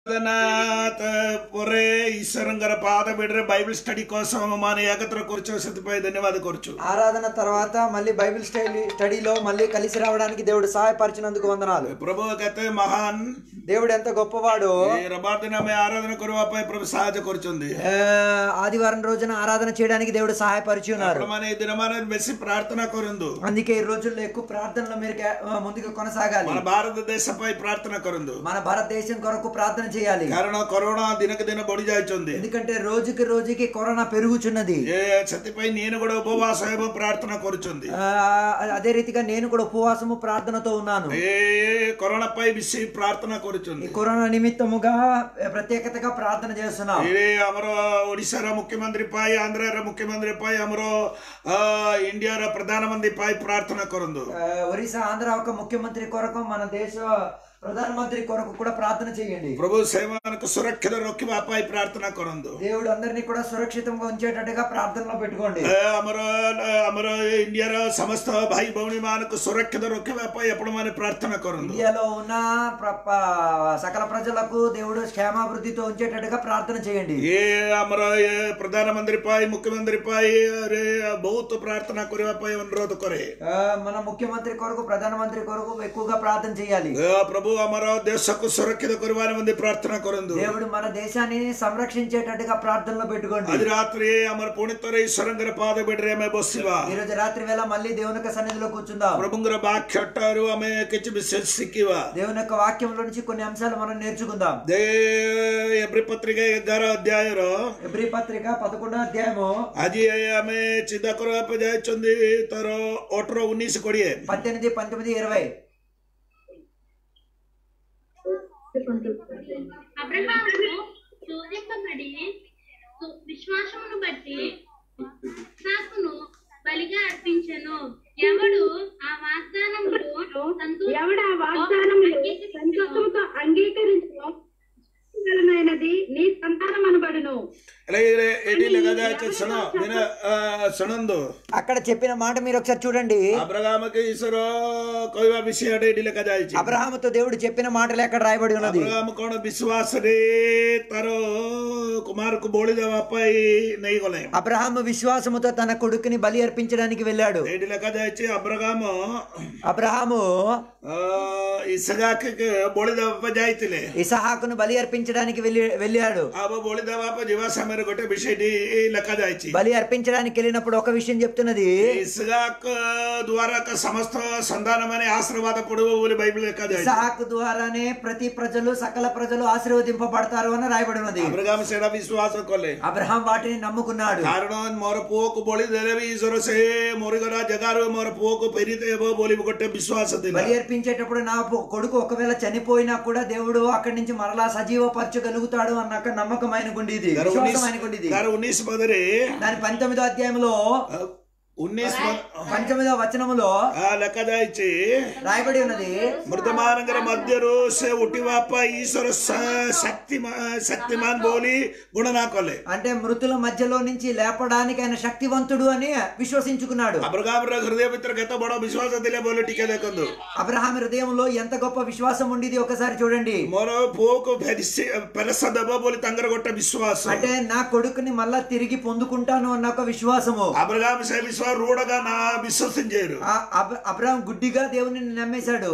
ಅದನ್ನ ಪೊರೆ ಈಶ್ವರಂಗರ ಪಾದ ಬಿಡ್ರೆ ಬೈಬಲ್ ಸ್ಟಡಿ కోసం మన ఏకత్ర కూర్చో సతిపై ధన్యవాద కూర్చు ఆరాధన తర్వాత మళ్ళీ బైబిల్ స్టడీ స్టడీలో మళ్ళీ కలిసి రావడానికి దేవుడు సహాయపరిచినందుకు వందనాలు ప్రభు కతే మహాన్ దేవుడు ఎంత గొప్పవాడు ఈ రబార్దిన మే ఆరాధన కొరువాపై ప్రభు సహాయ కూర్చుంది ఆ, ఆదివారం రోజున ఆరాధన చేయడానికి దేవుడు సహాయపరిచి ఉన్నారు మన ఈ దినమాన బెసి ప్రార్థన కొరిందు అందుకే ఈ రోజుల్లో ఎక్కువ ప్రార్థనలో మీరు కే- ఆ, ముందుకు కొనసాగాలి మన భారతదేశపై ప్రార్థన కొరిందు మన భారతదేశం కొరకు ప్రార్థన చేయాలి కారణ కరోనా దినక దిన బొడి జాయిచుంది ఎందుకంటే రోజుకి రోజుకి కరోనా పెరుగుచున్నది ఏ సతిపై నేను కూడా ఉపవాసం ప్రార్థన కొరుచుంది ఆ, అదే రీతిగా నేను కూడా ఉపవాసము ప్రార్థనతో ఉన్నాను ఏ కరోనాపై బిసి ప్రార్థన ఈ కొరుచుంది కరోనా నిమిత్తముగా ప్రత్యేకతగా ప్రార్థన చేస్తున్నాం ఇది అమర ఒడిశాର ମୁଖ୍ୟମନ୍ତ୍ରୀ ପାଇଁ ଆନ୍ଧ୍ରାର ମୁଖ୍ୟମନ୍ତ୍ରୀ ପାଇଁ ଆମର ଅ, ଇଣ୍ଡିଆର ପ୍ରଧାନମନ୍ତ୍ରୀ ପାଇଁ ପ୍ରାର୍ଥନା କରନ୍ତୁ ఆ, ఒరిస్సా ఆంధ్ర ఒక ముఖ్యమంత్రి కొరకు మన దేశ ప్రధానమంత్రి కొరకు కూడా ప్రార్థన చేయండి ପ୍ରଭୁ ସେମାନଙ୍କୁ ସୁରକ୍ଷିତ ରଖିବା ପାଇଁ ପ୍ରାର୍ଥନା କରନ୍ତୁ దేవుడు అందరినీ కూడా సురక్షితంగా ఉంచేటట్టుగా ప్రార్థనలో పెట్టుకోండి ଏ, ଆମର ଆମର ଇଣ୍ଡିଆର ସମସ୍ତ ଭାଇ ଭଉଣୀ ମାନଙ୍କୁ ସୁରକ୍ଷିତ ରଖିବା ପାଇଁ ଆପଣମାନେ ପ୍ରାର୍ଥନା କରନ୍ତୁ ఇండియాలో ఉన్న ప్ర- ప- సకల ప్రజలకు దేవుడు క్షేమాభివృద్ధితో ఉంచేటట్టుగా ప్రార్థన చేయండి ଏ ଆମର ଏ ପ୍ରଧାନମନ୍ତ୍ରୀ ପାଇଁ ମୁଖ୍ୟମନ୍ତ୍ରୀ ପାଇଁ ରେ ବହୁତ ପ୍ରାର୍ଥନା କରିବା ପାଇଁ ଅନୁରୋଧ କରେ ఆ, మన ముఖ్యమంత్రి కొరకు ప్రధానమంత్రి కొరకు ఎక్కువగా ప్రార్థన చేయాలి ଏ, ପ୍ରଭୁ ଆମର ଦେଶକୁ ସୁରକ୍ଷିତ କରିବା ନିମନ୍ତେ ପ୍ରାର୍ଥନା କରନ୍ତୁ దేవుడు మన దేశాన్ని సంరక్షించేటట్టుగా ప్రార్థనలో పెట్టుకోండి ଆଜି ରାତିରେ ଆମର ପୁଣି ଥରେ ଈଶ୍ୱରଙ୍କର ପାଦ ବେଡରେ ଆମେ ବସିବା ఈ రోజు రాత్రి వేళ మళ్ళీ దేవుని యొక్క సన్నిధిలో కూర్చుందాం ପ୍ରଭୁଙ୍କର ବାକ୍ୟଠାରୁ ଆମେ କିଛି ବିଶେଷ ଶିଖିବା దేవుని యొక్క వాక్యంలో నుంచి కొన్ని అంశాలు మనం నేర్చుకుందాం ଦେ ଏପ୍ରି ପତ୍ରିକା ଏଗାର ଅଧ୍ୟାୟର ఎబ్రి పత్రిక పదకొండో అధ్యాయము ଆଜି ଆମେ ଚିନ୍ତା କରିବା ପାଇଁ ଯାଇଛନ୍ତି ତାର ଅଠର ଉଣେଇଶ କୋଡ଼ିଏ పద్దెనిమిది పంతొమ్మిది ఇరవై అబ్రహాము శోధింపబడి సు- విశ్వాసమును బట్టి నాకును బలిగా అర్పించెను ఎవడు ఆ వాగ్దానములు సంతోష- ఎవడ ఆ వాగ్దానములు సంతోషంతో అంగీకరించినది నీ సంతానం అనబడును ହେଲେ ଏଠି ଲେଖାଯାଇଛି ଶୁଣ ଦିନ ଶୁଣନ୍ତୁ అక్కడ చెప్పిన మాట మీరు ఒకసారి చూడండి అబ్రహామకి ଈଶ୍ୱର କହିବା ବିଷୟଟା ଏଠି ଲେଖାଯାଇଛି అబ్రహాముతో దేవుడు చెప్పిన మాటలు ఎక్కడ రాయబడి ఉన్నది అబ్రహాము କଣ ବିଶ୍ୱାସରେ ତାର కుమారుకు బోళి ଦେବା ପାଇଁ ନେଇଗଲେ అబ్రహాము విశ్వాసముతో తన కొడుకుని బలి అర్పించడానికి వెళ్ళాడు ଏଇଠି ଲେଖାଯାଇଛି ଅବ୍ରହାମ అబ్రహాము ଅ, ଇସହାକ ବଳି ଦେବା ପାଇଁ ଯାଇଥିଲେ ఇసహాకును బలి అర్పించడానికి వెళ్ళి వెళ్ళాడు ଆଉ ବଳି ଦେବା ପାଇଁ ଯିବା ସମୟରେ ଗୋଟେ ବିଷୟଟି ଲେଖାଯାଇଛି బలి అర్పించడానికి వెళ్ళినప్పుడు ఒక విషయం చెప్తున్నది ଇସହାକ ଦ୍ୱାରା ଏକ ସମସ୍ତ ସନ୍ତାନ ମାନେ ଆଶୀର୍ବାଦ ପଡିବ ବୋଲି బైబిల్ ଲେଖାଯାଇଛି ఇసహాకు ద్వారానే ప్రతి ప్రజలు సకల ప్రజలు ఆశీర్వదింపబడతారు అని రాయబడి ఉన్నది ଅବ୍ରହାମ ସେଇଟା ବିଶ୍ୱାସ କଲେ అబ్రహాం వాటిని నమ్ముకున్నాడు କାରଣ ମୋର ପୁଅକୁ ବଳି ଦେଲେ ବି ଈଶ୍ୱର ସେ ମରିଗଲା ଜାଗାରୁ ମୋର ପୁଅକୁ ଫେରି ଦେବ ବୋଲି ଗୋଟେ ବିଶ୍ୱାସ ଥିଲା బలి అర్పించేటప్పుడు నా పొ- కొడుకు ఒకవేళ చనిపోయినా కూడా దేవుడు అక్కడి నుంచి మరలా సజీవపరచగలుగుతాడు అన్నాక నమ్మకం ఆయనకుండేది ତାର విశ్వాసం ଉଣେଇଶ ఆయనకుండేది ତାର ଉଣେଇଶ ପଦରେ దాని పంతొమ్మిదో అధ్యాయంలో ଉଣେଇଶ ପଦ పంతొమ్మిదో వచనములో ఆ ଲେଖାଯାଇଛି రాయబడి ఉన్నది ମୃତମାନଙ୍କର ମଧ୍ୟରୁ ସେ ଉଠିବା ପାଇଁ ଈଶ୍ୱର ଶ- ଶକ୍ତିମା- ଶକ୍ତିମାନ ବୋଲି ଗଣନା କଲେ అంటే మృతుల మధ్యలో నుంచి లేపడానికి ఆయన శక్తివంతుడు అని విశ్వసించుకున్నాడు అబ్రహామର ହୃଦୟ ଭିତରେ କେତେ ବଡ ବିଶ୍ୱାସ ଥିଲେ ବୋଲି ଟିକେ ଦେଖନ୍ତୁ అబ్రహాం హృదయంలో ఎంత గొప్ప విశ్వాసం ఉండేది ఒకసారి చూడండి ମୋର ପୁଅକୁ ଫେରିସି- ଫେରସ୍ତ ଦେବ ବୋଲି ତାଙ୍କର ଗୋଟେ ବିଶ୍ୱାସ అంటే నా కొడుకుని మళ్ళా తిరిగి పొందుకుంటాను అన్న ఒక విశ్వాసము అబ్రహాం ସେ ବିଶ୍ୱାସ రూఢగా నా విశ్వసించారు ఆ అబ్- అబ్రహాం గుడ్డిగా దేవుని నమ్మేశాడు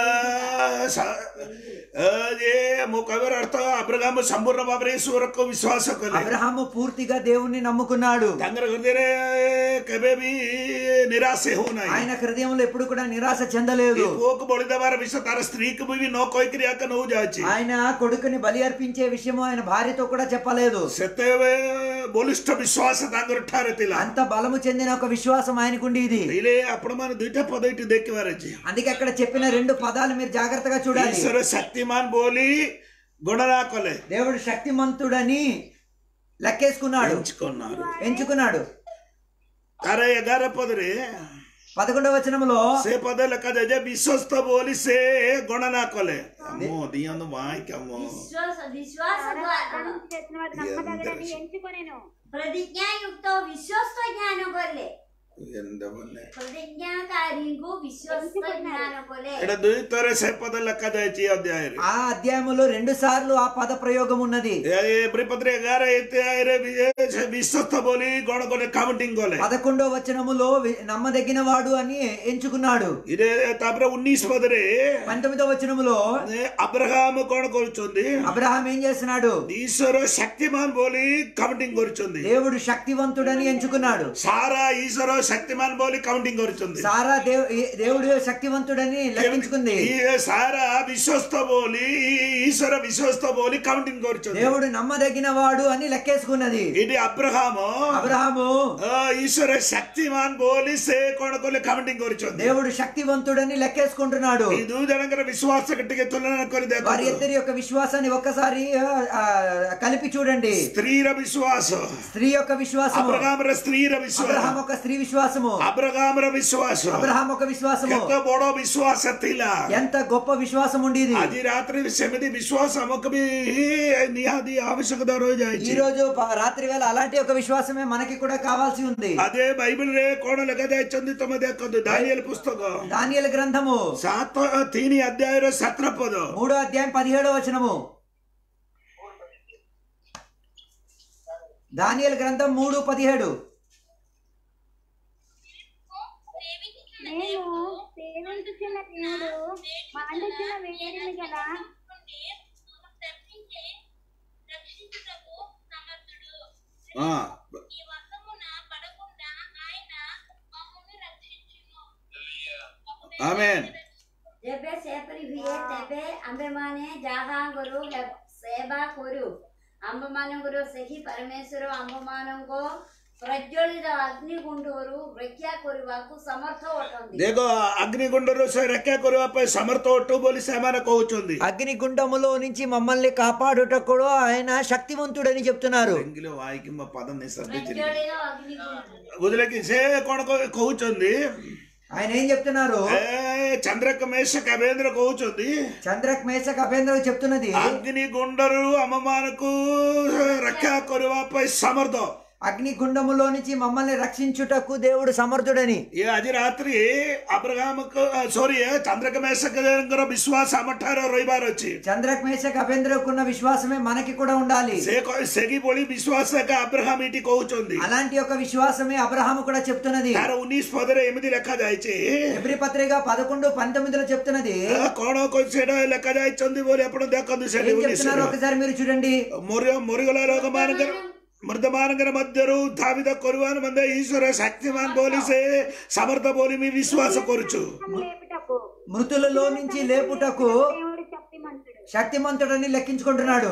ମୁଁ କହିବାର ଅର୍ଥ అబ్రహాం ସମ୍ପୂର୍ଣ୍ଣ ଭାବରେ ଈଶ୍ୱରକୁ ବିଶ୍ୱାସ କଲେ అబ్రహాము పూర్తిగా దేవుణ్ణి నమ్ముకున్నాడు ତାଙ୍କର ହୃଦୟରେ କେବେ ବି ନିରାଶ ହେଉନାହିଁ ఆయన హృదయంలో ఎప్పుడు కూడా నిరాశ ଏ చెందలేదు ପୁଅକୁ ବଳି ଦେବାର ବିଷୟ ତାର ସ୍ତ୍ରୀକୁ ବି ନ କହିକିରି ଆଗ ନଉ ଯାଉଛି ఆయన కొడుకుని బలి అర్పించే విషయము ఆయన భార్యతో కూడా చెప్పలేదు ସେତେବେଳେ ବଳିଷ୍ଠ ବିଶ୍ୱାସ ତାଙ୍କର ଠାରେ ଥିଲା అంత బలము చెందిన ఒక విశ్వాసం ఆయనకుండేది ଏଇଲେ ଆପଣମାନେ ଦୁଇଟା ପଦ ଏଠି ଦେଖିବାର ଅଛି అందుకే అక్కడ చెప్పిన రెండు పదాలు మీరు జాగ్రత్తగా చూడాలి ଈଶ୍ୱର ଶକ୍ତିମାନ ବୋଲି ଗଣନା କଲେ దేవుడు శక్తిమంతుడని లెక్కేసుకున్నాడు ఎంచుకున్నారు ఎంచుకున్నాడు ତାର ଏଗାର ପଦରେ పదకొండవ వచనములో ସେ ପଦ ଲେଖାଯାଏ ଯେ ବିଶ୍ୱସ୍ତ ବୋଲି ସେ ଗଣନା କଲେ ଆମ ଦିଅନ୍ତୁ ମାଇକ ଆମ విశ్వాస విశ్వాస ద్వారా చేసిన వాడు నమ్మదగినది ఎంచుకొనేను ପ୍ରତିଜ୍ଞାୟୁକ୍ତ ବିଶ୍ୱସ୍ତ ଜ୍ଞାନ କଲେ ಎಂದ ಮೊನ್ನೆ പ്രതിജ്ഞാകാരിಗೂ വിശ്വസ്ത ജ്ഞാന പോലെ ಎಡ ದ್ವಿತರ ಸೆಪದ ಲೆಕ್ಕ ದಯಚಿ ಅಧ್ಯಾಯ ರೀ ఆ అధ్యాయములో రెండు సార్లు ఆ పద ప్రయోగం ఉన్నది బ్రిపత్రి గార అయితే విశ్వస్త బోలి గొడ గొడ కౌంటింగ్ గోలే పదకొండో వచనములో వి- నమ్మదగిన వాడు అని ఎంచుకున్నాడు ఇదే తాపరే ఉన్నీస్ పదరే పంతొమ్మిదో వచనములో అబ్రహాము కొన కొరుచుంది అబ్రహాం ఏం చేస్తున్నాడు ఈశ్వర శక్తిమాన్ బోలి కౌంటింగ్ కొరుచుంది దేవుడు శక్తివంతుడని ఎంచుకున్నాడు సారా ఈశ్వర శక్తిమాన్ బోలి కౌంటింగ్ కొరుచుంది సారా దేవ్ ఏ- దేవుడు శక్తివంతుడని లెక్కించుకుంది ఈ సారా విశ్వస్త బోలి ఈశ్వర విశ్వస్త బోలి కౌంటింగ్ కొరుచుంది దేవుడు నమ్మదగిన వాడు అని లెక్కేసుకున్నది ఇది అబ్రహాము అబ్రహాము ಆ, ಈಶ್ವರ ಶಕ್ತಿಮಾನ್ ಬೋಲಿ ಸೇ ಕೊಣಕೊಲ್ಲಿ ಕಮೆಂಟಿಂಗ್ ಕೊರಿಚೊಂది దేవుడు శక్తివంతుడని లెక్కేసుకుంటున్నాడు ಇದು ಜನಗರ ವಿಶ್ವಾಸ ಗಟ್ಟಿಗೆ ತುಲನ ಕೊರಿದೆ వారి ఇద్దరి యొక్క విశ్వాసాన్ని ఒక్కసారి ఆ, ఆ, కలిపి చూడండి ಸ್ತ್ರೀರ ವಿಶ್ವಾಸ స్త్రీ యొక్క విశ్వాసము ಅಬ್ರಹಾಮರ ಸ್ತ್ರೀರ ವಿಶ್ವಾಸ అబ్రహాం ఒక స్త్రీ విశ్వాసము ಅಬ್ರಹಾಮರ ವಿಶ್ವಾಸ అబ్రహాం ఒక విశ్వాసము ಕೆತ್ತ ಬೋಡೋ ವಿಶ್ವಾಸ ತಿಲ್ಲ ఎంత గొప్ప విశ్వాసం ఉండేది అది రాత్రి సెమిది విశ్వాస అమ్మకు బి నిహాది ఆవశ్యకత రోజు ఈ ఆయిచి రోజు ప- రాత్రి వేళ అలాంటి ఒక విశ్వాసమే మనకి కూడా కావాల్సి ఉంది అదే బైబిల్ రే కోణ లగదే చంది తమ దేకొంದು దానియేలు పుస్తక దానియల గ్రంథము ಸಾತ ತೀನಿ ಅಧ್ಯಾಯ ಸತ್ರ ಪದ మూడో అధ్యాయం పదిహేడో వచనము దానియల గ్రంథం మూడు పదిహేడు నేను సేవించుచున్న దేవుడు మండుచున్న వేడిమి గల తప్పించే రక్షించుటకు సమర్థుడు ఆ, ఈ వర్షమున పడకుండా ఆయన మమ్మల్ని రక్షించును ఆమేన్ ଯେବେ ସେପରି ହୁଏ ତେବେ ଆମ୍ଭେମାନେ ଯାହା କରୁ ହେ- ସେବା କରୁ ଆମ୍ଭମାନଙ୍କର ସେହି ପରମେଶ୍ୱର ଆମ୍ଭମାନଙ୍କ ପ୍ରଜ୍ୱଳିତ ଅଗ୍ନିକୁଣ୍ଡରୁ ରକ୍ଷା କରିବାକୁ ସମର୍ଥ ଅଟନ୍ତି ଦେଖ అగ్నిగుండరు ସେ ରକ୍ଷା କରିବା ପାଇଁ ସମର୍ଥ ଅଟୁ ବୋଲି ସେମାନେ କହୁଛନ୍ତି అగ్ని గుండములో నుంచి మమ్మల్ని కాపాడుట కూడా ఆయన శక్తివంతుడని చెప్తున్నారు ఇంగ్లీష్ వాయికి మా పదం నేను శ్రద్ధించింది ପ୍ରଜ୍ୱଳିତ ଅଗ୍ନିକୁଣ୍ଡ ବୁଝିଲେ କି ସେ କଣ କହ- କହୁଛନ୍ତି ఆయన ఏం చెప్తున్నారు ଏ ଚନ୍ଦ୍ରକ ମେଷ କବେନ୍ଦ୍ର କହୁଛନ୍ତି చంద్రక్ మేషక్ అభేంద్ర చెప్తున్నది అగ్నిగుండరు ଆମମାନଙ୍କୁ ରକ୍ଷା କରିବା ପାଇଁ ସମର୍ଥ అగ్ని గుండములో నుంచి మమ్మల్ని రక్షించుటకు దేవుడు సమర్థుడని ଏ ଆଜି ରାତ୍ରି అబ్రహాముకు సారీ చంద్రక మేషଙ୍କର ବିଶ୍ୱାସ ଆମ ଠାରେ ରହିବାର ଅଛି చంద్రక్ మేషక్ అభేంద్రకున్న విశ్వాసమే మనకి కూడా ఉండాలి ସେ କ- ସେଇ ଭଳି ବିଶ୍ୱାସ ଏକା అబ్రహాం ଏଠି କହୁଛନ୍ତି అలాంటి ఒక విశ్వాసమే అబ్రహాము కూడా చెప్తున్నది ତାର ଉଣେଇଶ ପଦରେ ଏମିତି ଲେଖାଯାଇଛି ఎబ్రి పత్రిక పదకొండు పంతొమ్మిదిలో చెప్తున్నది ఆ, କଣ କ- ସେଇଟା ଲେଖାଯାଇଛନ୍ତି ବୋଲି ଆପଣ ଦେଖନ୍ତୁ ସେଠି ఏం చెప్తున్నారు ଉଣେଇଶରେ। ఒకసారి మీరు చూడండి ମରି- ମରିଗଲା ଲୋକମାନଙ୍କର ମୃତମାନଙ୍କର ମଧ୍ୟରୁ ଉତ୍ଥାପିତ କରିବା ମଧ୍ୟ ଈଶ୍ୱର ଶକ୍ତିମାନ ବୋଲି ସେ ସମର୍ଥ ବୋଲି ମୁଁ ବିଶ୍ୱାସ କରୁଛୁ లేపుటకు మృతులలో నుంచి లేపుటకు దేవుడు శక్తిమంతుడు శక్తిమంతుడని లెక్కించుకుంటున్నాడు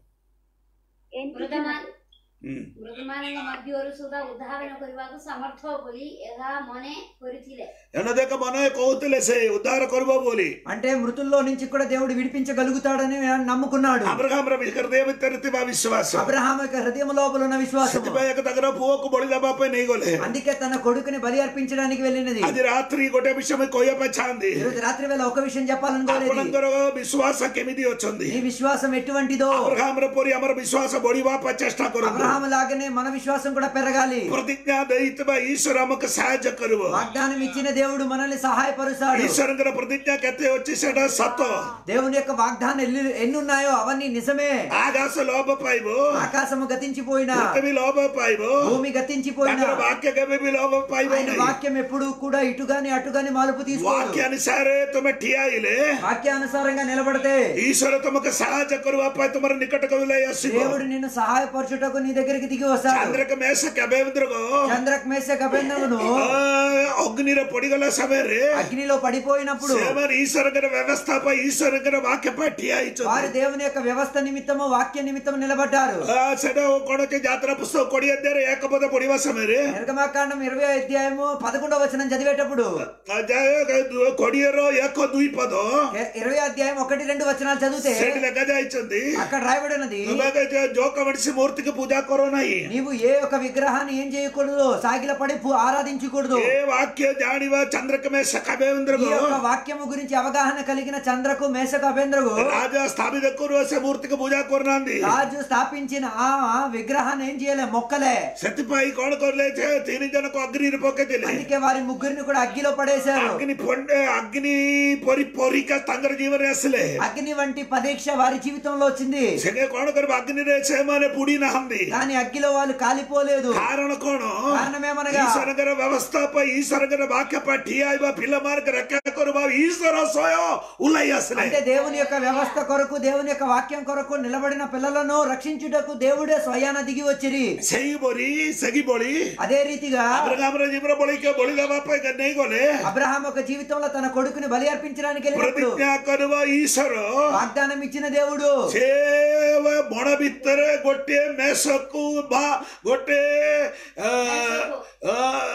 ମୃତମାନ ହୁଁ। ମୃତମାନଙ୍କ ମଧ୍ୟରୁ ସୁଦ୍ଧା ଉଦ୍ଧାରଣ କରିବାକୁ ସମର୍ଥ ବୋଲି ଏହା ମନେ କରିଥିଲେ ଏଣୁ ଦେଖ ମନେ କହୁଥିଲେ ସେ ଉଦ୍ଧାର କରିବ ବୋଲି అంటే మృతుల్లో నుంచి కూడా దేవుడు విడిపించగలుగుతాడని నమ్ముకున్నాడు అబ్రహాంର ହୃଦୟ ଭିତରେ ଥିବା ବିଶ୍ୱାସ అబ్రహాం యొక్క హృదయం లోపల ఉన్న విశ్వాసం ସେଥିପାଇଁ ଏକ ତାଙ୍କର ପୁଅକୁ ବଳି ଦେବା ପାଇଁ ନେଇଗଲେ అందుకే తన కొడుకుని బలి అర్పించడానికి వెళ్ళినది ଆଜି ରାତ୍ରି ଗୋଟେ ବିଷୟ ମୁଁ କହିବା ପାଇଁ ଚାହାନ୍ତି ఈరోజు రాత్రి వేళ ఒక విషయం చెప్పాలనుకోలేదు ଆପଣଙ୍କର ବିଶ୍ୱାସ କେମିତି ଅଛନ୍ତି నీ విశ్వాసం ఎటువంటిదో అబ్రహాంର ପରି ଆମର ବିଶ୍ୱାସ ବଢିବା ପାଇଁ ଚେଷ୍ଟା କରନ୍ତୁ అబ్రహాం లాగానే మన విశ్వాసం కూడా పెరగాలి ପ୍ରତିଜ୍ଞା ଦେଇଥିବା ଈଶ୍ୱର ଆମକୁ ସାହାଯ୍ୟ କରିବ వాగ్దానం ఇచ్చిన దేవుడు మనల్ని సహాయపరుస్తాడు ଈଶ୍ୱରଙ୍କର ପ୍ରତିଜ୍ଞା କେତେ ଅଛି ସେଟା ସତ దేవుని యొక్క వాగ్దానం ఎన్ని ఎన్ని ఉన్నాయో అవన్నీ నిజమే ଆକାଶ ଲୋପ ପାଇବ ఆకాశము గతించిపోయినా ପୃଥିବୀ ଲୋପ ପାଇବ భూమి గతించిపోయినా ତାଙ୍କର ବାକ୍ୟ କେବେ ବି ଲୋପ ପାଇବ ఆయన ନାହିଁ వాక్యం ఎప్పుడు కూడా ఇటుగాని అటుగాని మలుపు తీసుకోదు వాక్య ଅନୁସାରେ ତୁମେ ଠିଆ ହେଲେ వాక్యానుసారంగా నిలబడితే ଈଶ୍ୱର ତୁମକୁ ସାହାଯ୍ୟ କରିବା ପାଇଁ ତୁମର ନିକଟକୁ ଓହ୍ଲାଇ ଆସିବ దేవుడు నిన్ను సహాయపరచుటకు నీ దగ్గరికి దిగి వస్తాడు ଚନ୍ଦ୍ରକ ମେଷ କେବେନ୍ଦ୍ରକ చంద్రక్ మేషక్ అభినందనను ଅଗ୍ନିରେ ପଡିଗଲା ସମୟରେ అగ్నిలో పడిపోయినప్పుడు ସେମାନେ ଈଶ୍ୱରଙ୍କର ବ୍ୟବସ୍ଥା ପାଇଁ ଈଶ୍ୱରଙ୍କର ବାକ୍ୟ ପାଇଁ ଠିଆ వారు ହେଇଛନ୍ତି దేవుని యొక్క వ్యవస్థ నిమిత్తము వాక్య నిమిత్తము నిలబడ్డారు ఆ, ସେଟା କଣ ଅଛି ଯାତ୍ରା పుస్తକ କୋଡିଏ ଅଧ୍ୟାୟରେ ଏକ ପଦ ପଢିବା ସମୟରେ నిర్గమాకాండం ఇరవై అధ్యాయము పదకొండవ వచనం చదివేటప్పుడు ఆ, ଯା- କୋଡିଏର ଏକ ଦୁଇ ପଦ ఇ- ఇరవై అధ్యాయం ఒకటి రెండు వచనాలు చదివితే ସେଠି ଲେଖାଯାଇଛନ୍ତି అక్కడ రాయబడినది ତୁମେ ଯେ- ଯୋଉ କୌଣସି ମୂର୍ତ୍ତିକୁ ପୂଜା କର ନାହିଁ నీవు ఏ ఒక విగ్రహాన్ని ఏం చేయకూడదు సాగిలపడి పు- ఆరాధించకూడదు ଏ వాక్య ଜାଣିବା ଚନ୍ଦ୍ରକମେ ఈ సఖాబేంద్ర యొక్క వాక్యము గురించి అవగాహన కలిగిన చంద్రకు మేషకు అభేంద్రకు రాజా స్థాపిత కరు ସେ ମୂର୍ତ୍ତିକୁ ପୂଜା କରୁନାହାନ୍ତି రాజు స్థాపించిన ఆ విగ్రహాన్ని ఏం చేయలే మొక్కలే ସେଥିପାଇଁ କଣ କଲେ ଯେ ତିନି ଜଣକୁ ଅଗ୍ନିରେ ପକେଇଦେଲେ అందుకే వారి ముగ్గురిని కూడా అగ్గిలో పడేశారు ଅଗ୍ନି ଫଣ୍ଡ ଅଗ୍ନି ପରି ପରୀକ୍ଷା ତାଙ୍କର ଜୀବନରେ ଆସିଲେ అగ్ని వంటి పరీక్ష వారి జీవితంలో వచ్చింది ସେ କଣ କରିବ ଅଗ୍ନିରେ ସେମାନେ ବୁଡି ନାହାନ୍ତି కానీ అగ్గిలో వాళ్ళు కాలిపోలేదు କାରଣ କଣ କାରଣମేమనగా? ଈଶ୍ୱରଙ୍କର ବ୍ୟବସ୍ଥା ପାଇଁ ଈଶ୍ୱରଙ୍କର ବାକ୍ୟ ପାଇଁ ଠିଆ ହେବା ପିଲାମାନଙ୍କୁ ରକ୍ଷା କରିବା ଈଶ୍ୱର ସ୍ୱୟଂ ଓହ୍ଲାଇ ଆସିଲେ అంటే దేవుని యొక్క వ్యవస్థ కొరకు దేవుని యొక్క వాక్యం కొరకు నిలబడిన పిల్లలను రక్షించుటకు దేవుడే స్వయాన దిగి వచ్చిరి ସେଇଭଳି ସେହିଭଳି అదే రీతిగా ଆବ୍ରାହାମର ଜୀବନ ବଳିକି ବଳି ଦେବା ପାଇଁ ନେଇ ଗଲେ అబ్రహాం ఒక జీవితంలో తన కొడుకుని బలి అర్పించడానికి వెళ్ళినప్పుడు ପ୍ରତିଜ୍ଞା କରିବା ଈଶ୍ୱର వాగ్దానం ఇచ్చిన దేవుడు ସେ ବଣ ଭିତରେ ଗୋଟିଏ ମେଷକୁ ବା ଗୋଟେ ଅ, ଅ,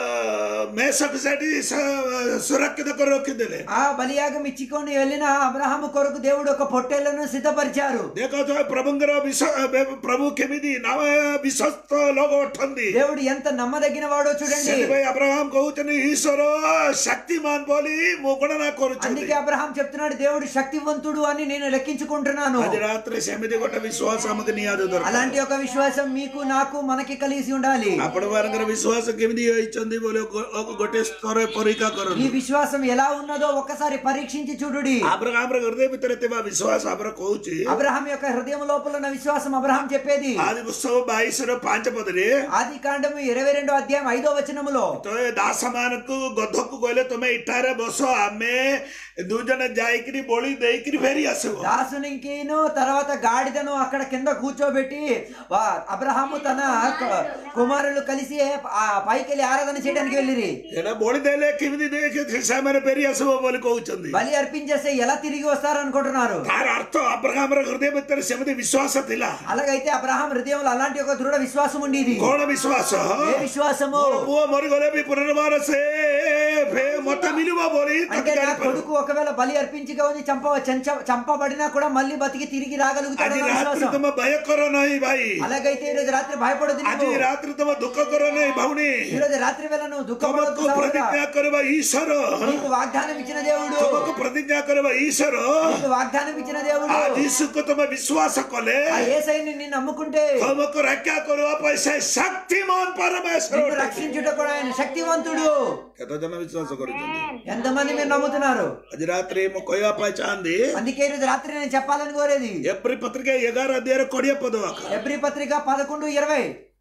ମେଷକୁ ସେଠି ସ- ସୁରକ୍ଷିତ କରି ରଖିଦେଲେ ఆ బలియాగం ఇచ్చుకొని వెళ్ళిన అబ్రహాము కొరకు దేవుడు ఒక పొట్టేళ్లను సిద్ధపరిచారు ଦେଖ ତ ପ୍ରଭୁଙ୍କର ବିଶ୍ୱ ପ୍ରଭୁ କେମିତି ନାମ ବିଶ୍ୱସ୍ତ ଲୋକ ଅଟନ୍ତି దేవుడు ఎంత నమ్మదగిన వాడో చూడండి ସେଥିପାଇଁ ଆବ୍ରାହମ କହୁଛନ୍ତି ଈଶ୍ୱର ଶକ୍ତିମାନ ବୋଲି ମୁଁ ଗଣନା କରୁଛନ୍ତି అందుకే అబ్రహాం చెప్తున్నాడు దేవుడు శక్తివంతుడు అని నేను లెక్కించుకుంటున్నాను ଆଜି ରାତିରେ ସେମିତି ଗୋଟେ ବିଶ୍ୱାସ ଆମକୁ ନିହାତି ଦରକାର అలాంటి ఒక విశ్వాసం మీకు నాకు మనకి కలిసి ఉండాలి ଆପଣ ମାନଙ୍କର ବିଶ୍ୱାସ କେମିତି ହେଇଛନ୍ତି ବୋଲି ଗୋ- ଗୋଟେ ସ୍ତର ପରୀକ୍ଷା ఈ କରନ୍ତୁ విశ్వాసం ఎలా ఉన్నదో ఒక్కసారి పరీక్షించి చూడుడి ଆବ୍ରାହମର ହୃଦୟ ଭିତରେ ଥିବା ବିଶ୍ୱାସ ଆମର କହୁଛି అబ్రహాం యొక్క హృదయం లోపల ఉన్న విశ్వాసం అబ్రహాం చెప్పేది ଆଦି ପୁସ୍ତକ ବାଇଶର ପାଞ୍ଚ ପଦରେ ఆది కాండము ఇరవై రెండో అధ్యాయం ఐదో వచనములో ତ ଏ ଦାସ ମାନଙ୍କୁ ଗଧକୁ କହିଲେ ତମେ ଏଠାରେ ବସ ଆମେ ଦୁଇ ଜଣ ଯାଇକିରି ବଳି ଦେଇକିରି ଫେରି ଆସିବ దాసునికిను తర్వాత గాడిదను అక్కడ కింద కూర్చోబెట్టి వా- అబ్రహాము తన క- కుమారులు కలిసి ఆ పైకి వెళ్ళి ఆరాధన చేయడానికి వెళ్ళిరి ଏଇଟା ବଳି ଦେଲେ କେମିତି ଦେଖି ସେମାନେ ଫେରି ଆସିବ ବୋଲି କହୁଛନ୍ତି బలి అర్పించేస్తే ఎలా తిరిగి వస్తారు అనుకుంటున్నారు ତାର ଅର୍ଥ ଆବ୍ରାହମର ହୃଦୟ ଭିତରେ ସେମିତି ବିଶ୍ୱାସ ଥିଲା అలాగైతే అబ్రహాం హృదయంలో అలాంటి ఒక దృఢ విశ్వాసం ఉండేది କଣ ବିଶ୍ୱାସ ఏ విశ్వాసము ମୋ ପୁଅ ମରିଗଲେ ବି ପୁନର୍ବାର ସେ ଫେ- ମତେ ମିଳିବ ବୋଲି అంటే ତାକୁ నా ଜାଣିପାରୁ కొడుకు ఒకవేళ బలి అర్పించగా ఉంది చంప చంచ- చంపబడినా కూడా మళ్ళీ బతికి తిరిగి రాగలుగుతాడు ଆଜି అన్న ରାତ୍ରି విశ్వాసం ତମେ ଭୟ କର ନାହିଁ ଭାଇ అలాగైతే ఈ రోజు రాత్రి భయపడదు ଆଜି నువ్వు. ରାତ୍ରି ତମେ ଦୁଃଖ କର ନାହିଁ ଭଉଣୀ ఈ రోజు రాత్రి వేళ నువ్వు దుఃఖపడొద్దు ତମକୁ సహోదరా. ପ୍ରତିଜ୍ଞା କରିବା ଈଶ୍ୱର నీకు వాగ్దానం ఇచ్చిన దేవుడు ତମକୁ ପ୍ରତିଜ୍ଞା କରିବା ଈଶ୍ୱର నీకు వాగ్దానం ఇచ్చిన దేవుడు ଆ ଯୀଶୁକୁ ତମେ ବିଶ୍ୱାସ କଲେ ఆ ఏసైని నిన్ను నమ్ముకుంటే ତମକୁ ରକ୍ଷା କରିବା ପାଇଁ ସେ ଶକ୍ତିମାନ ପରମେଶ୍ୱର నిన్ను రక్షించుట కూడా ఆయన శక్తివంతుడు କେତେ ଜଣ ବିଶ୍ୱାସ କରୁଛନ୍ତି ఎంతమంది మీరు నమ్ముతున్నారు ଆଜି ରାତିରେ ମୁଁ କହିବା ପାଇଁ ଚାହାନ୍ତି అందుకే ఈ రోజు రాత్రి నేను చెప్పాలని కోరేది ଏପ୍ରି ପତ୍ରିକା ଏଗାର ଅଧ୍ୟାୟରେ କୋଡ଼ିଏ ପଦ ଆକା ఎబ్రి పత్రిక పదకొండు ఇరవై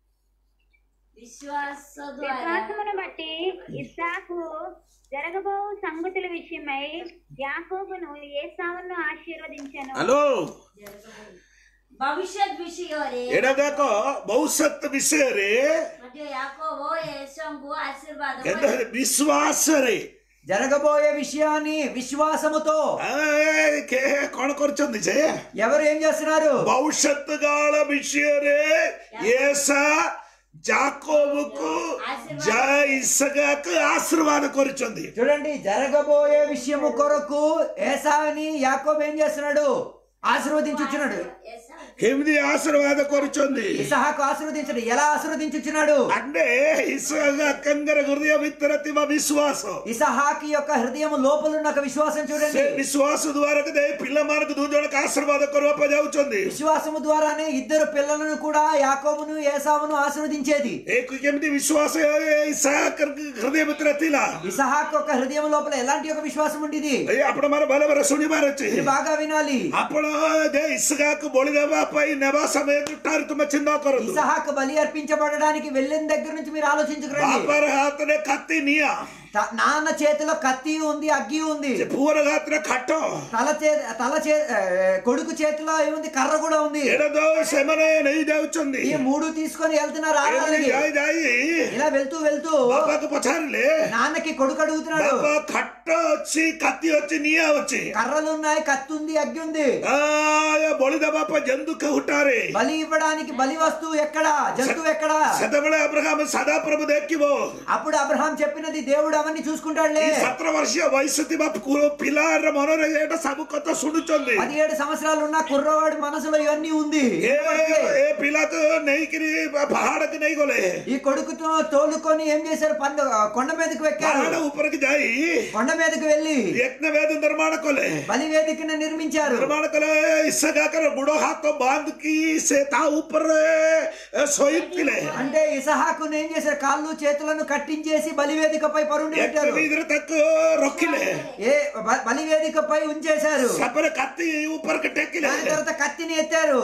విశ్వాస ద్వారా విశ్వాసమును బట్టి ఇస్సాకు జరగబో సంగతుల విషయమై యాకోబును ఏసావును ఆశీర్వదించాను ହ୍ୟାଲୋ భవిష్యత్ విషୟରେ ଏଇଟା ଦେଖ ଭବିଷ୍ୟତ ବିଷୟରେ ମଧ୍ୟ యాకోబ యేసుଙ୍କୁ ఆశీర్వాଦ କିନ୍ତୁ ବିଶ୍ୱାସରେ జరగబోయే విషయాన్ని విశ్వాసముతో ଏ, କେ- କଣ କରୁଛନ୍ତି ଯେ ఎవరు ఏం చేస్తున్నారు ଭବିଷ୍ୟତ କାଳ ବିଷୟରେ ଏସା ଜାକୋବକୁ ଯା ଇସଗାକୁ ଆଶୀର୍ବାଦ କରୁଛନ୍ତି చూడండి జరగబోయే విషయము కొరకు ఏసాని యాకోబు ఏం చేస్తున్నాడు ఆశీర్వదించుచున్నాడు କେମିତି ఆశీర్వాଦ କରୁଛନ୍ତି ఇసహాకు ఆశీర్వదించడు ఎలా ఆశీర్వదించుచున్నాడు అంటే ఇసగాకంగర హృదయ ଭିତରେ ଥିବା ବିଶ୍ୱାସ ఇసహాకి యొక్క హృదయం లోపల ఉన్న ఒక విశ్వాసం ସେ చూడండి ବିଶ୍ୱାସ ଦ୍ୱାରା ଦେଇ ପିଲାମାନଙ୍କୁ ଦୁଇ ଜଣକୁ ଆଶୀର୍ବାଦ କରିବା ପାଇଁ ଯାଉଛନ୍ତି విశ్వాసము ద్వారానే ఇద్దరు పిల్లలను కూడా యాకోబును ఏసావును ఆశీర్వదించేది ଏ କେମିତି ବିଶ୍ୱାସ ଇସାକ ହୃଦୟ ଭିତରେ ଥିଲା ఇసహాక్ యొక్క హృదయం లోపల ఎలాంటి ఒక విశ్వాసం ఉండేది ଏଇ ଆପଣ ମାନେ ଭଲ ଭାବରେ ଶୁଣିବାର ଅଛି మీరు బాగా వినాలి ଆପଣ ଯେ ଇସଗାକୁ ବଳି ଦେବା ପାଇଁ ନେବା ସମୟ ଠାରୁ ତୁମେ ଚିନ୍ତା କରନ୍ତୁ ఇసహాక్ బలి అర్పించబడడానికి వెళ్ళిన దగ్గర నుంచి మీరు ఆలోచించుకురండి ବାପାର ହାତରେ କାତି ନିଆଁ త- నాన్న చేతిలో కత్తి ఉంది అగ్గి ఉంది ସେ ପୁଅର ହାତରେ ଖାଟ తల చే తల చే ఏ, కొడుకు చేతిలో ఏముంది కర్ర కూడా ఉంది ଏଇଟା ତ ସେମାନେ ନେଇ ଯାଉଛନ୍ତି ఈ మూడు తీసుకొని వెళ్తున్నారు ଏମିତି ఆడడానికి ଯାଇ ଯାଇ ఇలా వెళ్తూ వెళ్తూ ବାପାକୁ ପଚାରିଲେ నాన్నకి కొడుకు అడుగుతున్నాడు ବାପା ଖାଟ ଅଛି କାତି ଅଛି ନିଆଁ ଅଛି కర్రలు ఉన్నాయి కత్తి ఉంది అగ్గి ఉంది ଆ, ଏ ବଳି ଦେବା ପାଇଁ ଜନ୍ତୁ କେଉଁଟାରେ బలి ఇవ్వడానికి బలి వస్తువు ఎక్కడా జంతువు ఎక్కడా ସେତେବେଳେ ଅବ୍ରାହମ ସାଦା ପ୍ରଭୁ ଦେଖିବ అప్పుడు అబ్రహాం చెప్పినది దేవుడు అవన్నీ చూసుకుంటాడులే ఈ సత్ర వర్ష వయసు ଥିବା କୁ- ପିଲାର ମନରେ ଏଇଟା ସବୁ କଥା ଶୁଣୁଛନ୍ତି పదిహేడు సంవత్సరాలు ఉన్న కుర్రవాడి మనసులో ఇవన్నీ ఉంది ଏ ଏ ପିଲାକୁ ନେଇକିରି ପାହାଡକୁ ନେଇଗଲେ ఈ కొడుకుతో తోలుకొని ఏం చేశారు పండు కొండ మీదకి ఎక్కారు ପାହାଡ ଉପରକୁ ଯାଇ కొండ మీదకి వెళ్ళి యజ్ఞ వేద నిర్మాణ କଲେ బలి వేదికను నిర్మించారు ନିର୍ମାଣ କଲେ ଇସଗାକର ଗୋଡ ହାତ ବାନ୍ଧିକି ସେ ତା ଉପରେ ଶୋଇଥିଲେ అంటే ఇసహాకును ఏం చేశారు కాళ్ళు చేతులను కట్టించేసి బలివేదికపై పరుండి యజ్ఞ పెట్టారు వీధిରେ ତାକୁ ରଖିଲେ ఏ బ- బలివేదికపై ఉంచేశారు ତାପରେ କାତି ଉପରକୁ ଟେକିଲେ దాని తర్వాత కత్తిని ఎత్తారు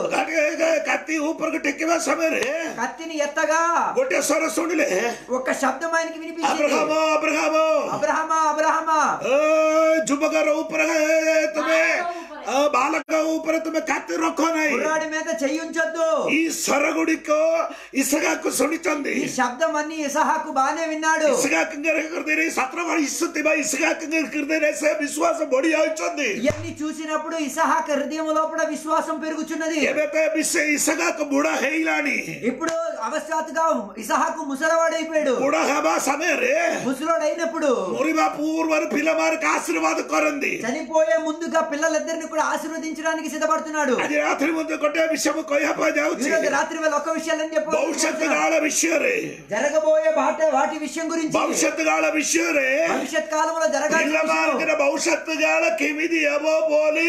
କାତି ଉପରକୁ ଟେକିବା ସମୟରେ కత్తిని ఎత్తగా ଗୋଟେ ସ୍ୱର ଶୁଣିଲେ ఒక శబ్దం ఆయనకి వినిపించింది అబ్రహాମ అబ్రహాମ అబ్రహమా అబ్రహమా ଏ, ଯୁବକର ଉପରେ ତୁମେ ଅ, ବାଲକ ଉପରେ ତୁମେ କାତି ରଖ ନାହିଁ కుర్రాడి మీద చెయ్యుంచొద్దు ఈ ସ୍ୱର ଗୁଡିକ ଇସଗାକୁ ଶୁଣିଛନ୍ତି ఈ శబ్దం అన్ని ఇసహాకు బానే విన్నాడు ଇସଗାଙ୍କର ହୃଦୟରେ ସତର ବର୍ଷ ଥିବା ଇସଗାଙ୍କ ହୃଦୟରେ ସେ ବିଶ୍ୱାସ ବଢି ଯାଉଛନ୍ତି ఇవన్నీ చూసినప్పుడు ఇసహాక హృదయం లోపల విశ్వాసం పెరుగుచున్నది ଏବେ ତ ବିଷୟ ଇସଗାକୁ ବୁଢା ହେଇଲାଣି ఇప్పుడు అవస్థాతుగా ఇసహాకు ముసలవాడైపోయాడు ବୁଢା ହେବା ସମୟରେ ముసలోడైనప్పుడు ମରିବା ପୂର୍ବରୁ ପିଲାମାନଙ୍କୁ ଆଶୀର୍ବାଦ କରନ୍ତି చనిపోయే ముందుగా పిల్లలిద్దరిని కూడా ఆశీర్వదించడానికి సిద్ధపడుతున్నాడు ଆଜି ରାତ୍ରି ମଧ୍ୟ ଗୋଟେ ବିଷୟ ମୁଁ କହିବା ପାଇଁ ఈ ଯାଉଛି రోజు రాత్రి వేళ ఒక విషయాలని ଭବିଷ୍ୟତ చెప్పి କାଳ ବିଷୟରେ జరగబోయే బాట వాటి విషయం గురించి ଭବିଷ୍ୟତ କାଳ ବିଷୟରେ భవిష్యత్ కాలంలో జరగాల్సిన విషయం. ପିଲାମାନଙ୍କର ଭବିଷ୍ୟତ କାଳ କେମିତି ହେବ ବୋଲି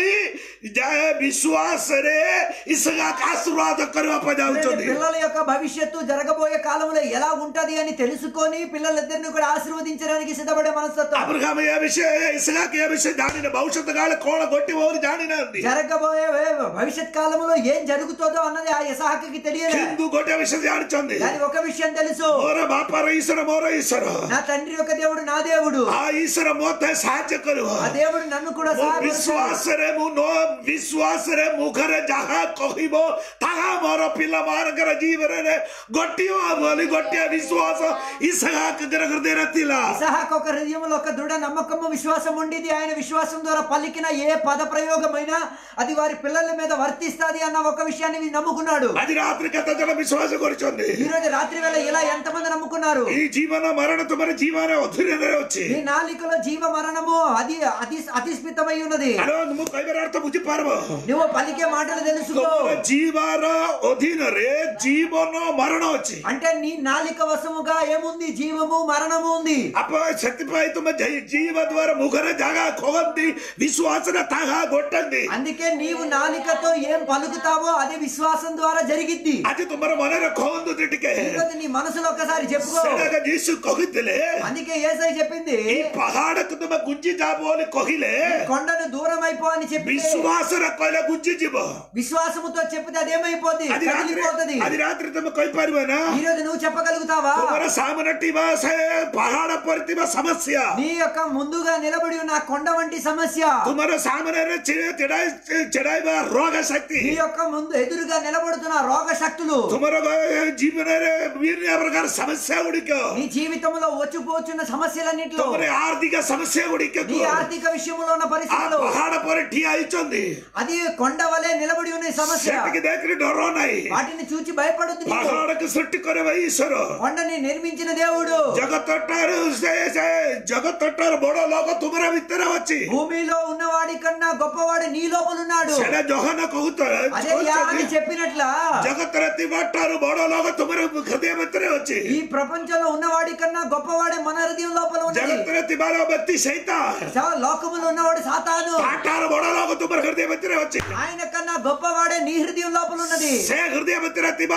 ଯାଏ ବିଶ୍ୱାସରେ ଇସଗାକୁ ଆଶୀର୍ବାଦ କରିବା ପାଇଁ ଯାଉଛନ୍ତି పిల్లల యొక్క భవిష్యత్తు జరగబోయే కాలంలో ఎలా ఉంటది అని తెలుసుకొని పిల్లలిద్దరిని కూడా ఆశీర్వదించడానికి సిద్ధపడే మనస్తత్వం అబ్రహాం ఏ విషయ ఇసగాకు ఏ విషయం జానిన భవిష్యత్ కాల కోణ కొట్టి పోని జానినంది జరగబోయే భవిష్యత్ కాలంలో ఏం జరుగుతుందో అన్నది ఆ ఇసహాకి తెలియదు హిందూ గొట్టే విషయం జానిచంది కానీ ఒక విషయం తెలుసు మోర బాపార ఈశ్వర మోర ఈశ్వర నా తండ్రి యొక్క దేవుడు నా దేవుడు ఆ ఈశ్వర మోత ସାହାଯ୍ୟ କରିବ ఆ దేవుడు నన్ను కూడా ମୋ సహాయపరుస్తాడు. ବିଶ୍ୱାସରେ ମୁଁ ନ ବିଶ୍ୱାସରେ ମୁଖରେ ଯାହା କହିବ ତାହା ମୋର ପିଲାମାନଙ୍କର ଜୀବନରେ ଘଟିବ ବୋଲି ଗୋଟିଏ ବିଶ୍ୱାସ ଇସହାକଙ୍କର ହୃଦୟରେ ଥିଲା ఇసహాకు ఒక హృదయంలో ఒక దృఢ నమ్మకము విశ్వాసం ఉండేది ఆయన విశ్వాసం ద్వారా పలికిన ఏ పద ప్రయోగమైనా అది వారి పిల్లల మీద వర్తిస్తాది అన్న ఒక విషయాన్ని నమ్ముకున్నాడు ଆଜି ରାତ୍ରି କେତେ ଜଣ ବିଶ୍ୱାସ କରିଛନ୍ତି ఈ రోజు రాత్రి వేళ ఇలా ఎంతమంది నమ్ముకున్నారు ఈ జీవన మరణ ତୁମର ଜୀବନ ଅଧୀନରେ ଅଛି ఈ నాలికలో జీవ మరణము అది అతి అతిస్మితమై ఉన్నది ଆରେ ମୁଁ କହିବାର ଅର୍ଥ ବୁଝିପାରିବ నువ్వు పలికే మాటలు తెలుసుకో ତୁମର ଜୀବାର ଅଧୀନରେ ଜୀବନ ମରଣ ଅଛି అంటే నీ నాలిక వశముగా ఏముంది జీవము మరణము ఉంది ଆପଣ ସେଥିପାଇଁ ତୁମେ ଜୀ- ଜୀବ ଦ୍ୱାରା ମୁଖରେ ଜାଗା ଖୋଗନ୍ତି ବିଶ୍ୱାସରେ ତାହା ଗୋଟନ୍ତି అందుకే నీవు నాలికతో ఏం పలుకుతావో అది విశ్వాసం ద్వారా జరిగిద్ది ଆଜି ତୁମର ମନରେ ଖୋଗନ୍ତୁ ଟିକେ ఈరోజు నీ మనసులో ఒకసారి చెప్పుకో ସେଟାକ ଯୀଶୁ କହିଥିଲେ అందుకే ఏసై చెప్పింది ఈ ପାହାଡକୁ ତୁମେ ଗୁଞ୍ଜି ଯା ବୋଲି କହିଲେ కొండను దూరం అయిపో అని చెప్పి ବିଶ୍ୱାସରେ କହିଲେ ଗୁଞ୍ଜି ଯିବ విశ్వాసముతో చెప్తే అదేమైపోద్ది ଆଜି ରାତିରେ కదిలిపోతుంది ଆଜି ରାତିରେ ତୁମେ କହିପାରିବ ନା ఈ రోజు నువ్వు చెప్పగలుగుతావా ତୁମର ସାମନେ ଥିବା ସେ ପାହାଡ ପରି ଥିବା ସମସ୍ୟା నీ యొక్క ముందుగా నిలబడి ఉన్న ఆ కొండ వంటి సమస్య ତୁମର ସାମନାରେ చి- ଚିଡାଇ ଚିଡାଇବା ରୋଗ ଶକ୍ତି నీ యొక్క ముందు ఎదురుగా నిలబడుతున్న రోగ శక్తులు ତୁମର ଜୀବନରେ ବିଭିନ୍ନ ପ୍ରକାର ସମସ୍ୟା ଗୁଡିକ నీ జీవితంలో వచ్చిపోతున్న సమస్యలన్నింటిలో ତୁମର ଆର୍ଥିକ ସମସ୍ୟା ଗୁଡିକ నీ ఆర్థిక విషయంలో ఉన్న ఆ పరిస్థితులు ପାହାଡ ପରେ ଠିଆ ହେଇଛନ୍ତି అది కొండ వలె నిలబడి ఉన్న ఈ సమస్య ସେଠିକି ଦେଖିକି ଡର ନାହିଁ వాటిని చూచి భయపడుతుంది నీవు. ପାହାଡକୁ ସୃଷ୍ଟି କରିବା ଈଶ୍ୱର కొండని నిర్మించిన దేవుడు ଜଗତଟାରୁ ସେ ସେ ଜଗତଟାର ବଡ ଲୋକ ତୁମର ଭିତରେ ଅଛି భూమిలో ఉన్నవాడి కన్నా గొప్పవాడు నీ లోపల ఉన్నాడు ସେଟା ଜହନ କହୁଥାଏ అదే యాని చెప్పినట్ల ଜଗତରେ ଥିବା ଠାରୁ ବଡ ଲୋକ ତୁମର ହୃଦୟ ଭିତରେ ଅଛି ఈ ప్రపంచంలో ఉన్నవాడి కన్నా గొప్పవాడే మన హృదయం లోపల ఉన్నది ଜଗତରେ ଥିବାର ବ୍ୟକ୍ତି ସେଇଟା స- లోకములో ఉన్నవాడు సాతాను ତାଠାରୁ ବଡ ଲୋକ ତୁମର ହୃଦୟ ଭିତରେ ଅଛି ఆయన కన్నా గొప్పవాడే నీ హృదయం లోపల ఉన్నది ସେ ହୃଦୟ ଭିତରେ ଥିବା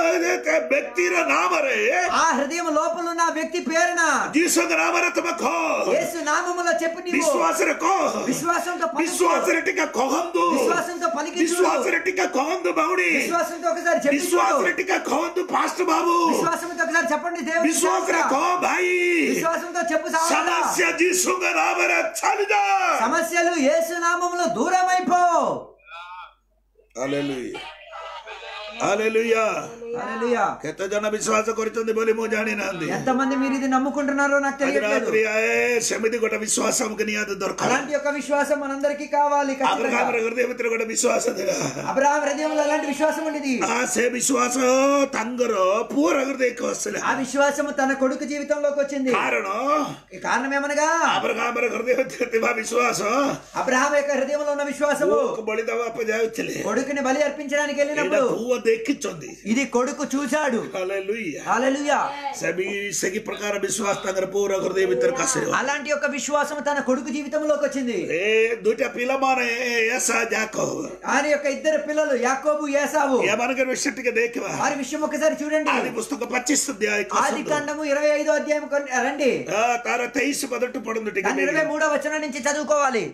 ପ- ବ୍ୟକ୍ତିର ନାମରେ ఆ హృదయం లోపల ఉన్న ఆ వ్యక్తి పేరున ଯୀଶୁଙ୍କ ନାମରେ ତୁମେ କହ యేసు నామములో చెప్పు నీవు ବିଶ୍ୱାସରେ କହ విశ్వాసంతో పలుకు. ବିଶ୍ୱାସରେ ଟିକେ କହନ୍ତୁ విశ్వాసంతో పలికించు ବିଶ୍ୱାସରେ ଟିକେ କହନ୍ତୁ ଭଉଣୀ విశ్వాసంతో ఒకసారి చెప్పు ବିଶ୍ୱାସରେ ଟିକେ କହନ୍ତୁ ଫାଷ୍ଟ ବାବୁ విశ్వాసంతో ఒకసారి చెప్పండి దేవుని ବିଶ୍ୱାସରେ విశ్వాసంతో. କହ ଭାଇ విశ్వాసంతో చెప్పు సహోదరా. ସମସ୍ୟା ଯୀଶୁଙ୍କ ନାମରେ ଚାଲିଯା సమస్యలు యేసు నామములో దూరం అయిపో Hallelujah. ହାଲେଲୁୟା హల్లెలూయా କେତେ ଜଣ ବିଶ୍ୱାସ କରିଛନ୍ତି ବୋଲି ମୁଁ ଜାଣିନାହାନ୍ତି ఎంతమంది మీరు ఇది నమ్ముకుంటున్నారో నాకు ଆଜି తెలియట్లేదు ରାତ୍ରି ଆଏ ସେମିତି ଗୋଟେ ବିଶ୍ୱାସ ଆମକୁ ନିହାତି ଦରକାର అలాంటి ఒక విశ్వాసం మనందరికీ కావాలి ఖచ్చితంగా. ଆବ୍ରାହମର ହୃଦୟ ଭିତରେ ଗୋଟେ ବିଶ୍ୱାସ ଥିଲା అబ్రహాం హృదయంలో అలాంటి విశ్వాసం ఉండేది ఆ ସେ ବିଶ୍ୱାସ ତାଙ୍କର ପୁଅର ହୃଦୟକୁ ଆସିଲା ఆ విశ్వాసము తన కొడుకు జీవితంలోకి వచ్చింది କାରଣ ఈ కారణం ఏమనగా ଆବ୍ରାହମର ହୃଦୟ ଭିତରେ ଥିବା ବିଶ୍ୱାସ అబ్రహాం యొక్క హృదయంలో ఉన్న విశ్వాసము ପୁଅକୁ ବଳି ଦେବା ପାଇଁ ଯାଉଥିଲେ కొడుకుని బలి అర్పించడానికి ଏଇଟା వెళ్ళినప్పుడు ପୁଅ ଦେଖିଛନ୍ତି ఇది కొడుకు చూశాడు ହାଲେଲୁୟା హల్లెలూయా ସେ ବି ସେହି ପ୍ରକାର ବିଶ୍ୱାସ ତାଙ୍କର ପୁଅର ହୃଦୟ ଭିତରକୁ ଆସିବ అలాంటి ఒక విశ్వాసం తన కొడుకు జీవితంలోకి వచ్చింది ଏ ଦୁଇଟା ପିଲାମାନେ ଏସା ଯାକବ ఆయన యొక్క ఇద్దరు పిల్లలు యాకోబు ఏసావు ଏମାନଙ୍କର ବିଷୟ ଟିକେ ଦେଖିବା వారి విషయం ఒకసారి చూడండి ఆది పుస్తక పచ్చిస్ అధ్యాయ ఆది కాండము ఇరవై ఐదో అధ్యాయం కొన్ని- రండి ତାର ତେଇଶ ପଦଠୁ ପଢନ୍ତୁ ଟିକେ దాని ఇరవై మూడో వచనం నుంచి చదువుకోవాలి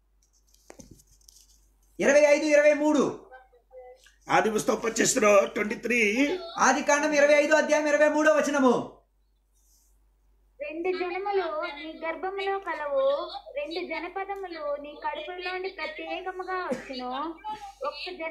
ఇరవై ఐదు ఇరవై మూడు ఆది పుస్తక పచ్చిస్ ର ట్వంటీ త్రీ ఆది కాండం ఇరవై ఐదో అధ్యాయం ఇరవై మూడో వచనము రెండు జనములు నీ గర్భములో కలవు రెండు జనపదములు నీ కడుపులో నుండి ప్రత్యేకముగా వచ్చును ఒక్క జన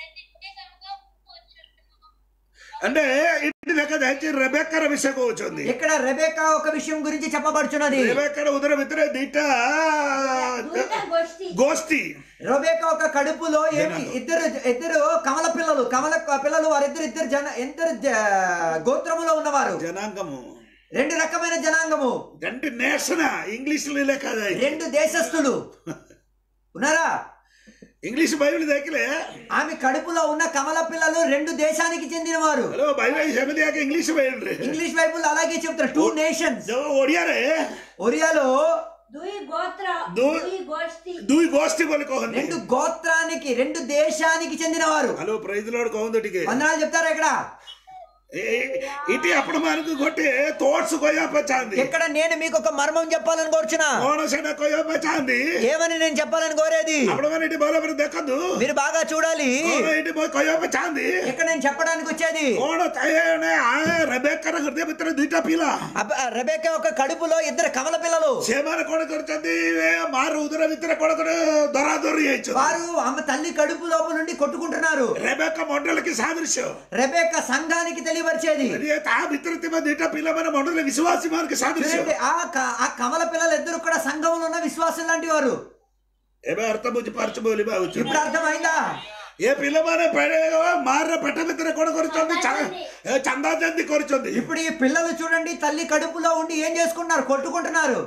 అంటే ఇంటి లెక్క దాచి రెబెక్కర విషయం కହୁଛନ୍ତି ఇక్కడ రెబేకా ఒక విషయం గురించి చెప్పబడుచున్నది రెబెక్కర ఉదర ଭିତରେ ଦିଟା ଦୁଇଟା ଗୋଷ୍ଠୀ ଗୋଷ୍ଠୀ రొబేక ఒక కడుపులో ఏమి ఇద్దరు ఇద్దరు కమల పిల్లలు కమల పిల్లలు వారిద్దరు ఇద్దరు జన ఇద్దరు జ- గోత్రములో ఉన్నవారు జనాంగము రెండు రకమైన జనాంగము రెండు నేషన ఇంగ్లీష్ లెక్క దాయి రెండు దేశస్థులు ఉన్నారా ఇంగ్లీష్ బైబిల్ ଦେଖିଲେ ఆమె కడుపులో ఉన్న కమల పిల్లలు రెండు దేశానికి చెందినవారు హలో బైబిల్ ସେମିତି ଆଗେ ఇంగ్లీష్ బైబిల్ ରେ ఇంగ్లీష్ బైబుల్ అలాగే చెప్తారు టూ నేషన్స్ ଯୋଉ ଓଡିଆରେ ఒరియాలో ଦୁଇ ଗୋତ୍ର ଦୁଇ- ଦୁଇ ଗୋଷ୍ଠୀ ଦୁଇ ଗୋଷ୍ଠୀ ବୋଲି କହନ୍ତି రెండు గోత్రానికి రెండు దేశానికి చెందినవారు హలో ప్రైజ్ లోడ్ କହନ୍ତୁ ଟିକେ వందనాలు చెప్తారా ఇక్కడ ଏ- ଏଠି ଆପଣ ମାନଙ୍କୁ ଗୋଟେ ଥଟ୍ସ କହିବା ପାଇଁ ଚାହାନ୍ତି ఇక్కడ నేను మీకు ఒక మర్మం చెప్పాలని కోరుచున్నా କଣ ସେଇଟା କହିବା ପାଇଁ ଚାହାନ୍ତି ఏమని నేను చెప్పాలని కోరేది ଆପଣ ମାନେ ఎଠି ଭଲ ଭାବରେ ଦେଖନ୍ତୁ మీరు బాగా చూడాలి କଣ ଏଠି ମୁଁ କହିବା ପାଇଁ ଚାହାନ୍ତି ఇక్కడ నేను చెప్పడానికి వచ్చేది କଣ ରେବେକାର ହୃଦୟ ଭିତରେ ଦୁଇଟା ପିଲା అబ్బ, రెబెక్క ఒక కడుపులో ఇద్దరు కమల పిల్లలు ସେମାନେ କଣ କରିଛନ୍ତି ଏ ମାର ଉଦର ଭିତରେ କଣ କଣ ଦରାଦରି ହେଇଛନ୍ତି వారు ఆమె తల్లి కడుపు లోపల నుండి కొట్టుకుంటున్నారు ରେବେକ ମଣ୍ଡଳକି ସାଦୃଶ୍ୟ రెబెక్క సంఘానికి తెలియపరిచేది ଏ ତା ଭିତରେ ଥିବା ଦିଟା ପିଲାମାନେ ମଣ୍ଡଳରେ ବିଶ୍ୱାସୀ ମାନଙ୍କ ସାଦୃଶ୍ୟ చూడండి, ఆ క- ఆ కమల పిల్లలు ఇద్దరు కూడా సంఘంలో ఉన్న విశ్వాసం లాంటి వారు ଏବେ ଅର୍ଥ ବୁଝିପାରୁଛୁ ବୋଲି ଭାବୁଛୁ ఇప్పుడు అర్థమైందా ଏ ପିଲାମାନେ ମାର ପେଟ ଭିତରେ କଣ କରୁଛନ୍ତି ଚା- ଏ ଚାନ୍ଦା ଚାନ୍ଦି କରୁଛନ୍ତି ఇప్పుడు ఈ పిల్లలు చూడండి తల్లి కడుపులో ఉండి ఏం చేసుకుంటున్నారు కొట్టుకుంటున్నారు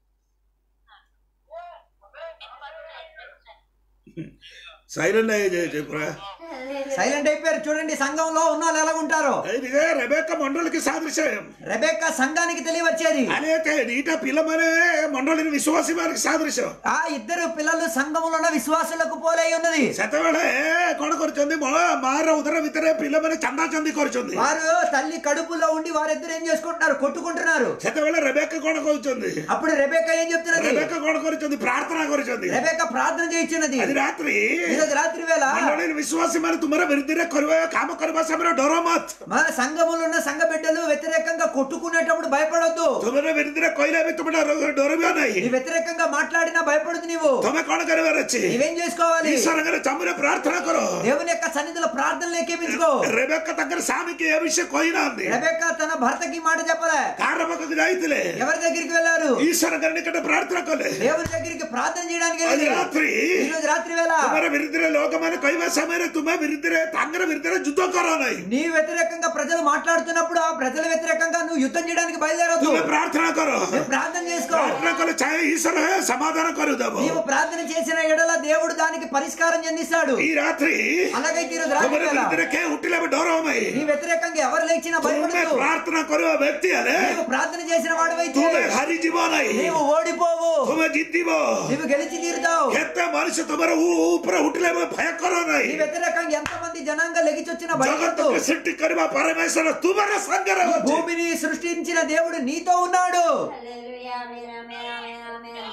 సైలెంట్ అయ్యి పురా సైలెంట్ అయిపోయారు చూడండి సంఘంలో ఉన్న వాళ్ళు ఎలా ఉంటారో ఇదిగే రెబేక మండలికి సాదృశ్యం రెబెక్క సంఘానికి తెలియవచ్చేది అదే ఈట పిల్లమనే మండలిని విశ్వాసీ వారికి సాదృశ్యం ఆ ఇద్దరు పిల్లలు సంఘములో ఉన్న విశ్వాసులకు పోలై ఉన్నది ସେତେବେଳେ କଣ କରୁଛନ୍ତି ମ- ମାର ଉଦର ଭିତରେ ପିଲାମାନେ ଚାନ୍ଦା ଚାନ୍ଦି କରୁଛନ୍ତି వారు తల్లి కడుపులో ఉండి వారిద్దరు ఏం చేసుకుంటున్నారు కొట్టుకుంటున్నారు ସେତେବେଳେ ରେବେକ କଣ କହୁଛନ୍ତି అప్పుడు రెబెక్క ఏం చెప్తున్నది ରେବେକ କଣ କରୁଛନ୍ତି ପ୍ରାର୍ଥନା କରୁଛନ୍ତି రెబెక్క ప్రార్థన చేయించున్నది ଆଜି ରାତ୍ରି ఈరోజు రాత్రి వేళ మండలిని విశ్వాసీ ମାନେ ତୁମର ବିରୁଦ୍ଧରେ କରିବା କାମ କରିବା ସମୟରେ ଡର ମତ మన సంఘములో ఉన్న సంఘ బిడ్డలు వ్యతిరేకంగా కొట్టుకునేటప్పుడు భయపడొద్దు ତୁମର ବିରୁଦ୍ଧରେ କହିଲେ ବି ତୁମେ ଡର- ଡରିବ ନାହିଁ నీ వ్యతిరేకంగా మాట్లాడినా భయపడదు నీవు ତମେ କଣ କରିବାର ଅଛି నీవేం చేసుకోవాలి ଈଶ୍ୱରଙ୍କର ଚମୁରେ ପ୍ରାର୍ଥନା କର దేవుని యొక్క సన్నిధిలో ప్రార్థనలు ఎక్కిపించుకో ରେବେକ ତାଙ୍କର ସ୍ୱାମୀକି ଏ ବିଷୟ କହିନାହାନ୍ତି రెబెక్క తన భర్తకి మాట చెప్పలే କାହାର ପାଖକୁ ଯାଇଥିଲେ ఎవరి దగ్గరికి వెళ్ళారు ଈଶ୍ୱରଙ୍କର ନିକଟ ପ୍ରାର୍ଥନା କଲେ దేవుని దగ్గరికి ప్రార్థన చేయడానికి ଆଜି వెళ్ళారు ରାତ୍ରି ఈ రోజు రాత్రి వేళ ତୁମର ବିରୁଦ୍ଧରେ ଲୋକମାନେ କହିବା ସମୟରେ ତୁମେ ବିରୁଦ୍ଧରେ ତାଙ୍କର ବିରୁଦ୍ଧରେ ଯୁଦ୍ଧ କର ନାହିଁ నీ వ్యతిరేకంగా ప్రజలు మాట్లాడుతున్నప్పుడు ఆ ప్రజల వ్యతిరేకంగా నువ్వు యుద్ధం చేయడానికి బయలుదేరొద్దు ତୁମେ ପ୍ରାର୍ଥନା କର నువ్వు ప్రార్థన చేసుకో ପ୍ରାର୍ଥନା କଲେ ଚାहे ଈଶ୍ୱର ସମାଧାନ କରିଦେବ నీవు ప్రార్థన చేసిన ఎడల దేవుడు దానికి పరిష్కారం చెందిస్తాడు ఈ రాత్రి అలాగైతే ఈ రోజు రాత్రి ତୁମର వేళ ବିରୁଦ୍ଧରେ କେ ଉଠିଲେ ବି ଡର ନାହିଁ నీ వ్యతిరేకంగా ఎవరు లేచినా ତୁମେ భయపడదు ପ୍ରାର୍ଥନା କରିବା ବ୍ୟକ୍ତି ହେଲେ నీవు ప్రార్థన చేసిన వాడివైతే ତୁମେ ହାରିଯିବ ନାହିଁ నీవు ఓడిపోవు ତୁମେ ଜିତିବ నీవు గెలిచి తీరుతావు କେତେ ମଣିଷ ତୁମର ଉ- ଉପରେ ଉଠିଲେ ବି ଭୟ କର నీ ନାହିଁ వ్యతిరేకంగా ఎంత మంది జనాంగ లెగిచొచ్చిన భయపడదు ଜଗତକୁ ସୃଷ୍ଟି କରିବା ପରମେଶ୍ୱର ତୁମର ସାଙ୍ଗରେ ଅଛି భూమిని సృష్టించిన దేవుడు నీతో ఉన్నాడు Hallelujah, amen, amen, amen, amen.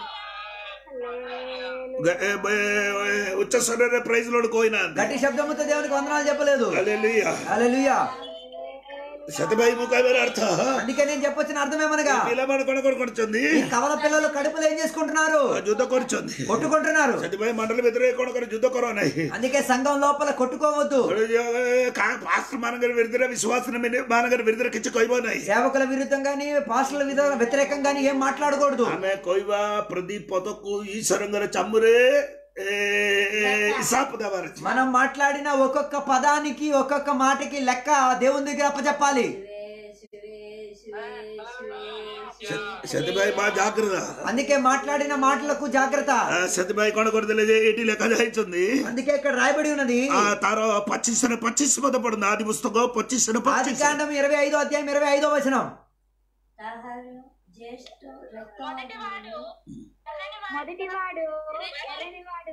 గ- ఏ- ఏ- ఏ- ఉచ్చ స్వରରେ ప్రైజ్ లోడ్ కోయినాంది గట్టి శబ్దముతో దేవునికి వందనాలు చెప్పలేదు హల్లెలూయా హల్లెలూయా ସେଥିପାଇଁ ମୁଁ କହିବାର ଅର୍ଥ అందుకే నేను చెప్పొచ్చిన అర్థం ఏమనగా ପିଲାମାନେ କଣ କଣ କରୁଛନ୍ତି ఈ కవల పిల్లలు కడుపులో ఏం చేసుకుంటున్నారు ଯୁଦ୍ଧ କରୁଛନ୍ତି కొట్టుకుంటున్నారు ସେଥିପାଇଁ ମଣ୍ଡଳ ଭିତରେ କଣ କର ଯୁଦ୍ଧ କର ନାହିଁ అందుకే సంఘం లోపల కొట్టుకోవద్దు ପାଷ୍ଟ ମାନଙ୍କର ବିରୁଦ୍ଧରେ ବିଶ୍ୱାସ ମାନଙ୍କର ବିରୁଦ୍ଧରେ କିଛି କହିବ ନାହିଁ సేవకుల విరుద్ధంగాని పాస్టర్ల విధ- వ్యతిరేకంగాని ఏం మాట్లాడకూడదు ଆମେ କହିବା ପ୍ରଦୀପ ପଦକୁ ଈଶ୍ୱରଙ୍କର ଚାମୁରେ ଏ, ହିସାବ ଦେବାର ଅଛି మనం మాట్లాడిన ఒక్కొక్క పదానికి ఒక్కొక్క మాటకి లెక్క దేవుని దగ్గర అప్పచెప్పాలి ସେଥିପାଇଁ ମା ଜାଗ୍ରତ అందుకే మాట్లాడిన మాటలకు జాగ్రత్త ଆ, ସେଥିପାଇଁ କଣ କରିଦେଲେ ଯେ ଏଇଠି ଲେଖା ଯାଇଛନ୍ତି అందుకే ఇక్కడ రాయబడి ఉన్నది ఆ, ତାର ପଚିଶ ପଚିଶ ପଦ ପଡୁନି ଆଦି పుస్తକ పచ్చిଶ ఆది పచ్చిଶ కాండం ఇరవై ఐదో అధ్యాయం ఇరవై ఐదో వచనం ତାହାର ଜ୍ୟେଷ୍ଠ ରକ୍ତ మొదటివాడు ఎర్రనివాడు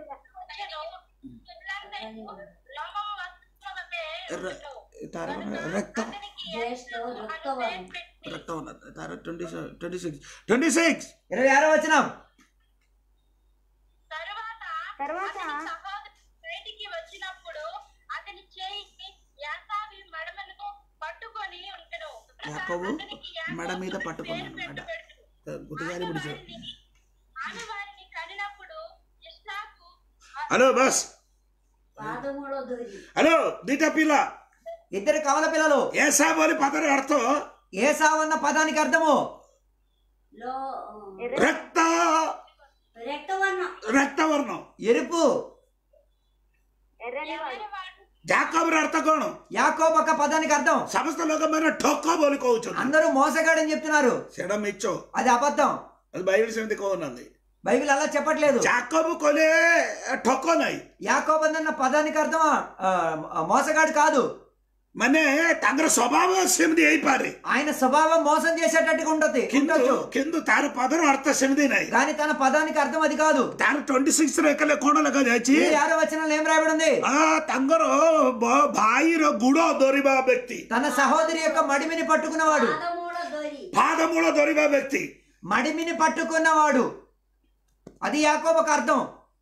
ତାର ରକ୍ତ ଜ୍ୟେଷ୍ଠ ରକ୍ତବର୍ଣ୍ଣ ରକ୍ତ ତାର twenty twenty six twenty six ఇరవై ఆరో వచనం తర్వాత బయటికి వచ్చినప్పుడు అతని చేయికి యాసావి మడమలకు పట్టుకొని ఉండను యాకోబు మెడ మీద పట్టుకున్నాడు మెడ గుర్తుగానే పిడిచాడు ఆమె వారిని కనినప్పుడు ఇస్సాకు హలో బస్ ପାଦମୂଳ ଧରି హలో ଦିଟା ପିଲା ఇద్దరు కవల పిల్లలు ఏసా ବୋଲି పదର ଅର୍ଥ ఏసావన్న పదానికి అర్థము లో ରକ୍ତ రక్తవర్ణ ରକ୍ତବର୍ଣ୍ଣ ఎరుపు ఎర్రనివాడు ଜାକବର ଅର୍ଥ କଣ యాకోబ్ ఒక పదానికి అర్థం ସମସ୍ତ ଲୋକମାନେ ଠକ ବୋଲି କହୁଛନ୍ତି అందరూ మోసగాడని చెప్తున్నారు ସେଇଟା ମିଛ అది అబద్ధం అది బైబిల్ ସେମିତି କହୁନାହାନ୍ତି బైబిల్ అలా చెప్పట్లేదు ଜାକବ କହିଲେ ଠକ ନାହିଁ యాకోబ్ అన్న పదానికి అర్థం ఆ, మోసగాడు కాదు ମାନେ ତାଙ୍କର ସ୍ୱଭାବ ସେମିତି ହେଇପାରେ ఆయన స్వభావం మోసం చేసేటట్టుగా ఉంటది କିନ୍ତୁ ఉండొచ్చు କିନ୍ତୁ ତାର ପଦର ଅର୍ଥ ସେମିତି ନାହିଁ కానీ తన పదానికి అర్థం అది కాదు ତାର ଟ୍ୱେଣ୍ଟି ସିକ୍ସ ରେ ଏକଲେ କଣ ଲେଖାଯାଇଛି ఈ ఆరో వచనంలో ఏం రాయబడి ఉంది ଆ, ତାଙ୍କର ବ- ଭାଇର ଗୁଡ ଧରିବା ବ୍ୟକ୍ତି తన సహోదరి యొక్క మడిమిని పట్టుకున్నవాడు ପାଦମୂଳ ଧରି ପାଦମୂଳ ଧରିବା ବ୍ୟକ୍ତି మడిమిని పట్టుకున్నవాడు అది యాకోబ్ ఒక అర్థం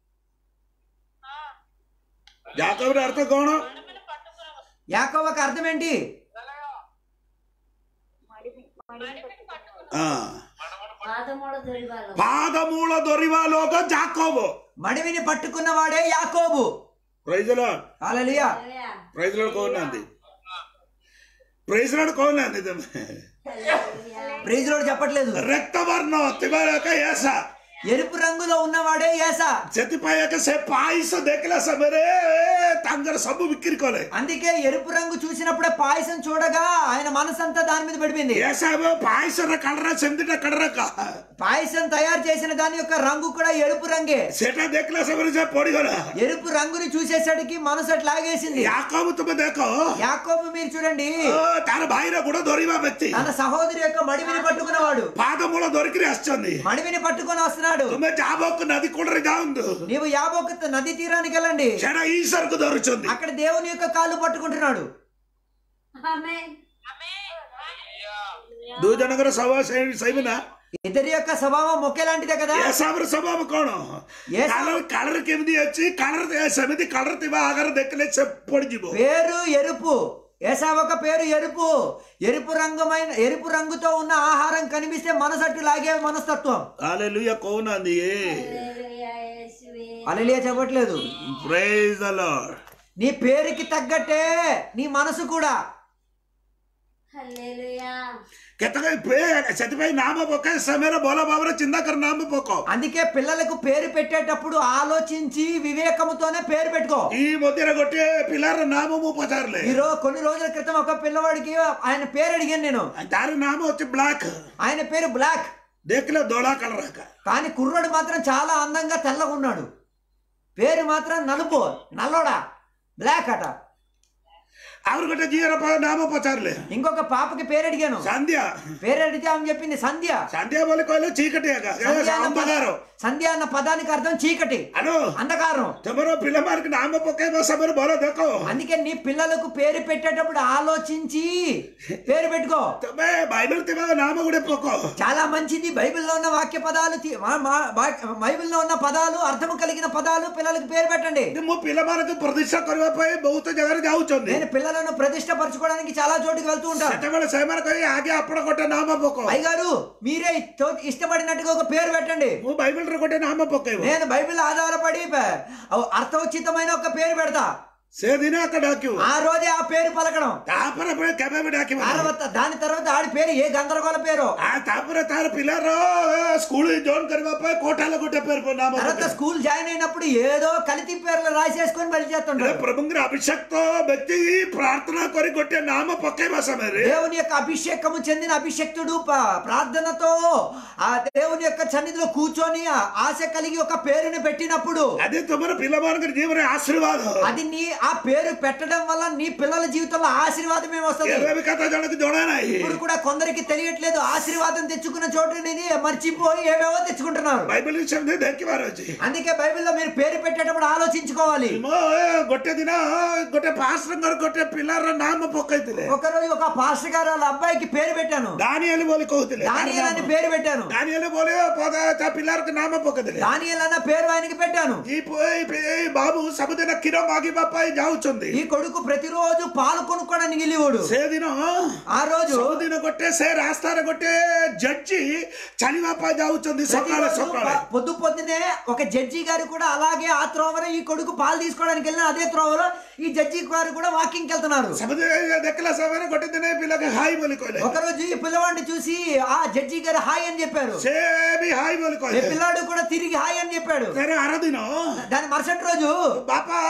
ଜାକବର ଅର୍ଥ କଣ యాకోబ్ ఒక అర్థం ఏంటి ହଁ ପାଦମୂଳ ଧରିବା ଲୋକ ପାଦମୂଳ ଧରିବା ଲୋକ ଜାକବ మడిమిని పట్టుకున్నవాడే యాకోబు praise Lord hallelujah Hallelujah. Praise Lord କହୁନାହାନ୍ତି ପ୍రైଜ ଲର୍ଡ କହୁନାହାନ୍ତି ତମେ Hallelujah. ప్రైజ్ లోడ్ చెప్పట్లేదు ରକ୍ତବର୍ଣ୍ଣ ଥିବା ଲୋକ ଏସା ఎరుపు రంగులో ఉన్నవాడే ఏసా ସେଥିପାଇଁ ଏକା ସେ ପାଇସ ଦେଖିଲା ସମୟରେ ତାଙ୍କର ସବୁ ବିକ୍ରି କଲେ అందుకే ఎరుపు రంగు చూసినప్పుడే పాయసం చూడగా ఆయన మనసంతా దాని మీద పడిపోయింది ଏସା ପାଇସର କଲର ସେମିତିଟା କଲର పాయసం తయారు చేసిన దాని యొక్క రంగు కూడా ఎరుపు రంగే ସେଟା ଦେଖିଲା ସମୟରେ ସେ ପଡିଗଲା ఎరుపు రంగుని చూసేసరికి మనసు అట్లా లాగేసింది యాకోబు ତୁମେ ଦେଖ యాకోబు మీరు చూడండి ଓ, ତାର ଭାଇର ଗୋଡ ଧରିବା ବ୍ୟକ୍ତି తన సహోదరి యొక్క మడిమిని పట్టుకున్నవాడు ପାଦମୂଳ ଧରିକିରି ଆସିଛନ୍ତି మడిమిని పట్టుకొని వస్తున్నాడు ତୁମେ ଯାବକ ନଦୀ କୂଳରେ ଯାଆନ୍ତୁ నీవు యాబోకు నది తీరానికి వెళ్ళండి ସେଟା ଈଶ୍ୱରକୁ ଧରୁଛନ୍ତି అక్కడ దేవుని యొక్క కాళ్ళు పట్టుకుంటున్నాడు Amen. ଦୁଇ ଜଣଙ୍କର ସ୍ୱଭାବ ସେଇ ନା ఇద్దరి యొక్క స్వభావం ఒకేలాంటిదే కదా ଏସବର ସ୍ୱଭାବ କଣ ଏସବ- କାଲର କାଲର କେମିତି ଅଛି କାଲର ସେମିତି କାଲର ଥିବା ଆଗରେ ଦେଖିଲେ ସେ ପଡିଯିବ పేరు ఎరుపు ఏసా ఒక పేరు ఎరుపు ఎరుపు రంగుమైన ఎరుపు రంగుతో ఉన్న ఆహారం కనిపిస్తే మనసట్టు లాగే మనస్తత్వం ହାଲେଲୁୟା କହୁନାହାନ୍ତି ଏ Hallelujah, యేసువే. అలలియా చెప్పట్లేదు ପ୍ରେଜ ଦ ଲର୍ଡ నీ పేరుకి తగ్గట్టే నీ మనసు కూడా Hallelujah. କେତେକ ପେ- ସେଥିପାଇଁ ନାମ ପକାଏ ସମୟରେ ଭଲ ଭାବରେ ଚିନ୍ତା କରି ନାମ ପକ అందుకే పిల్లలకు పేరు పెట్టేటప్పుడు ఆలోచించి వివేకముతోనే పేరు పెట్టుకో ఈ ମଧ୍ୟରେ ଗୋଟିଏ ପିଲାର ନାମ ମୁଁ ପଚାରିଲେ ఈ రోజు కొన్ని రోజుల క్రితం ఒక పిల్లవాడికి ఆయన పేరు అడిగాను నేను ତାର నామ వచ్చి బ్లాక్ ఆయన పేరు బ్లాక్ ଦେଖିଲେ ଧଳା କଲର ଏକା కానీ కుర్రోడు మాత్రం చాలా అందంగా తెల్లగా ఉన్నాడు పేరు మాత్రం నలుపు నల్లోడా బ్లాక్ అట ଆହୁରି ଗୋଟେ ଝିଅର ପା- ନାମ ପଚାରିଲେ ఇంకొక పాపకి పేరు అడిగాను ସାନ୍ଧ୍ୟା పేరు అడిగితే ఆమె చెప్పింది సంధ్య ସାନ୍ଧ୍ୟା ବୋଲି କହିଲେ చీకటి ଏକା ଏ సంధ్య అన్న పద- ଅନ୍ଧକାର సంధ్య అన్న పదానికి అర్థం చీకటి ହ୍ୟାଲୋ అంధకారం ତମର ପିଲାମାନଙ୍କୁ ନାମ పକେଇବା ସମୟରେ ଭଲ ଦେଖ అందుకే నీ పిల్లలకు పేరు పెట్టేటప్పుడు ఆలోచించి పేరు పెట్టుకో ତମେ ବାଇବେଲ ଥିବା ନାମ ଗୋଟେ ପକ చాలా మంచిది బైబిల్లో ఉన్న వాక్య పదాలు తీ- మా- మా- వాక్- బైబిల్లో ఉన్న పదాలు అర్థం కలిగిన పదాలు పిల్లలకు పేరు పెట్టండి ମୁଁ ପିଲାମାନଙ୍କୁ ପ୍ରତିଷ୍ଠା କରିବା ପାଇଁ ବହୁତ ଜାଗାରେ ଯାଉଛନ୍ତି నేను పిల్లల పిల్లలను ప్రతిష్టపరచుకోవడానికి చాలా చోటుకి వెళ్తూ ఉంటారు ସେତେବେଳେ ସେମାନେ କହି ଆଗେ ଆପଣ ଗୋଟେ ନାମ ପକାଅ అయ్యగారు మీరే తో- ఇష్టపడినట్టుగా ఒక పేరు పెట్టండి ମୁଁ ବାଇବେଲରେ ଗୋଟେ నామ ପକେଇବ నేను బైబిల్ ఆధారపడి ప- అర్థోచితమైన ఒక పేరు పెడతా ସେଦିନ ଏକା ଡାକିବ ఆ రోజే ఆ పేరు పలకడం ତାପରେ ପୁଣି କେବେ ବି ଡାକିବ ନାହିଁ। తర్వాత దాని తర్వాత ఆడి పేరు ఏ గందరగోళ పేరు ଆ ତାପରେ ତାର ପିଲାର ସ୍କୁଲ ଜଏନ୍ କରିବା ପାଇଁ କୋଟାଲେ ଗୋଟେ పేరు ନାମ తర్వాత ପକେଇବ। స్కూల్ జాయిన్ అయినప్పుడు ఏదో కలితి పేర్లు రాసేసుకొని బలి ଏ చేస్తుంటారు ପ୍ରଭୁଙ୍କର ଅଭିଷକ୍ତ ବ୍ୟକ୍ତି ପ୍ରାର୍ଥନା କରି ଗୋଟିଏ ନାମ ପକେଇବା ସମୟରେ దేవుని యొక్క అభిషేకము చెందిన అభిషక్తుడు ప- ప్రార్థనతో ఆ దేవుని యొక్క సన్నిధిలో కూర్చొని ఆ ఆశ కలిగి ఒక పేరుని పెట్టినప్పుడు అది ତୁମର ପିଲାମାନଙ୍କର ଜୀବନରେ ఆశీర్వాଦ అది నీ ఆ పేరు పెట్టడం వల్ల నీ పిల్లల జీవితంలో ఆశీర్వాదం ఏమొస్తుంది ଏବେ ବି କଥା ଜଣకు ଜଣା ନାହିଁ ఇప్పుడు కూడా కొందరికి తెలియట్లేదు ఆశీర్వాదం తెచ్చుకున్న చోటు అనేది మర్చిపోయి ఏవేవో తెచ్చుకుంటున్నారు ବାଇବେଲ ସେମିତି ଦେଖିବାର ଅଛି అందుకే బైబిల్లో మీరు పేరు పెట్టేటప్పుడు ఆలోచించుకోవాలి ମୋ ଏ ଗୋଟେ ଦିନ ଗୋଟେ ପାଷ୍ଟରଙ୍କର ଗୋଟେ ପିଲାର ନାମ ପକେଇଥିଲେ ఒకరోజు ఒక పాస్టర్ గారు వాళ్ళ అబ్బాయికి పేరు పెట్టాను ଦାନିଏଲ ବୋଲି କହୁଥିଲେ దానియల్ అని పేరు పెట్టాను ଦାନିଏଲ ବୋଲି ପଦ- ତା ପିଲାର ନାମ ପକେଇଥିଲେ దానియల్ అన్న పేరు ఆయనకి పెట్టాను ఈ పు- ఈ- ఈ బాబు ସବୁଦିନ କ୍ଷୀର ମାଗିବା ପାଇଁ ଯାଉଛନ୍ତି ఈ కొడుకు ప్రతిరోజు పాలు కొనుక్కోడానికి వెళ్ళేవాడు ସେଦିନ ఆ రోజు ସବୁଦିନ ଗୋଟେ ସେ ରାସ୍ତାରେ ଗୋଟେ ଜడ్ଜି ଚାଲିବା ପାଇଁ ଯାଉଛନ୍ତି ସକାଳେ ప్రతిరోజు ସକାଳେ ప- పొద్దు పొద్దునే ఒక జడ్జి గారు కూడా అలాగే ఆ త్రోవలో ఈ కొడుకు పాలు తీసుకోవడానికి వెళ్ళిన అదే త్రోవలో ఈ జడ్జి గారు కూడా వాకింగ్ వెళ్తున్నారు ସବୁଦିନ ଦେଖିଲା ସମୟରେ ଗୋଟେ ଦିନ ଏ ପିଲାକୁ ହାଇ ବୋଲି କହିଲେ ఒక రోజు ఈ పిల్లవాడిని చూసి ఆ జడ్జి గారు హాయ్ అని చెప్పారు ସେ ବି ହାଇ ବୋଲି ఈ କହିଲେ పిల్లాడు కూడా తిరిగి హాయ్ అని చెప్పాడు ତାର ଆର ଦିନ దాని మరుసటి రోజు ବାପା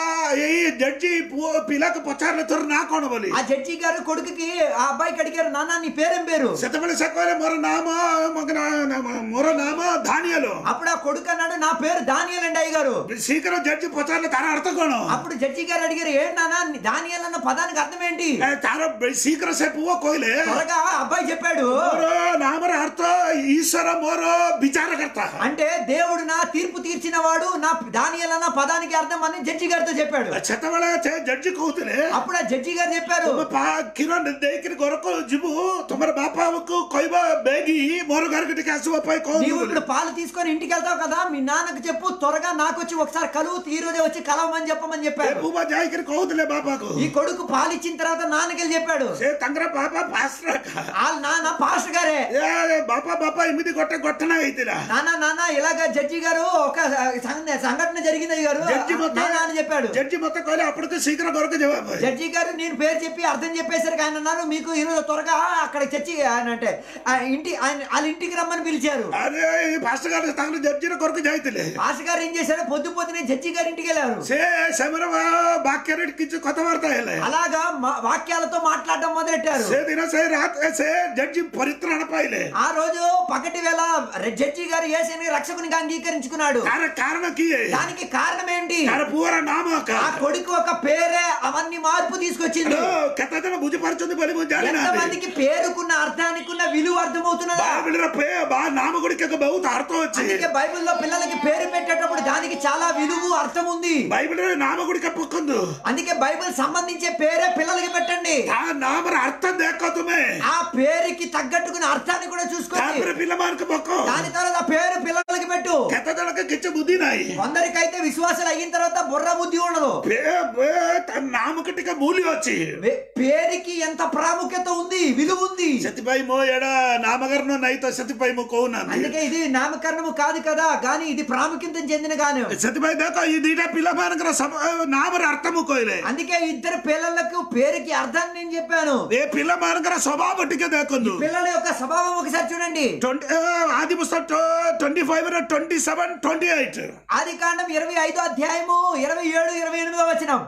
ଏଇ ଜడ్ଜି ପୁଅ ପିଲାକୁ ପଚାରିଲେ ତୋର ନାଁ କଣ ବୋଲି ఆ జడ్జి గారు కొడుకుకి ఆ అబ్బాయికి అడిగారు నాన్న నీ పేరేం పేరు ସେତେବେଳେ ସେ କହିଲେ ମୋର ନାମ ମୋ- ନା- ମୋର ନାମ ଧାନିଏଲ అప్పుడు ఆ కొడుకు అన్నాడు నా పేరు దానియల్ అండి అయ్య గారు ଶୀଘ୍ର ଜడ్ଜି పଚାରିଲେ ତାର ଅର୍ଥ କଣ అప్పుడు జడ్జి గారు అడిగారు ఏంటి నాన్న దానియల్ అన్న పదానికి అర్థం ఏంటి ଏ, ତାର ଶୀଘ୍ର ସେ ପୁଅ କହିଲେ త్వరగా ఆ అబ్బాయి చెప్పాడు ମୋର ନାମର ଅର୍ଥ ଈଶ୍ୱର ମୋର ବିଚାରକର୍ତ୍ତା అంటే దేవుడు నా తీర్పు తీర్చిన వాడు నా దానియల్ అన్న పదానికి అర్థం అని జడ్జి గారితో చెప్పాడు ସେତେବେଳେ ସେ ଜడ్ଜି କହୁଥିଲେ అప్పుడు ఆ జడ్జి గారు చెప్పారు ତୁମେ ପା- କ୍ଷୀର ଦେଇକିରି ଘରକୁ ଯିବୁ ତମର ବାପାକୁ କହିବ ବେଗି ମୋର ଘରକୁ ଟିକେ ଆସିବା ପାଇଁ నీవు କହୁଛୁ ఇప్పుడు పాలు తీసుకొని ఇంటికి వెళ్తావు కదా మీ నాన్నకు చెప్పు త్వరగా నాకు వచ్చి ఒకసారి కలువు ఈ రోజే వచ్చి కలవమని చెప్పమని ଏ చెప్పాడు ବୁବା ଯାଇକିରି କହୁଥିଲେ ବାପାକୁ ఈ కొడుకు పాలు ఇచ్చిన తర్వాత నాన్నకెళ్ళి చెప్పాడు ସେ ତାଙ୍କର ବାପା ପାଷ୍ଟର ଏକା। వాళ్ళ నాన్న పాస్టర్ గారే ଏ ବାପା ବାପା ଏମିତି ଗୋଟେ ଘଟଣା ହେଇଥିଲା నాన్న నాన్న ఇలాగ జడ్జి గారు ఒక సంఘ- సంఘటన జరిగింది అయ్య గారు జడ్జి మొత్తం నాన్న అని చెప్పాడు జడ్జి మొత్తం କହିଲେ అప్పటికి శీఘ్ర ଘରକୁ ଯିବା ପାଇଁ జడ్జి గారు నేను పేరు చెప్పి అర్థం చెప్పేసరికి ఆయన అన్నారు మీకు ఈరోజు త్వరగా అక్కడ చర్చి ఆయన అంటే ఆ ఇంటి ఆయన వాళ్ళ ఇంటికి రమ్మని పిలిచారు ଆରେ ଏଇ ପାଷ୍ଟର ଗାరు ତାଙ୍କର ଜడ్ଜିର ଘରକୁ ଯାଇଥିଲେ పాస్టర్ గారు ఏం చేశారు పొద్దు పొద్దునే జడ్జి గారి ఇంటికి వెళ్ళారు ସେ ସେମାନେ ବା- ବାକ୍ୟରେ କିଛି କଥାବାର୍ତ୍ତା ହେଲେ అలాగా మా- వాక్యాలతో మాట్లాడడం మొదలెట్టారు ସେଦିନ ସେ ରାତ ସେ ଜడ్ଜି ପରିତ୍ରାଣ ପାଇଲେ ఆ రోజు పగటి వేళ జడ్జి గారు ఏసైని రక్షకునిగా అంగీకరించుకున్నాడు ତାର କାରଣ କିଏ దానికి కారణం ఏంటి ତାର ପୁଅର ନାମ ଏକା ఆ కొడుకు ఒక పేరే అవన్నీ మార్పు తీసుకొచ్చింది ହ୍ୟାଲୋ, କେତେ ଜଣ ବୁଝିପାରୁଛନ୍ତି ବୋଲି ମୁଁ ଜାଣିନାହାନ୍ତି ఎంతమందికి పేరుకున్న అర్థానికి ఉన్న విలువ అర్థమవుతున్నదా ବାଇబିଲର ପେ- ବା ନାମ ଗୁଡ଼ିକ ବହୁତ ଅର୍ଥ ଅଛି అందుకే బైబిల్లో పిల్లలకి పేరు పెట్టేటప్పుడు దానికి చాలా విలువ అర్థం ఉంది ବାଇబିଲରେ ନାମ ଗୁଡ଼ିକ ପକନ୍ତୁ అందుకే బైబిల్ సంబంధించే పేరే పిల్లలకి పెట్టండి ତା ନାମର ଅର୍ଥ ଦେଖ ତୁମେ ఆ పేరుకి తగ్గట్టుకున్న అర్థాన్ని కూడా చూసుకోండి ତାପରେ ପିଲାମାନଙ୍କୁ ପକ దాని తర్వాత ఆ పేరు పిల్లలకి పెట్టు କେତେ ଜଣක କିଛି ବୁଦ୍ଧି ନାହିଁ కొందరికైతే విశ్వాసాలు అయిన తర్వాత బుర్ర బుద్ధి ఉండదు ପେ- ପେ- ତା ନାମକୁ ଟିକେ ମୂଲ୍ୟ ଅଛି వే- పేరుకి ఎంత ప్రాముఖ్యత ఉంది విలువ ఉంది ସେଥିପାଇଁ ମୋ ଏଇଟା ନାମକରଣ ନାହିଁ ତ ସେଥିପାଇଁ ମୁଁ କହୁନାହାନ୍ତି అందుకే ఇది నామకరణము కాదు కదా గాని ఇది ప్రాముఖ్యత చెందిన గాను ସେଥିପାଇଁ ଦେଖ ఈ ଦିଟା ପିଲାମାନଙ୍କର ସବ- ନାମର ଅର୍ଥ ମୁଁ କହିଲେ అందుకే ఇద్దరు పిల్లలకు పేరుకి అర్థాన్ని నేను చెప్పాను ଏ ପିଲାମାନଙ୍କର ସ୍ୱଭାବ ଟିକେ ଦେଖନ୍ତୁ పిల్లల యొక్క స్వభావం ఒకసారి చూడండి ట్వంటీ ఆది పుస్తకం twenty five twenty seven twenty eight ఆది కాండం ఇరవై ఐదో అధ్యాయము ఇరవై ఏడు ఇరవై ఎనిమిదో వచనం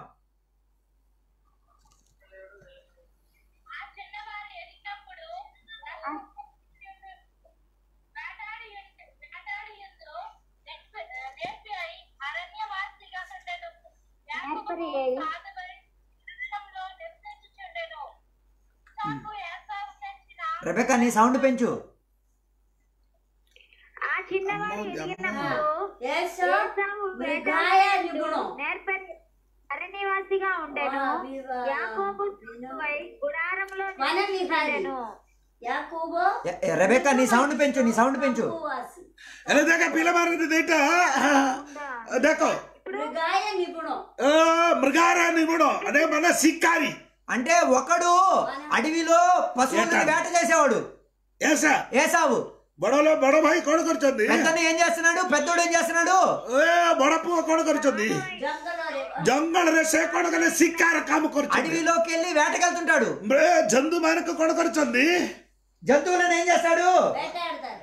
ఆ చిన్నవారు ఎదిగినప్పుడు వేటాడి వేటాడియందు నేర్పి అయి అరణ్యవాసిగా ఉండెను. యాకోబు నేర్పరి అయి. పాదపడి హృదయంలో నివసించుచుండెను. ఇస్సాకు ఏసావు తెచ్చిన రెబెకా నీ సౌండ్ పెంచు ఆ చిన్నవాడు ఎదిగినప్పుడు యేసు ఏసావు మృగాయ నిపుణం. నేర్పరి అరణ్యవాసిగా ఉండెను ఆ, వివా- యాకోబు విను. పై గుడారంలో వన విహారి. ఉండెను యాకోబు ఎ- ఎ, రెబెకా నీ సౌండ్ పెంచు నీ సౌండ్ పెంచు ఉపవాసి. ହେଲେ ଦେଖ ପିଲାମାନଙ୍କ ଦିଟା ଦେଖ మృగాయ నిపుణం ଅ, ମୃଗାର ନିବୁଣ ମାନେ ମାନେ ଶିକାରୀ అంటే ఒకడు అడవిలో పశువులను ఏటాడు. వేట చేసేవాడు ऐसा ఏసావు ବଡ ବଡ ଭାଇ କଣ କରିଛନ୍ତି పెద్దను ఏం చేస్తున్నాడు పెద్దోడు ఏం చేస్తున్నాడు ଏ ବଡ ପୁଅ କଣ କରିଛନ୍ତି ଜଙ୍ଗଲରେ ଜଙ୍ଗଲରେ ସେ କଣ କଲେ ଶିକାର କାମ କରୁଛନ୍ତି అడవిలోకి వెళ్ళి వేటకెళ్తుంటాడు ଏ ଜନ୍ତୁ ମାନଙ୍କୁ କଣ କରିଛନ୍ତି జంతువులను ఏం చేస్తాడు వేటాడతారు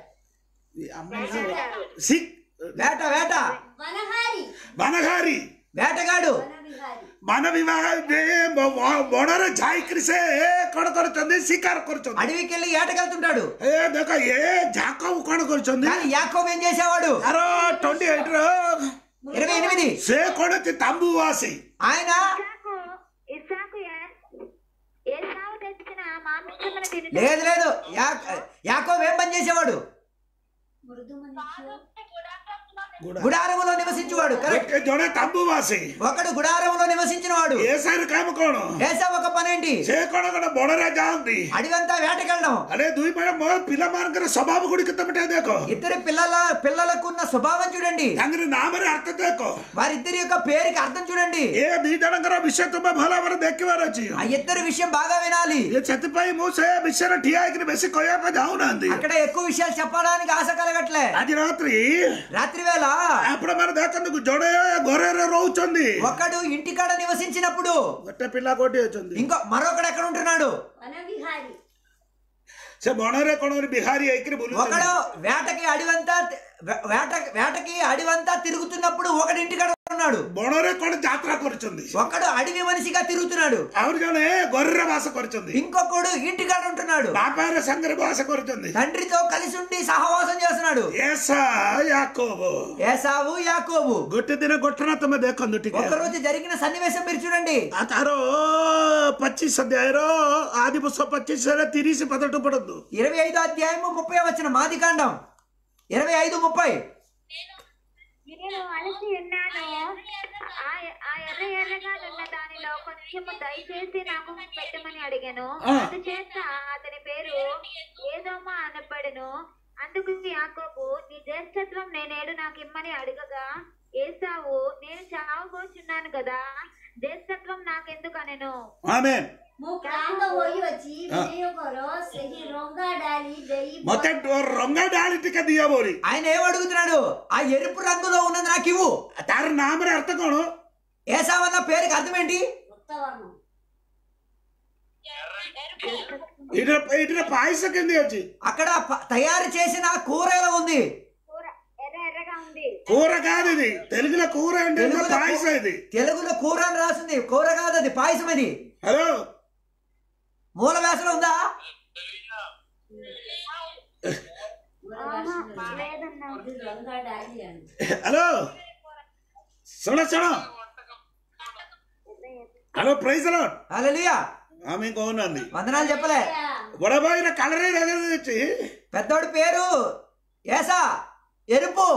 ଶି- వేట వేట వనహారి ବାନଘାରୀ వేటగాడు వనవిహారి ମାନ ବିଭାଗ ବଣରେ ଯାଇକରି ସେ ଏ କଣ କରୁଛନ୍ତି ଶିକାର କରୁଛନ୍ତି అడవికి వెళ్ళి వేటకెళ్తుంటాడు ଏ ଦେଖ ଏ ଜାକବ କଣ କରୁଛନ୍ତି కానీ యాకోబు ఏం చేసేవాడు ତାର ଟ୍ୱେଣ୍ଟି ଏଇଟ ର ఇరవై ఎనిమిది ସେ କଣ ଅଛି ତାମ୍ବୁ ଆସି ఆయన ఇసాకు ఇసాకు ఏ సాగు తెచ్చిన మాంసమును తిని లేదు లేదు యా- యాకోబు ఏం పని చేసేవాడు మృదు మనుష్యుడు గుడారములో నివసించేవాడు కరెక్ట్ ଗୋଟେ ଜଣେ ତାମ୍ବୁ ଆସି ఒకడు గుడారములో నివసించిన వాడు ଏ ସାର କାମ କଣ ఏసా ఒక పని ఏంటి ସେ କଣ କଣ ବଣରେ ଯାଆନ୍ତି అడివంతా వేటకెళ్ళడం ଆରେ ଦୁଇ ବେଳେ ମୋ ପିଲାମାନଙ୍କର ସ୍ୱଭାବ ଗୁଡ଼ିକ ତମେ ଟିକେ ଦେଖ ఇద్దరు పిల్లల పిల్లలకు ఉన్న స్వభావం చూడండి ତାଙ୍କର ନାମରେ ଅର୍ଥ ଦେଖ వారిద్దరి యొక్క పేరుకి అర్థం చూడండి ଏ ଦି ଜଣଙ୍କର ବିଷୟ ତୁମେ ଭଲ ଭାବରେ ଦେଖିବାର ଅଛି ఆ ఇద్దరి విషయం బాగా వినాలి ଏ ସେଥିପାଇଁ ମୁଁ ସେ ବିଷୟରେ ଠିଆ ହେଇକିରି ବେଶୀ କହିବା ପାଇଁ ଯାଉନାହାନ୍ତି అక్కడ ఎక్కువ విషయాలు చెప్పడానికి ఆశ కలగట్లే ଆଜି ରାତ୍ରି రాత్రి వేళ ଆପଣ ମାନେ ଦେଖନ୍ତୁ ଜଣେ ଘରରେ ରହୁଛନ୍ତି ఒకడు ఇంటికాడ నివసించినప్పుడు ଗୋଟେ ପିଲା କୋଉଠି ଅଛନ୍ତି ఇంకో మరొకడు ఎక్కడ ఉంటున్నాడు వనవిహారి ସେ ବଣରେ କଣ ଗୋଟେ ବିହାରୀ ହେଇକିରି ఒకడు ବୁଲୁଛନ୍ତି వేటకి అడివంతా వే- వేట వేటకి అడివంతా తిరుగుతున్నప్పుడు ఒకడు ఇంటికాడ ఉన్నాడు ବଣରେ କଣ ଯାତ୍ରା କରୁଛନ୍ତି ఒకడు అడవి మనిషిగా తిరుగుతున్నాడు ଆହୁରି ଜଣେ ଘରରେ ବାସ କରୁଛନ୍ତି ఇంకొకడు ఇంటికాడ ఉంటున్నాడు ବାପାର ସାଙ୍ଗରେ ବାସ କରୁଛନ୍ତି తండ్రితో కలిసి ఉండి సహవాసం చేస్తున్నాడు ଏସା యాకోବ ఏసావు యాకోబు ଗୋଟେ ଦିନ ଘଟଣା ତମେ ଦେଖନ୍ତୁ ଟିକେ ఒక రోజు జరిగిన సన్నివేశం మీరు చూడండి ఆ ତାର ପଚିଶ ଅଧ୍ୟାୟର ଆଦି ବର୍ଷ ପଚିଶରେ ତିରିଶ ପଦଠୁ ପଢନ୍ତୁ ఇరవై ఐదు అధ్యాయము ముప్పై వచ్చిన మాది కాండం ఇరవై ఐదు ముప్పై నేను అలసి ఉన్నాను ఆ ఆ ఎర్ర ఎర్రగా ఉన్న దానిలో కొంచెము దయచేసి నాకు పెట్టమని అడిగాను ఆ. అందుచేత అతని పేరు ఏదోమా అనబడెను అందుకు యాకోబు నీ జ్యేష్ఠత్వం నేనేడు నాకు ఇమ్మని అడగగా ఏసావు నేను చావబోచున్నాను కదా జ్యేష్ఠత్వం నాకెందుకు అనెను ఆమె ମୁଁ କ୍ଳାନ୍ତ ହୋଇଅଛି ବିନୟକର ସେହି ରଙ୍ଗା ଡାଲି ଦେଇ ମତେ ରଙ୍ଗା ଡାଳି ଟିକେ ଦିଅ ବୋଲି ఆయన ఏం అడుగుతున్నాడు ఆ ఎరుపు రంగులో ఉన్నది నాకు ఇవ్వు ତାର ନାମରେ ଅର୍ଥ କଣ ఏసావన్న పేరుకి అర్థం ఏంటి ଉତ୍ତବର୍ଣ୍ଣ ଏଇଟା ଏଇଥିରେ ପାయସ କେମିତି ଅଛି అక్కడ ప- తయారు చేసిన కూర ఎలా ఉంది కూర ఎర్ర ఎర్రగా ఉంది కూర కాదు ఇది తెలుగులో కూర అంటే ఇది తెలుగులో పాయసం ఇది తెలుగులో కూర అని రాసింది కూర కాదు అది పాయసం అది హలో మూల వేసలో ఉందా లేదన్నా ఇది ରଙ୍ଗା ଡାଲି ଆଣି హలో ଶୁଣ ଶୁଣ హలో ప్రైజ్ లో హల్లెలూయా ఆమె కౌనంది వందనాలు చెప్పలే బొడబాయిన కలరే తెచ్చి పెద్దోడి పేరు ఏసా ఎరుపు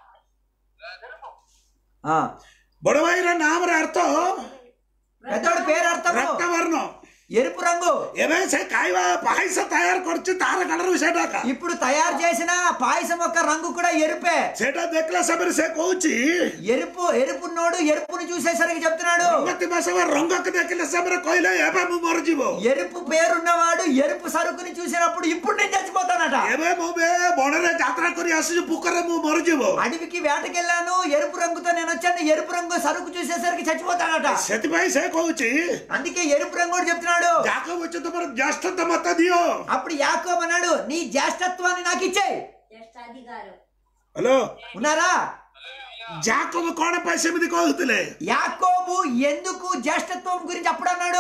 ఆ, బొడబాయిన నామర అర్థం పెద్దోడి పేరు అర్థము రక్తవర్ణం ఎరుపు రంగు ଏବେ ସେ ଖାଇବା ପାయସ ତୟାର କରୁଛି ତାର କଲର ସେଟା ఇప్పుడు తయారు చేసిన పాయసం యొక్క రంగు కూడా ఎరుపే ସେଟା ଦେଖିଲା ସମୟରେ ସେ କହୁଛି ఎరుపు ఎరుపున్నోడు ఎరుపుని చూసేసరికి చెప్తున్నాడు ରଙ୍ଗତି ମାସ ରଙ୍ଗକୁ ଦେଖିଲା ସମୟରେ କହିଲେ ଏବେ ମୁଁ ମରିଯିବ ఎరుపు పేరున్నవాడు ఎరుపు సరుకుని చూసినప్పుడు ఇప్పుడు నేను చచ్చిపోతానట ଏବେ ମୁଁ ବେ ବଣରେ ଯାତ୍ରା କରି ଆସୁଛି ପୁକରେ ମୁଁ ମରିଯିବ అడవికి వేటకెళ్ళాను ఎరుపు రంగుతో నేను వచ్చాను ఎరుపు రంగు సరుకు చూసేసరికి చచ్చిపోతానట ସେଥିପାଇଁ ସେ କହୁଛି అందుకే ఎరుపు రంగు కూడా చెప్తున్నాడు ଯାକ ବୁଝୁ ତମର ଜ୍ୟେଷ୍ଠତା ମତ ଦିଅ అప్పుడు యాకోబు అన్నాడు నీ జ్యేష్ఠత్వాన్ని నాకు ఇచ్చేయి ଜ୍ୟେଷ୍ଠାଧିକାର ହ୍ୟାଲୋ ఉన్నారా ଯାକବ କଣ ପାଇଁ ସେମିତି କହୁଥିଲେ యాకోబు ఎందుకు జ్యేష్ఠత్వం గురించి అప్పుడు అన్నాడు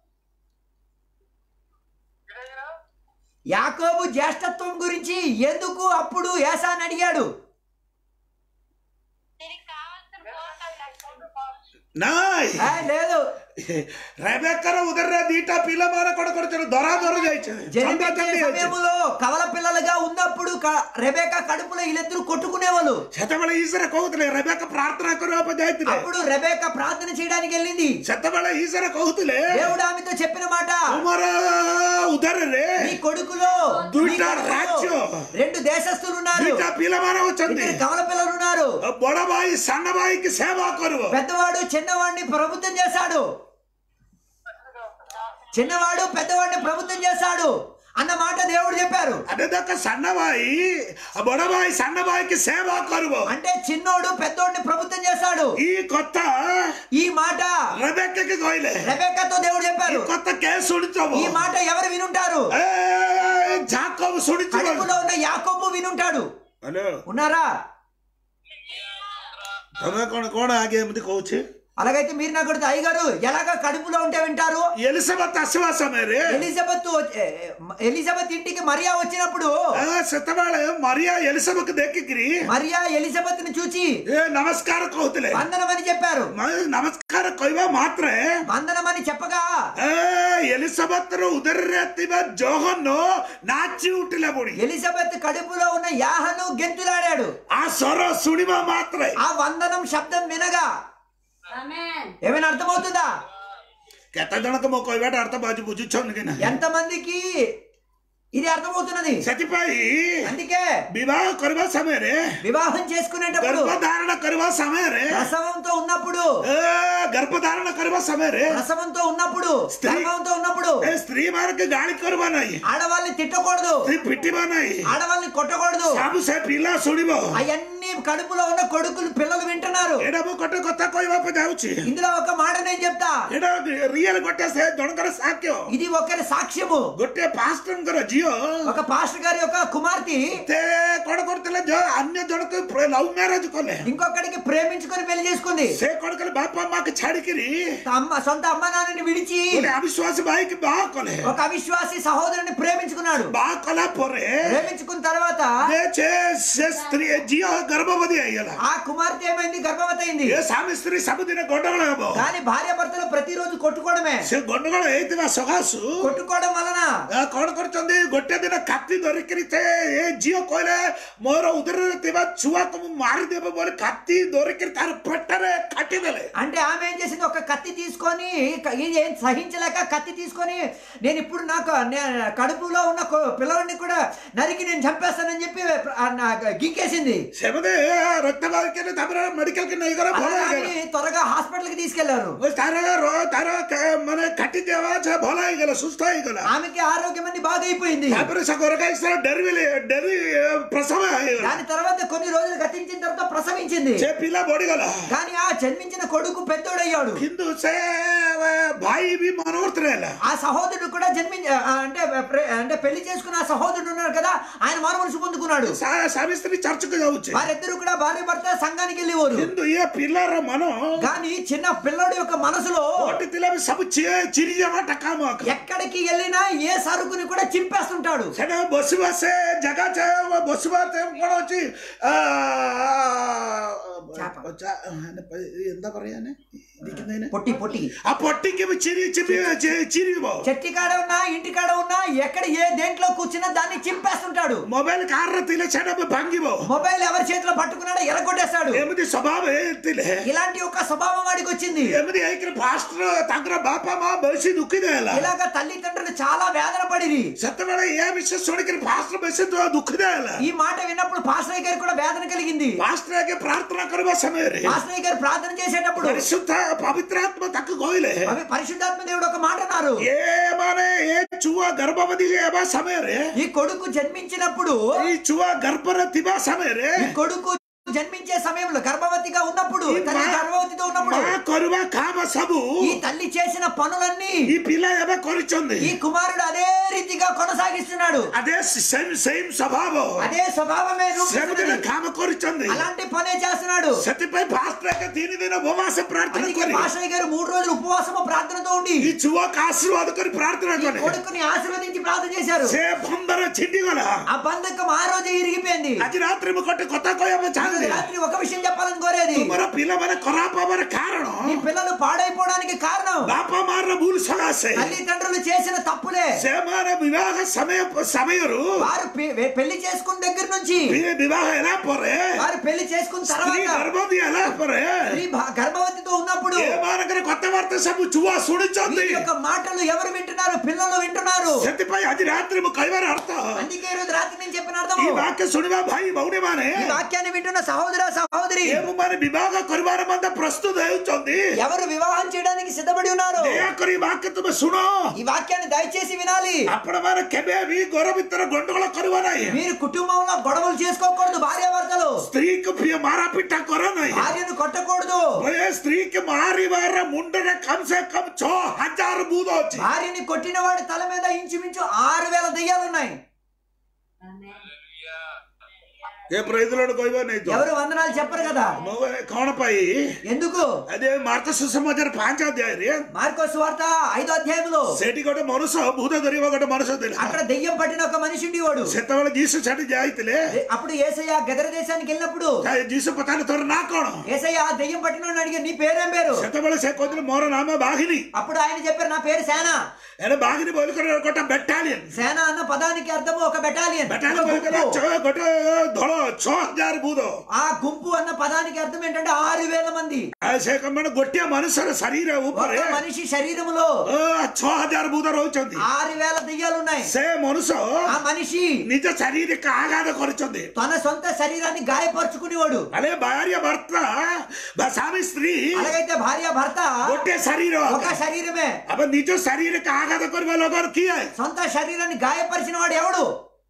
యాకోబు జ్యేష్ఠత్వం గురించి ఎందుకు అప్పుడు ఏసాని అడిగాడు దీనికి కావాల్సిన పోషకాలు ନାଇଁ ఆ, లేదు ରେବେକାର ଉଦରରେ ଦିଟା ପିଲାମାନେ କଣ କରୁଛନ୍ତି ଧରା ଧରି ଯାଇଛନ୍ତି జన్మించే ଚନ୍ଦା ଚନ୍ଦି ହେଇଛି। సమయంలో కవల పిల్లలుగా ఉన్నప్పుడు క- రెబేకా కడుపులో వీళ్ళిద్దరు కొట్టుకునేవాళ్ళు ସେତେବେଳେ ଈଶ୍ୱର କହୁଥିଲେ ରେବେକା ପ୍ରାର୍ଥନା କରିବା ପାଇଁ ଯାଇଥିଲେ అప్పుడు రెబేకా ప్రార్థన చేయడానికి వెళ్ళింది ସେତେବେଳେ ଈଶ୍ୱର କହୁଥିଲେ దేవుడు ఆమెతో చెప్పిన మాట ତୁମର ଉଦରରେ నీ కొడుకులో ଦୁଇଟା నీ కొడుకులో రాజ్ୟ రెండు దేశస్తులు ఉన్నారు ଦିଟା ପିଲାମାନେ ଅଛନ୍ତି ఇద్దరు కవల పిల్లలు ఉన్నారు ବଡ ଭାଇ ସାନ ଭାଇକି ସେବା କରିବ పెద్దవాడు చిన్నవాడిని ప్రభుత్వం చేశాడు చిన్నవాడు పెద్దవాడిని ప్రభుత్వం చేశాడు అన్న మాట దేవుడు చెప్పారు ಅದಕ್ಕ ಸಣ್ಣಬಾಯಿ ಬಡಬಾಯಿ ಸಣ್ಣಬಾಯಿಗೆ ಸೇವಾ ಕರುವು అంటే చిన్నోడు పెద్దోడిని ప్రభుత్వం చేశాడు ಈ ಕೊತ್ತ ఈ మాట ರಬೆಕ್ಕಗೆ ಕೊಯ್ಲೆ రెబెక్కతో దేవుడు ಈ చెప్పారు ಕೊತ್ತ ಕೇಸ್ ಸುಡಿತವು ఈ మాట ఎవరు వినుంటారు ಏ ಜಾಕೋಬ್ ಸುಡಿತು కడుపులో ఉన్న యాకోబు వినుంటాడు ಹಲೋ ఉన్నారా ତମେ କଣ କଣ ଆଗେ ଏମିତି କହୁଛି అలాగైతే మీరు నాకు అడుగుతారు, అయ్యగారు ఎలాగ కడుపులో ఉంటే వింటారు ଏଲିସବତ ଆସିବା ସମୟରେ ఎలిజబెత్ వచ్చి- ఏ, ఎలిజబెత్ ఇంటికి మరియా వచ్చినప్పుడు ಆ, ସେତେବେଳେ ମରିଆ ଏଲିସବକୁ ଦେଖିକିରି మరియా ఎలిజబెత్ ని చూచి ଏ ନମସ୍କାର କହୁଥିଲେ వందనమని చెప్పారు ମ- ନମସ୍କାର କହିବା ମାତ୍ରେ వందనమని చెప్పగా ଏ ଏଲିସବତର ଉଦରରେ ଥିବା ଜୋହନ ନାଚି ଉଠିଲା ବୁଢୀ ఎలిజబెత్ కడుపులో ఉన్న యాహను గెంతులాడాడు ఆ స్వର ଶୁଣିବା ମାତ୍ରେ ఆ వందనం శబ్దం వినగా Amen. ఏమైనా అర్థమవుతుందా କେତେ ଜଣକ ମୋ କହିବାଟା ଅର୍ଥ ବାଜୁ ବୁଝୁଛନ୍ତି କି ନାହିଁ ఎంతమందికి ఇది అర్థమవుతున్నది ସେଥିପାଇଁ అందుకే ବିବାହ କରିବା ସମୟରେ వివాహం చేసుకునేటప్పుడు ଗର୍ଭଧାରଣ କରିବା ସମୟରେ ప్రసవంతో ఉన్నప్పుడు ଏ ଗର୍ଭଧାରଣ କରିବା ସମୟରେ ప్రసవంతో ఉన్నప్పుడు స్త్రీ- గర్భంతో ఉన్నప్పుడు ଏ ସ୍ତ୍ରୀ ମାନଙ୍କୁ ଗାଳି କରିବା ନାହିଁ ఆడవాళ్ళని తిట్టకూడదు ସ୍ତ୍ରୀ ପିଟିବା ନାହିଁ ఆడవాళ్ళని కొట్టకూడదు ସବୁ ସେ ପିଲା ଶୁଣିବ అవన్నీ కడుపులో ఉన్న కొడుకులు పిల్లలు వింటున్నారు ଏଇଟା ମୁଁ ଗୋଟେ କଥା କହିବାକୁ ଯାଉଛି ఇందులో ఒక మాట నేను చెప్తా ଏଇଟା ରିଏଲ ଗୋଟେ ସେ ଜଣଙ୍କର ସାକ୍ଷ୍ୟ ఇది ఒకరి సాక్ష్యము ଗୋଟେ ପାଷ୍ଟରଙ୍କର ଝିଅ ఒక పాస్టర్ గారి యొక్క కుమార్తె ସେ କଣ କରୁଥିଲେ ଯ- ଅନ୍ୟ ଜଣକୁ ଲଭ୍ ମ୍ୟାରେଜ କଲେ ఇంకొకడికి ప్రేమించుకొని పెళ్లి చేసుకుంది ସେ କଣ କଲେ ବାପା ମାକୁ ଛାଡିକିରି ତା అమ్మ సొంత అమ్మ నాన్నని విడిచి ଗୋଟେ అవిଶ୍ୱାସୀ ଭାଇକି ବାହା କଲେ ఒక అవిశ్వాసి సహోదరుని ప్రేమించుకున్నాడు ବାହା କଲା ପରେ ప్రేమించుకున్న తర్వాత ଯେ ସେ- ସେ ସ୍ତ୍ରୀ ଝିଅ ଗର୍ଭବତୀ ହେଇଗଲା ఆ కుమార్తె ఏమైంది గర్భవతి అయింది ଏ ସ୍ୱାମୀ ସ୍ତ୍ରୀ ସବୁଦିନ ଗଣ୍ଡଗୋଳ ହବ కానీ భార్య భర్తలు ప్రతిరోజు కొట్టుకోవడమే ସେ ଗଣ୍ଡଗୋଳ ହେଇଥିବା ସକାଶୁ కొట్టుకోవడం వలన ଆ, କଣ କରିଛନ୍ତି ଗୋଟେ ଦିନ କାତି ଧରିକିରି ସେ ଏ ଝିଅ କହିଲେ ମୋର ଉଦରରେ ଥିବା ଛୁଆକୁ ମୁଁ ମାରିଦେବ ବୋଲି କାତି ଧରିକିରି ତାର ପେଟରେ କାଟିଦେଲେ అంటే ఆమె ఏం చేసింది ఒక కత్తి తీసుకొని క- ఇది ఏం సహించలేక కత్తి తీసుకొని నేను ఇప్పుడు నాకు నే- కడుపులో ఉన్న కొ- పిల్లల్ని కూడా నరికి నేను చంపేస్తానని చెప్పి ఆ నా- గీకేసింది ସେମିତି ରକ୍ତ ବାହାରିକିରି ତାପରେ ମେଡିକାଲ కి ନେଇଗଲେ ଭଲ అలా ହେଇଗଲା అని త్వరగా హాస్పిటల్ కి తీసుకెళ్లారు ତାର ର- ତାର క- ମାନେ କାଟି ଦେବା ସେ ଭଲ ହେଇଗଲା ସୁସ୍ଥ ହେଇଗଲା ఆమెకి ఆరోగ్యం అన్ని బాగా అయిపోయింది ତାପରେ ସେ ଗରକାଇସାର ଡେରି ଡେରି ପ୍ରସବ ହେଇଗଲା దాని తర్వాత కొన్ని రోజులు గతించిన తర్వాత ప్రసవించింది ସେ పిଲା ବଢିଗଲା కానీ ఆ జన్మించిన కొడుకు పెద్దోడయ్యాడు କିନ୍ତୁ ସେ ଏ, ଭାଇ ବି ମନୋବର୍ତ୍ତରେ ହେଲା ఆ సహోదరుడు కూడా జన్మించ ఆ, అంటే ప్రే- అంటే పెళ్లి చేసుకున్న ఆ సహోదరుడు ఉన్నాడు కదా ఆయన మారు మనసు పొందుకున్నాడు ସା- ସ୍ୱାମୀ ସ୍ତ୍ରୀ ଚର୍ଚ୍ଚକୁ ଯାଉଛି వారిద్దరు కూడా భార్య భర్త సంఘానికి వెళ్ళేవారు କିନ୍ତୁ ଇଏ ପିଲାର ମନ కానీ చిన్న పిల్లడి యొక్క మనసులో କୋଟି ଥିଲେ ବି ସବୁ ଚି- ଚିରି ଯିବାଟା କାମ ଆକା। ఎక్కడికి వెళ్ళినా ఏ సరుకుని కూడా చింపేస్తుంటాడు ସେଟା ବସିବା ସେ ଜାଗା ଚା- ବସିବା ତେ- କଣ ଅଛି ଆ, చాప. చా- ఎంత പറയാന് ഇരിക്കുന്നതിന് పొట్టి పొట్టి ఆ పొట్టికి చిరి చిరి చి- చిరిగిపో చెట్టి కాడ ఉన్నా ఇంటి కాడ ఉన్నా ఎక్కడ ఏ దేంట్లో కూర్చున్నా దాన్ని చింపేస్తుంటాడు ମୋବାଇଲ କାରରେ ଥିଲେ ସେଟା ବି ଭାଙ୍ଗିବ మొబైల్ ఎవరి చేతిలో పట్టుకున్నాడో ఎరగొట్టేస్తాడు ଏମିତି ସ୍ୱଭାବ ହେଇଥିଲେ ఇలాంటి ఒక స్వభావం వాడికి వచ్చింది ଏମିତି ହେଇକିରି ଫାଷ୍ଟର ତାଙ୍କର ବାପା ମା ବେଶୀ ଦୁଃଖିତ ହେଲା ఇలాగ తల్లిదండ్రులు చాలా వేదన పడిరి ସେତେବେଳେ ଏ ବିଷୟ ଶୁଣିକିରି ଫାଷ୍ଟର ବେଶୀ ଦୁ- ଦୁଃଖିତ ହେଲା ఈ మాట విన్నప్పుడు పాస్టర్ గారికి కూడా వేదన కలిగింది ଫାଷ୍ଟର ଆଗେ ପ୍ରାର୍ଥନା କରିବା ସମୟରେ పాస్టర్ గారు ప్రార్థన చేసేటప్పుడు ପରିଶୁଦ୍ଧ ପବିତ୍ରାତ୍ମା ତାକୁ କହିଲେ అవి పరిశుద్ధాత్మ దేవుడు ఒక మాట అన్నారు ଏ ମାନେ ଏ ଛୁଆ ଗର୍ଭବତୀ ହେବା ସମୟରେ ఈ కొడుకు జన్మించినప్పుడు ଏଇ ଛୁଆ ଗର୍ଭରେ ଥିବା ସମୟରେ ఈ కొడుకు జన్మించే సమయంలో గర్భవతిగా ఉన్నప్పుడు ఈ తల్లి మా- గర్భవతితో ఉన్నప్పుడు ମା କରିବା କାମ ସବୁ ఈ తల్లి చేసిన పనులన్నీ ఈ పిଲା ଏବେ କରିଛନ୍ତି ఈ కుమారుడు అదే రీతిగా కొనసాగిస్తున్నాడు అదే సేమ్ సేమ్ స్వଭାବ అదే స్వభావమే ସେମିତି రూపిస్తున్నది. କାମ କରିଛନ୍ତି అలాంటి పనే చేస్తున్నాడు ସେଥିପାଇଁ ଫାଷ୍ଟ ଏକ ତିନି ଦିନ ଉପବାସ ପ୍ରାର୍ଥନା అందుకే କରି పాస్టర్ గారు మూడు రోజులు ఉపవాసము ప్రార్థనతో ఉండి ఈ ଛୁଆକୁ ఆశీర్వాଦ କରି ପ୍ରାର୍ଥନା ఈ କଲେ కొడుకుని ఆశీర్వదించి ప్రార్థన చేశారు ସେ ବନ୍ଧର ଛିଣ୍ଡିଗଲା ఆ బంధకం ఆ రోజే ఇరిగిపోయింది ଆଜି ରାତିରେ ମୁଁ ଗୋଟେ କଥା କହିବା ఈ ଚାହୁଁଛି రాత్రి ఒక విషయం చెప్పాలని కోరేది ତୁମର ପିଲାମାନେ ଖରାପ ହବାର କାରଣ నీ పిల్లలు పాడైపోవడానికి కారణం ବାପା ମାର ଭୁଲ ସକାଶେ తల్లిదండ్రులు చేసిన తప్పులే ସେମାନେ ବିବାହ ସମୟ ସମୟରୁ వారు పె- పెళ్లి చేసుకున్న దగ్గర నుంచి ବି- ବିବାହ ହେଲା ପରେ వారు పెళ్లి చేసుకున్న ସ୍ତ୍ରୀ తర్వాత ଗର୍ଭବତୀ ହେଲା ପରେ స్త్రీ భ- గర్భవతితో ఉన్నప్పుడు ଏମାନଙ୍କର କଥାବାର୍ତ୍ତା ସବୁ ଛୁଆ ଶୁଣିଛନ୍ତି ఈ యొక్క మాటలు ఎవరు వింటున్నారు పిల్లలు వింటున్నారు ସେଥିପାଇଁ ଆଜି ରାତିରେ ମୁଁ କହିବାର ଅର୍ଥ అందుకే ఈ రోజు రాత్రి నేను చెప్పిన ఈ అర్థము ବାକ୍ୟ ଶୁଣିବା ଭାଇ ଭଉଣୀ ମାନେ ఈ వాక్యాన్ని వింటున్న సహోదర సహోదరి ଯେଉଁମାନେ ବିବାହ କରିବାର ମଧ୍ୟ ପ୍ରସ୍ତୁତ ହେଉଛନ୍ତି ఎవరు వివాహం చేయడానికి సిద్ధపడి ఉన్నారు ଦୟାକରି ଏ ବାକ୍ୟ ତୁମେ ଶୁଣ ఈ వాక్యాన్ని దయచేసి వినాలి ଆପଣମାନେ କେବେ ବି ଘର ଭିତରେ ଗଣ୍ଡଗୋଳ କରିବ ନାହିଁ మీరు కుటుంబంలో గొడవలు చేసుకోకూడదు భార్యాభర్తలు ସ୍ତ୍ରୀକୁ ପ୍ରିୟ ମାରାପିଟା କର ନାହିଁ భార్యను కొట్టకూడదు ଏ ସ୍ତ୍ରୀକୁ ମାରିବାର ମୁଣ୍ଡରେ କମ୍ ସେ କମ୍ ଛଅ ହଜାର ବୁଧ ଅଛି భార్యని కొట్టిన వాడి తల మీద ఇంచుమించు ఆరు వేల దెయ్యాలు ఉన్నాయి ଏ ପ୍ରେଜଲୋଡ଼ କହିବ ନାହିଁ ତ ఎవరు వందనాలు చెప్పరు కదా ମୁଁ କଣ ପାଇଁ ఎందుకు ଆଜି ମାର୍ତ ସୁସମାଚାର ପାଞ୍ଚ ଅଧ୍ୟାୟରେ మార్కో సువార్త ఐదో అధ్యాయంలో ସେଠି ଗୋଟେ ମନୁଷ୍ୟ ଭୂତ ଧରିବ ଗୋଟେ ମନୁଷ୍ୟ ଥିଲା అక్కడ దెయ్యం పట్టిన ఒక మనిషి ఉండేవాడు ସେତେବେଳେ ଯୀଶୁ ସେଠି ଯାଇଥିଲେ అప్పుడు ఏసయ్య గదర దేశానికి వెళ్ళినప్పుడు ଯୀଶୁ ପଚାରିଲେ ତୋର ନା କଣ ఏసయ్య ఆ దెయ్యం పట్టిన అడిగి నీ పేరేం పేరు ସେତେବେଳେ ସେ କହିଥିଲେ ମୋର ନାମ ବାଘିନୀ అప్పుడు ఆయన చెప్పారు నా పేరు సేనా ଏଣେ ବାଘିନୀ ବୋଲି କରି ଗୋଟେ ବେଟାଲିୟନ సేనా అన్న పదానికి అర్థము ఒక బెటాలియన్ ବେଟାଲିୟନ ବୋଲି କରି ଛଅ- ଗୋଟେ ଧଳ ଛଅ ହଜାର ଭୂତ ఆ గుంపు అన్న పదానికి అర్థం ఏంటంటే ఆరు వేల మంది ଆଉ ସେ କଣ ମାନେ ଗୋଟିଏ ମନୁଷ୍ୟର ଶରୀର ଉପରେ ఒక మనిషి శరీరములో ଅ, ଛଅ ହଜାର ଭୂତ ରହୁଛନ୍ତି ఆరు వేల దెయ్యాలు ఉన్నాయి ସେ ମନୁଷ୍ୟ ఆ మనిషి ନିଜ ଶାରୀରିକ ଆଘାତ କରିଛନ୍ତି తన సొంత శరీరాన్ని గాయపరుచుకునేవాడు అదే భార్య భర్త ବା ସ୍ୱାମୀ ସ୍ତ୍ରୀ అలాగైతే భార్య భర్త ଗୋଟିଏ ଶରୀର ఒక శరీరమే అప్పుడు ନିଜ ଶାରୀରିକ ଆଘାତ କରିବା ଲୋକର କିଏ సొంత శరీరాన్ని గాయపరిచిన వాడు ఎవడు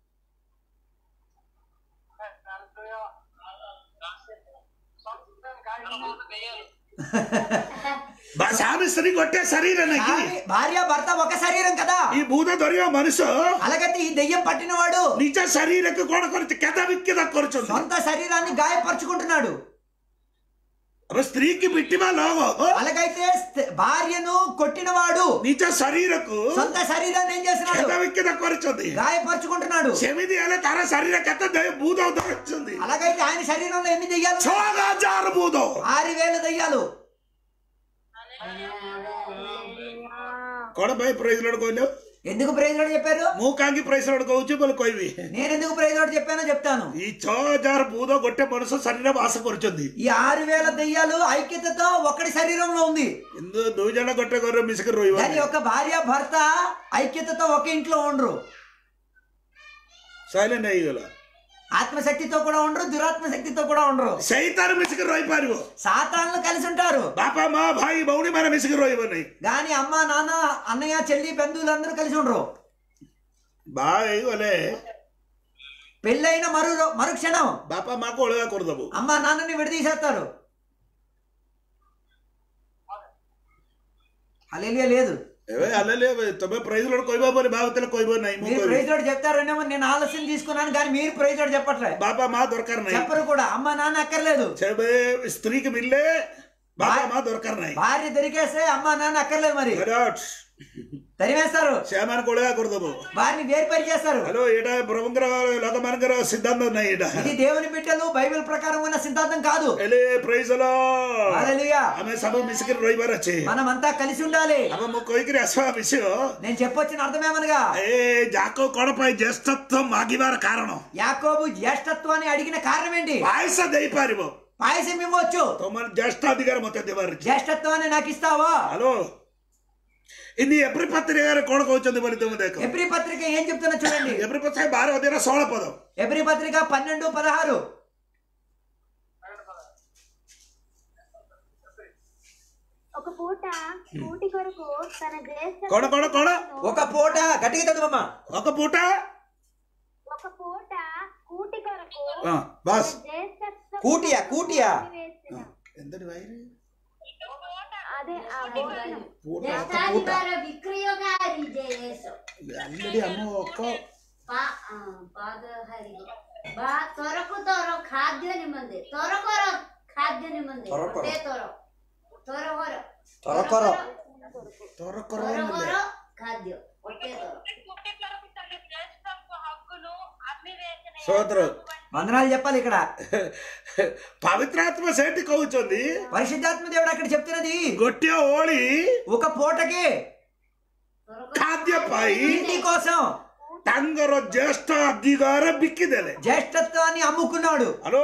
ବା ସ୍ୱାମୀ ସ୍ତ୍ରୀ ଗୋଟିଏ ଶରୀର ନାଇଁ କି భార్య- భార్య భర్త ఒక శరీరం కదా ఈ భూତ ଧରିବା ମନୁଷ୍ୟ అలాగైతే ఈ దెయ్యం పట్టినవాడు ନିଜ ଶରୀରକୁ କଣ କରୁଛି କେଦା ବିକ୍ଷେଦ କରୁଛନ୍ତି సొంత శరీరాన్ని గాయపరుచుకుంటున్నాడు అప్పుడు స్త్రీకి పిట్టిବା ଲୋକ అలాగైతే స్త- భార్యను కొట్టినవాడు ନିଜ ଶରୀରକୁ సొంత శరీరాన్ని ఏం చేస్తున్నాడు କେଦା ବିକ୍ଷେଦ କରୁଛନ୍ତି గాయపరుచుకుంటున్నాడు ସେମିତି ହେଲେ ତାର ଶରୀର କେତେ ଦେ- ଭୂତ ଧରୁଛନ୍ତି అలాగైతే ఆయన శరీరంలో ఎన్ని దెయ్యాలు ଛଅ ఉన్నాయి? ହଜାର ଭୂତ ఆరు వేల దెయ్యాలు କଣ ପାଇଁ ପ୍రైజ్ ଲୋଡ୍ କହିଲ ఎందుకు ప్రైజ్ లోడ్ చెప్పారు ମୁଁ କାହିଁକି ପ୍రైଜ ଲୋଡ୍ କହୁଛି ବୋଲି କହିବି నేను ఎందుకు ప్రైజ్ లోడ్ చెప్పానో చెప్తాను ఈ ଛଅ ହଜାର ଭୂତ ଗୋଟେ ମଣିଷ ଶରୀର ବାସ କରୁଛନ୍ତି ఈ ఆరు వేల దెయ్యాలు ఐక్యతతో ఒకటి శరీరంలో ఉంది କିନ୍ତୁ ଦୁଇ ଜଣ ଗୋଟେ ଘରେ ମିଶିକି ରହିବ దాని యొక్క భార్య భర్త ఐక్యతతో ఒక ఇంట్లో ఉండరు ସାଇଲେଣ୍ଟ ହେଇଗଲା ఆత్మశక్తితో కూడా ఉండరు దురాత్మ శక్తితో కూడా ఉండరు ସେଇତାର ମିଶିକି ରହିପାରିବ సాతాన్లు కలిసి ఉంటారు ବାପା ମା ଭାଇ ଭଉଣୀ ମାନେ ମିଶିକି ରହିବ ନାହିଁ గాని అమ్మ నాన్న అన్నయ్య చెల్లి బంధువులు అందరూ కలిసి ఉండరు ବାହା ହେଇଗଲେ పెళ్ళైన మరు మరుక్షణం ବାପା ମାକୁ ଅଲଗା କରିଦବୁ అమ్మ నాన్నని విడదీసేస్తారు హల్లెలూయా లేదు ଏବେ ଆଲେଲେ ତମେ ପ୍రైଜ ଲୋଡ୍ କହିବ ବୋଲି ଭାବୁଥିଲେ କହିବ ନାହିଁ ମୁଁ మీరు କହିବି ప్రైజ్ లోడ్ చెప్తారనేమో నేను ఆలస్యం తీసుకున్నాను కానీ మీరు ప్రైజ్ లోడ్ చెప్పట్లే ବାପା ମା ଦରକାର ନାହିଁ చెప్పరు కూడా అమ్మ నాన్న అక్కర్లేదు ସେବେ ସ୍ତ୍ରୀକି ମିଳିଲେ ବାପା ମା ଦରକାର ନାହିଁ భార్య దొరికేస్తే అమ్మ నాన్న అక్కర్లేదు మరి Correct. తరిమేస్తారు ସେମାନଙ୍କୁ ଅଲଗା କରିଦବୁ వారిని వేరుపరి చేస్తారు ହ୍ୟାଲୋ ଏଇଟା ପ୍ରଭୁଙ୍କର ଲୋକମାନଙ୍କର ସିଦ୍ଧାନ୍ତ ନାହିଁ ଏଇଟା ఇది దేవుని బిడ్డలు బైబిల్ ప్రకారం ఉన్న సిద్ధాంతం కాదు ହେଲେ ପ୍రైଜ హల్లెలూయా ଆମେ ସବୁ ମିଶିକି ରହିବାର ଅଛି మనమంతా కలిసి ఉండాలి ଆମେ ମୁଁ କହିକିରି ଆସିବା ବିଷୟ నేను చెప్పొచ్చిన అర్థమేమనగా ଏ ଯାକ କଣ ପାଇଁ ଜ୍ୟେଷ୍ଠତ୍ୱ ମାଗିବାର କାରଣ యాకోబు జ్యేష్ఠత్వాన్ని అడిగిన కారణం ఏంటి ପାୟସ ଦେଇପାରିବ పాయసం ఇవ్వచ్చు ତମର ଜ୍ୟେଷ୍ଠ ଅଧିକାର ମତେ ଦେବାର ଅଛି జ్యేష్ఠత్వాన్ని నాకు ఇస్తావా ହ୍ୟାଲୋ ଇନି ଏପ୍ରି ପତ୍ରିକାରେ କଣ କହୁଛନ୍ତି ବୋଲି ତମେ ଦେଖ ఎబ్రి పత్రిక ఏం చెప్తున్నా చూడండి ଏପ୍ରି ପତ୍ରିକା ବାର ଅଧ୍ୟାୟ ଷୋହଳ ପଦ ఎబ్రి పత్రిక పన్నెండు పదహారు ఒక పూట కూటి కొరకు తన జ్యేష్ఠ କଣ କଣ କଣ ఒక పూట గట్టిగా చదువమ్మ ఒక పూట ఒక పూట కూటి కొరకు ହଁ, ବାସ୍ జ్యేష్ఠత్వం కూటియా కూటియా వేసిన ఎంతటి వైరి అదే ఆ భోజనం పూట ఒక పూట ଜ୍ୟେଷ୍ଠାଧିକାର ବିକ୍ରୟକାରୀ ଯେ ଏସ ଆଲରେଡି ଆମ ଅକ ପା- ଆ, ପାଦ ହାରିବ ବା ତରକୁ ତର ଖାଦ୍ୟ ନିମନ୍ତେ ତର କର ଖାଦ୍ୟ ନିମନ୍ତେ ତର କର। ଗୋଟେ ତର ତର କର ତର କର। ତୋର ତର କର କର ଖାଦ୍ୟ ଗୋଟେ ତର పుట్టి కొరకు తన జ్యేష్ఠత్వ హక్కును అమ్మి వేసిన సోదర వందనాలు చెప్పాలి ఇక్కడ పవిత్రాత్మ సేటి కହୁଛନ୍ତି పరిశుద్ధాత్మ దేవుడు అక్కడ చెప్తున్నది ଗୋଟିଏ ଓଳି ఒక పూటకి ତର କର ଖାଦ୍ୟ ପାଇଁ ఇంటి కోసం ତାଙ୍କର ଜ୍ୟେଷ୍ଠ ଅଧିକାର ବିକିଦେଲେ జ్యేష్ఠత్వాన్ని అమ్ముకున్నాడు ହ୍ୟାଲୋ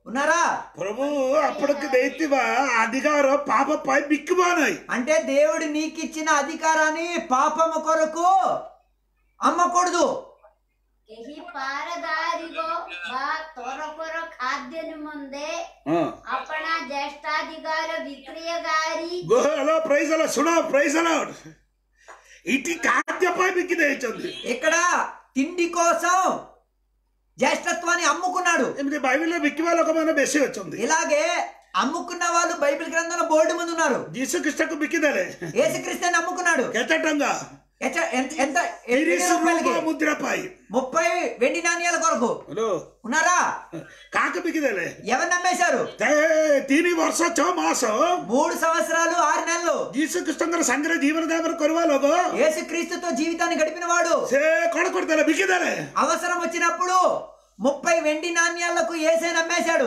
ఉన్నారా ప్రభు అప్పటికి దైత్యవ అధికారం పాపపై బిక్కుమానాయి అంటే దేవుడు నీకు ఇచ్చిన అధికారాన్ని పాపము కొరకు అమ్మకూడదు ଏହି ପାରଦାରିବ ବା ତରକର ଖାଦ୍ୟ ନିମନ୍ତେ ଆପଣା ଜ୍ୟେଷ୍ଠାଧିକାର ବିକ୍ରୟକାରୀ హలో ప్రైజ్ అలా సుడో ప్రైజ్ అలా ఇటు ఖాద్యపై బిక్కి తెచ్చింది ఇక్కడ తిండి కోసం జ్యేష్ఠత్వాన్ని అమ్ముకున్నాడు ఎనిమిది బైబిల్లో బిక్కి వాళ్ళ ఒక మన బెస్సి వచ్చింది ఇలాగే అమ్ముకున్న వాళ్ళు బైబిల్ గ్రంథంలో బోర్డు ముందు ఉన్నారు జీసుకృష్ణకు బిక్కిదలే ఏసుక్రీస్తుని అమ్ముకున్నాడు కెచ్చటంగా ఎచ్చ- ఎంత ఎంత ఎన్ని తిరిసి రూపాయలకి? రూప ముద్రపై ముప్పై వెండి నాణ్యాల కొరకు హలో ఉన్నారా కాక బిక్కిదలే ఎవరు నమ్మేశారు ତିନି ବର୍ଷ ଛଅ ମାସ మూడు సంవత్సరాలు ఆరు నెలలు ଯୀଶୁ କୃଷ୍ଣଙ୍କର ସାଙ୍ଗରେ ଜୀବନ ଯାପନ କରିବା ଲୋକ యేసుక్రీస్తుతో జీవితాన్ని గడిపిన వాడు ସେ କଣ କରିଦେଲେ ବିକିଦେଲେ అవసరం వచ్చినప్పుడు ముప్పై వెండి నాణ్యాలకు ఏసే నమ్మేశాడు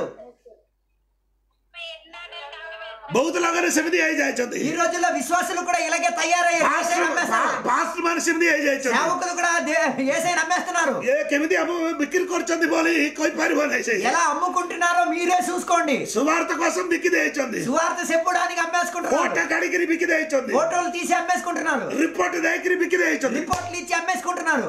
ବହୁତ ଲୋକରେ ସେମିତି ହେଇଯାଇଛନ୍ତି ఈ రోజుల్లో విశ్వాసులు కూడా ఇలాగే తయారయ్యారు ఏసై నమ్మేస్తారు ପାଷ୍ଟ ମାନେ ସେମିତି ହେଇଯାଇଛନ୍ତି సేవకులు కూడా దే- ఏసై నమ్మేస్తున్నారు ଏ କେମିତି ଆମ ବିକ୍ରି କରୁଛନ୍ତି ବୋଲି କହିପାରିବ ନାହିଁ ସେ ఎలా అమ్ముకుంటున్నారో మీరే చూసుకోండి ସୁବାର୍ଥ కోసం ବିକି ଦେଇଛନ୍ତି సువార్త చెప్పడానికి అమ్మేసుకుంటున్నారు କୋଟା କାଢିକିରି ବିକି ଦେଇଛନ୍ତି ఫోటోలు తీసి అమ్మేసుకుంటున్నారు ରିପୋର୍ଟ ଦେଇକିରି ବିକି ଦେଇଛନ୍ତି రిపోర్ట్లు ఇచ్చి అమ్మేసుకుంటున్నారు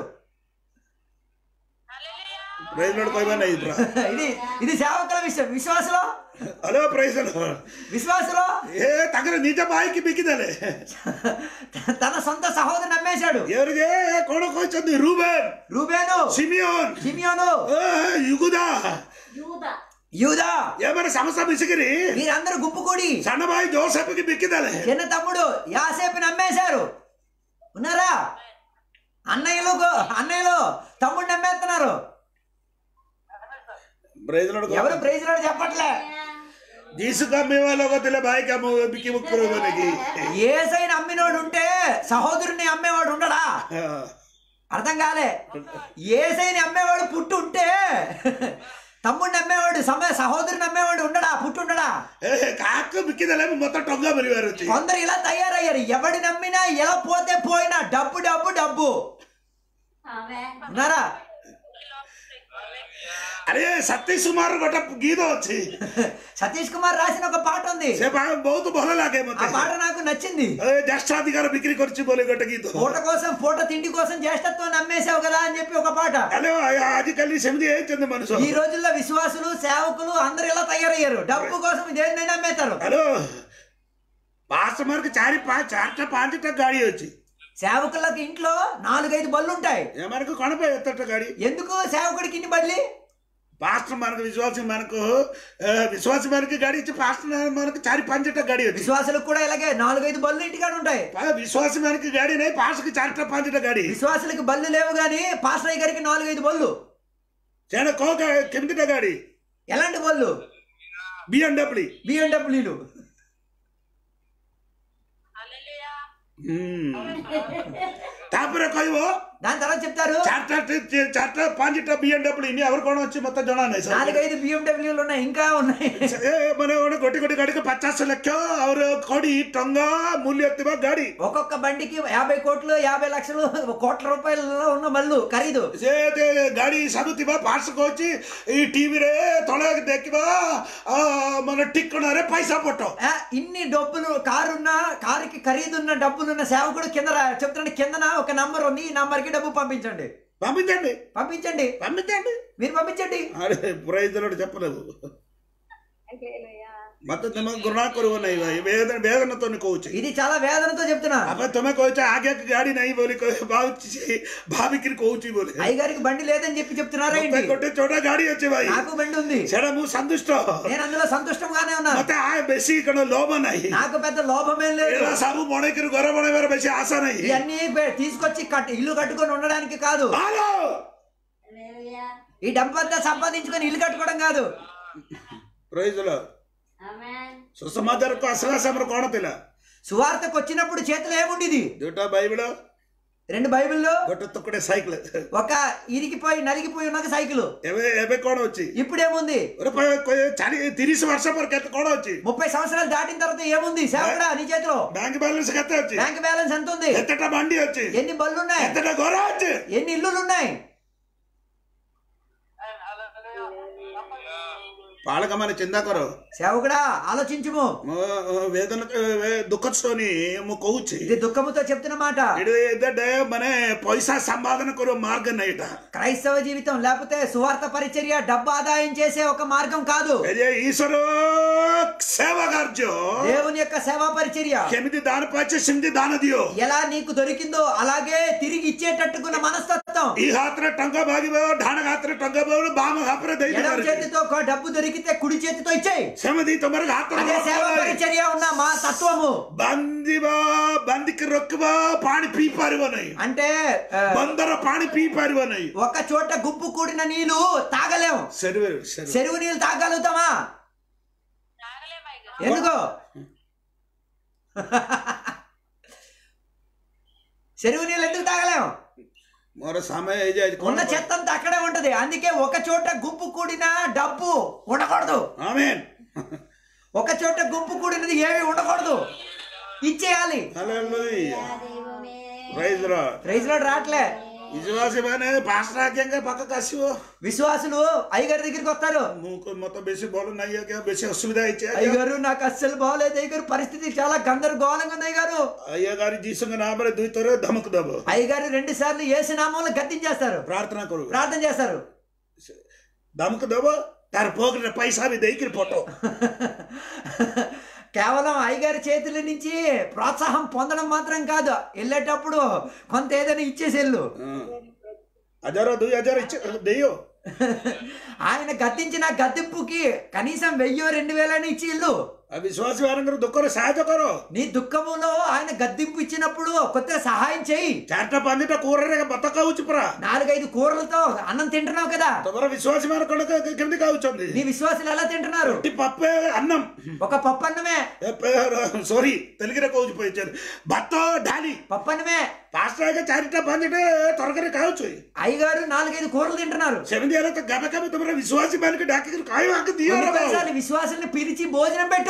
ପ୍రైజ్ ଲୋଡ୍ କହିବା ନାହିଁ ପୁରା ఇది ఇది సేవకుల విషయం విశ్వాసలో ହ୍ୟାଲୋ ପ୍రైజ్ విశ్వాసలో ଏ ତାଙ୍କର ନିଜ ଭାଇକି ବିକିଦେଲେ తన సొంత సహోదరుని నమ్మేశాడు ఎవరికి କଣ କହିଛନ୍ତି ରୁବେନ రూబేను ସିମିଓନ సిమియోను యుగుదా యూద యూదా ଏମାନେ ସମସ୍ତେ ମିଶିକିରି మీరందరూ గుంపు కూడి ସାନ ଭାଇ ଜୋସେଫକି ବିକିଦେଲେ చిన్న తమ్ముడు యాసేపు నమ్మేశారు ఉన్నారా అన్నయ్యలు గో- అన్నయ్యలు తమ్ముడు నమ్మేస్తున్నారు ପ୍రైଜ ଲୋଡ୍ ఎవరు ప్రైజ్ రాడు చెప్పట్లే ଯୀଶୁ କମେଇବା ଲୋକ ଥିଲେ ଭାଇ କାମ ବିକି ମୁକ୍ କରିବ କି ఏసైని అమ్మినోడు ఉంటే సహోదరుని అమ్మేవాడు ఉండడా అర్థం కాలే ఏసైని అమ్మేవాడు పుట్టు ఉంటే తమ్ముడిని అమ్మేవాడు సమ సహోదరుని అమ్మేవాడు ఉండడా పుట్టు ఉండడా କାହାକୁ ବିକିଦେଲେ ମତେ ଟଙ୍କା ମିଳିବାର ଅଛି కొందరు ఇలా తయారయ్యారు ఎవడి నమ్మినా ఎలా పోతే పోయినా డబ్బు డబ్బు డబ్బు ఆమె ఉన్నారా ଆରେ ସତୀଶ କୁମାର ଗୋଟେ ଗୀତ ଅଛି సతీష్ కుమార్ రాసిన ఒక పాట ఉంది ସେ ପା- ବହୁତ ଭଲ ଲାଗେ ఆ ମତେ పాట నాకు నచ్చింది ଏ ଜ୍ୟେଷ୍ଠାଧିକାର ବିକ୍ରି କରୁଛି ବୋଲି ଗୋଟେ ଗୀତ పూట కోసం పూట తిండి కోసం జ్యేష్ఠత్వం నమ్మేశావు కదా అని చెప్పి ఒక పాట ହେଲେ ଆଜିକାଲି ସେମିତି ହେଇଛନ୍ତି ମଣିଷ ఈ రోజుల్లో విశ్వాసులు సేవకులు అందరూ ఇలా తయారయ్యారు డబ్బు కోసం దేన్నైనా అమ్మేస్తారు ହ୍ୟାଲୋ ପାସ୍ ମାର୍କ ଚାରି ପାଞ୍ଚ ଚାରିଟା ପାଞ୍ଚଟା ଗାଡି ଅଛି సేవకులకు ఇంట్లో నాలుగైదు బళ్ళు ఉంటాయి ଏମାନଙ୍କୁ କଣ ପାଇଁ ଏତେଟା ଗାଡି ఎందుకు సేవకుడికి ఇన్ని బళ్ళి ପାଷ୍ଟ ମାନଙ୍କ ବିଶ୍ୱାସୀ ମାନଙ୍କୁ ଏ, ବିଶ୍ୱାସୀ ମାନଙ୍କୁ ଗାଡି ଅଛି ପାଷ୍ଟ ମାନଙ୍କୁ ଚାରି ପାଞ୍ଚଟା ଗାଡି ଅଛି విశ్వాసులకు కూడా ఇలాగే నాలుగైదు బళ్ళు ఇంటికాడ ఉంటాయి పా- విశ్వాసీ ମାନଙ୍କୁ ଗାଡି ନାହିଁ ପାଷ୍ଟకి ଚାରିଟା ପାଞ୍ଚଟା ଗାଡି విశ్వాసులకు బళ్ళు లేవు గాని పాస్టర్ గారికి నాలుగైదు బళ్ళు ସେଣେ କଣ ଗା- କେମିତିଟା ଗାଡି ఎలాంటి బళ్ళు ବିଏମଡବ୍ଲ୍ୟୁ బిఎండబ్ల్యూలు ତାପରେ କହିବ దాని తర్వాత చెప్తారు ଚାରିଟା ଟି- ଚାରିଟା ପାଞ୍ଚଟା ବିଏମଡବ୍ଲ୍ୟୁ ଇନି ଆହୁରି କଣ ଅଛି ମତେ ଜଣା ନାହିଁ ସାର୍ నాలుగైదు బిఎండబ్ల్యూలు ఉన్నాయి ఇంకా ఉన్నాయి ଏ ମାନେ ଗୋଟେ ଗୋଟି ଗୋଟି ଗାଡିକୁ ପଚାଶ ଲକ୍ଷ ଆଉ କୋଟି ଟଙ୍କା ମୂଲ୍ୟ ଥିବା ଗାଡି ఒక్కొక్క బండికి యాభై కోట్లు యాభై లక్షలు కోట్ల రూపాయలలో ఉన్న బళ్ళు ఖరీదు ସେ ଯେ ଗାଡି ସବୁ ଥିବା ପାର୍ସ କହୁଛି ଏଇ ଟିଭିରେ ତଳେ ଦେଖିବା ଆ, ମାନେ ଠିକଣାରେ పైసా ପଟ ఆ, ఇన్ని డబ్బులు కారు ఉన్న కారుకి ఖరీదున్న డబ్బులున్న సేవకుడు కింద రా- చెప్తున్నాడు కిందన ఒక నంబర్ ఉంది ఈ నంబర్ కి డబ్బు పంపించండి పంపించండి పంపించండి పంపించండి మీరు పంపించండి అరే ప్రైజ్లో చెప్పలేదు ମତେ ତମେ ଘୃଣା କରିବ ନାହିଁ ଭାଇ ବେଦନା ବେଦନା ତ କହୁଛି ఇది చాలా వేదనతో చెప్తున్నా ଆବେ ତମେ କହୁଛ ଆଗେ ଗାଡି ନାହିଁ ବୋଲି କହି- ଭାବୁଛି ଭାବିକିରି କହୁଛି ବୋଲି అయ్యగారికి బండి లేదని చెప్పి చెప్తున్నారా ମତେ ఏంటి ଗୋଟେ ଚୋଟା ଗାଡି ଅଛି ଭାଇ నాకు బండి ఉంది ସେଟା ମୁଁ ସନ୍ତୁଷ୍ଟ నేను అందులో సంతుష్టంగానే ఉన్నాను ମତେ ଆ ବେଶୀ କଣ ଲୋଭ ନାହିଁ నాకు పెద్ద లోభమేం లేదు ଏଗୁଡା ସବୁ ବଣେଇକିରି ଘର ବଣେଇବାର ବେଶୀ ଆଶା ନାହିଁ ఇవన్నీ పె- తీసుకొచ్చి కట్ ఇల్లు కట్టుకొని ఉండడానికి కాదు హలో హల్లెలూయా ఈ డబ్బు అంతా సంపాదించుకొని ఇల్లు కట్టుకోవడం కాదు ପ୍రైଜ୍ ଲ ఆమేన్ ସୁସମାଚାରକୁ ଆସିଲା ସେ ଆମର କଣ ଥିଲା సువార్తకు వచ్చినప్పుడు చేతిలో ఏముండేది ଦୁଇଟା ବାଇବଳ రెండు బైబిల్లో ଗୋଟେ ତୋକଟେ ସାଇକେଲ ఒక ఇరిగిపోయి నలిగిపోయి ఉన్న సైకిల్ ଏବେ ଏବେ କଣ ଅଛି ఇప్పుడేముంది ଗୋଟେ ପ- କ- ଚାରି ତିରିଶ ବର୍ଷ ପରେ କେତେ କଣ ଅଛି ముప్పై సంవత్సరాలు దాటిన తర్వాత ఏముంది సేవకుడా నీ చేతిలో ବ୍ୟାଙ୍କ ବାଲାନ୍ସ କେତେ ଅଛି బ్యాంక్ బ్యాలెన్స్ ఎంత ఉంది କେତେଟା ବାଣ୍ଡି ଅଛି ఎన్ని బళ్ళు ఉన్నాయి କେତେଟା ଘର ଅଛି ఎన్ని ఇల్లులు ఉన్నాయి పాలక మన చిందా కరో సేవకుడా ఆలోచించుము వేదన దుఃఖస్తోని కହୁଛି ఇది దుఃఖముతో చెప్తున్న మాట ఇది ఏంటంటే మన పైసా సంపాదన కొర మార్గం నైట క్రైస్తవ జీవితం లేకపోతే సువార్త పరిచర్య డబ్బు ఆదాయం చేసే ఒక మార్గం కాదు ఈశ్వర సేవ కార్య దేవుని యొక్క సేవా పరిచర్య କେମିତି ଦାନ ପାଇଛେ ସେମିତି ଦାନ ଦିଅ ఎలా నీకు దొరికిందో అలాగే తిరిగి ఇచ్చేటట్టుకున్న మనస్తత్వం ఈ ହାତରେ ଟଙ୍କା ମାଗିବ ଡାହାଣ ହାତରେ ଟଙ୍କା ପାଇବ ବାମ ହାତରେ ఎడమ ଦେଇଦେବ చేతితో ఒక డబ్బు దొరికితే కుడి చేతితో ఇచ్చేయి ସେମିତି ତମର ହାତରେ అదే సేవా పరిచర్య ఉన్న మా తత్వము ବାନ୍ଧିବ ବାନ୍ଧିକି ରଖିବ ପାଣି ପିଇ ପାରିବ ନାହିଁ అంటే ఆ, ବନ୍ଧର ପାଣି ପିଇ ପାରିବ ନାହିଁ ఒక చోట గుంపు కూడిన నీళ్లు తాగలేం ସେରୁವೆ ସେରୁ చెరువు నీళ్ళు తాగలుగుతామా ఎందుకో చెరువు నీళ్ళు ఎందుకు తాగలేం ମୋର ସମୟ ହେଇଯାଇଛି ఉన్న କଣ చెత్త అంతా అక్కడే ఉంటది అందుకే ఒక చోట గుంపు కూడిన డబ్బు ఉండకూడదు ఆమేన్ ఒక చోట గుంపు కూడినది ఏమి ఉండకూడదు ఇచ్చేయాలి హల్లెలూయా దైవమే ప్రైజ్ లార్డ్ ప్రైజ్ లో రావట్లే విశ్వాసీ ମାନେ ପାଷ୍ଟର ଆଜ୍ଞା ପାଖକୁ ଆସିବ విశ్వాసులు అయ్యగారి దగ్గరికి వస్తారు ମୁଁ କ- ମତେ ବେଶୀ ଭଲ ନାହିଁ ଆଜ୍ଞା ବେଶୀ ଅସୁବିଧା ହେଇଛି ଆଜ୍ଞା అయ్యగారు నాకు అస్సలు బాగలేదు అయ్యగారు పరిస్థితి చాలా గందరగోళంగా ఉంది అయ్యగారు ଆଜ୍ଞା ଗାରି ଯୀଶୁଙ୍କ ନାମରେ ଦୁଇ ଥର ଧମକ ଦବ అయ్యగారు రెండు సార్లు ఏసు నామంలో గద్దించేస్తారు ପ୍ରାର୍ଥନା କରୁ ప్రార్థన చేస్తారు ଧମକ ଦବ ତାର ପକେଟରେ ପଇସା ବି ଦେଇକିରି ଫଟୋ కేవలం అయ్యగారి చేతుల నుంచి ప్రోత్సాహం పొందడం మాత్రం కాదు వెళ్ళేటప్పుడు కొంత ఏదైనా ఇచ్చేసి వెళ్ళు ହଜାର ଦୁଇ ହଜାର ଇଚ୍ଛା ଦେଇଓ ఆయన గద్దించిన గద్దింపుకి కనీసం వెయ్యో రెండు వేలైనా ఇచ్చి ఇల్లు ଆଉ ବିଶ୍ୱାସୀ ମାନଙ୍କର ଦୁଃଖରେ ସାହାଯ୍ୟ କର నీ దుఃఖములో ఆయన గద్దింపు ఇచ్చినప్పుడు కొద్దిగా సహాయం చేయి ଚାରିଟା ପାଞ୍ଚଟା కూରରେ ଭାତ ଖାଉଛି ପରା నాలుగైదు కూరలతో అన్నం తింటున్నావు కదా ତମର ବିଶ୍ୱାସୀ ମାନେ କଣ କେ- କେମିତି ଖାଉଛନ୍ତି నీ విశ్వాసులు ఎలా తింటున్నారు ରୁଟି ପପେ ଅନ୍ନମ ఒక పప్పు అన్నమే ସରି ତେଲୁଗୁରେ କହୁଛି ପଇଚାରି ଭାତ ଡାଲି పప్పన్నమే ପାଞ୍ଚଟା ଆଗେ ଚାରିଟା ପାଞ୍ଚଟା ତରକାରୀ ଖାଉଛୁ అయ్యగారు నాలుగైదు కూరలు తింటున్నారు ସେମିତି ହେଲେ ତ କେବେ କେବେ ତମର ବିଶ୍ୱାସୀ ମାନଙ୍କୁ ଡାକିକି ଖାଇବାକୁ ଦିଅ కొన్ని ରେ ବାବୁ। కొన్నిసార్లు విశ్వాసుల్ని పిలిచి భోజనం పెట్టు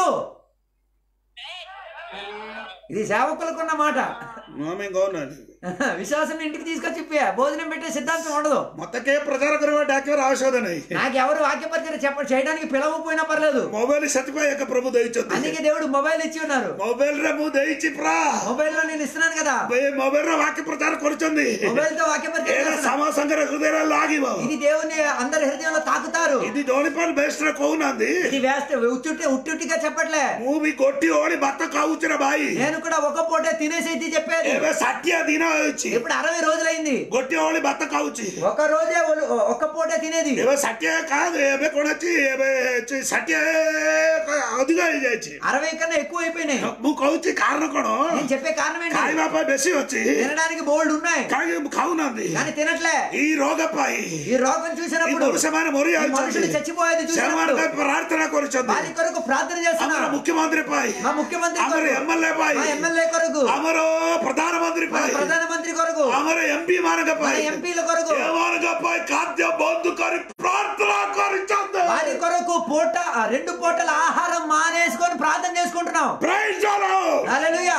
ఇది సేవకులకున్న మాట ଆମେ କହୁନାହାନ୍ତି విశ్వాసం ఇంటికి తీసుకొచ్చి పే- భోజనం పెట్టే సిద్ధాంతం ఉండదు ମତେ କେ ପ୍ରଚାର କରିବା ଡାକିବାର ଆବଶ୍ୟକତା ନାହିଁ నాకు ఎవరు వాక్యపరిచయం చెప్ప చేయడానికి పిలవకపోయినా పర్లేదు ମୋବାଇଲ ସେଥିପାଇଁ ଏକ ପ୍ରଭୁ ଦେଇଛନ୍ତି అందుకే దేవుడు మొబైల్ ఇచ్చి ఉన్నారు ମୋବାଇଲରେ ମୁଁ ଦେଇଛି ପୁରା మొబైల్ లో నేను ఇస్తున్నాను కదా ଏ ମୋବାଇଲରେ వాక్య ప్రచాର କରୁଛନ୍ତି మొబైల్ తో వాక్యపరిచయం ଏଇଟା చేస్తున్నాను. ସମସ୍ତଙ୍କର ହୃଦୟରେ ଲାଗିବ ఇది దేవుని అందరి హృదయంలో తాకుతారు ఇది ଜଣିପାଲ ବେଷ୍ଟରେ କହୁନାହାନ୍ତି ఇది వేస్తే ఉట్టుట్టి ఉట్టుట్టిగా చెప్పట్లే ମୁଁ ବି ଗୋଟିଏ ଓଳି ଭାତ ଖାଉଛି ରେ ଭାଇ నేను కూడా ఒక పూటే తినేసేది చెప్పేది ଏବେ ଷାଠିଏ ଦିନ ହେଉଛି ఇప్పుడు అరవై రోజులైంది ଗୋଟିଏ ଓଳି ଭାତ ଖାଉଛି ఒక రోజే ఒలు- ఒక్క పూటే తినేది ଏବେ ଷାଠିଏ କାହାକୁ ଏବେ କଣ ଅଛି ଏବେ ଅଛି ଷାଠିଏ ଅଧିକ ହେଇଯାଇଛି అరవై కన్నా ఎక్కువ అయిపోయినాయి ମୁଁ କହୁଛି କାରଣ କଣ నేను చెప్పే కారణం ఏంటి ଖାଇବା ପାଇଁ ବେଶୀ ଅଛି తినడానికి బోల్డ్ ఉన్నాయి କାହିଁକି ଖାଉନାହାନ୍ତି కానీ తినట్లే ଏଇ ରୋଗ ପାଇଁ ఈ రోగం ఈ చూసినప్పుడు పురుషମାନେ ମରି ఈ మనుషులు ଯାଉଛନ୍ତି చచ్చిపోయేది చూసినప్పుడు ସେମାନେ ପ୍ରାର୍ଥନା କରୁଛନ୍ତି వారి కొరకు ప్రార్థన ଆମର చేస్తున్నారు ମୁଖ୍ୟମନ୍ତ୍ରୀ ପାଇଁ మా ముఖ్యమంత్రి ଆମର కొరకు ଏମଏଲଏ మా ପାଇଁ ఎమ్మెల్యే కొరకు ଆମର ପ୍ରଧାନମନ୍ତ୍ରୀ మన ପାଇଁ ప్రధానమంత్రి కొరకు ଆମର ଏମପି ମାନଙ୍କ మన ପାଇଁ ఎంపీల కొరకు ଏମାନଙ୍କ ପାଇଁ ଖାଦ୍ୟ ବନ୍ଦ କରି ପ୍ରାର୍ଥନା କରିଛନ୍ତି వారి కొరకు పూట ఆ రెండు పూటల ఆహారం మానేసుకొని ప్రార్థన చేసుకుంటున్నాం Praise the Lord. హల్లెలూయా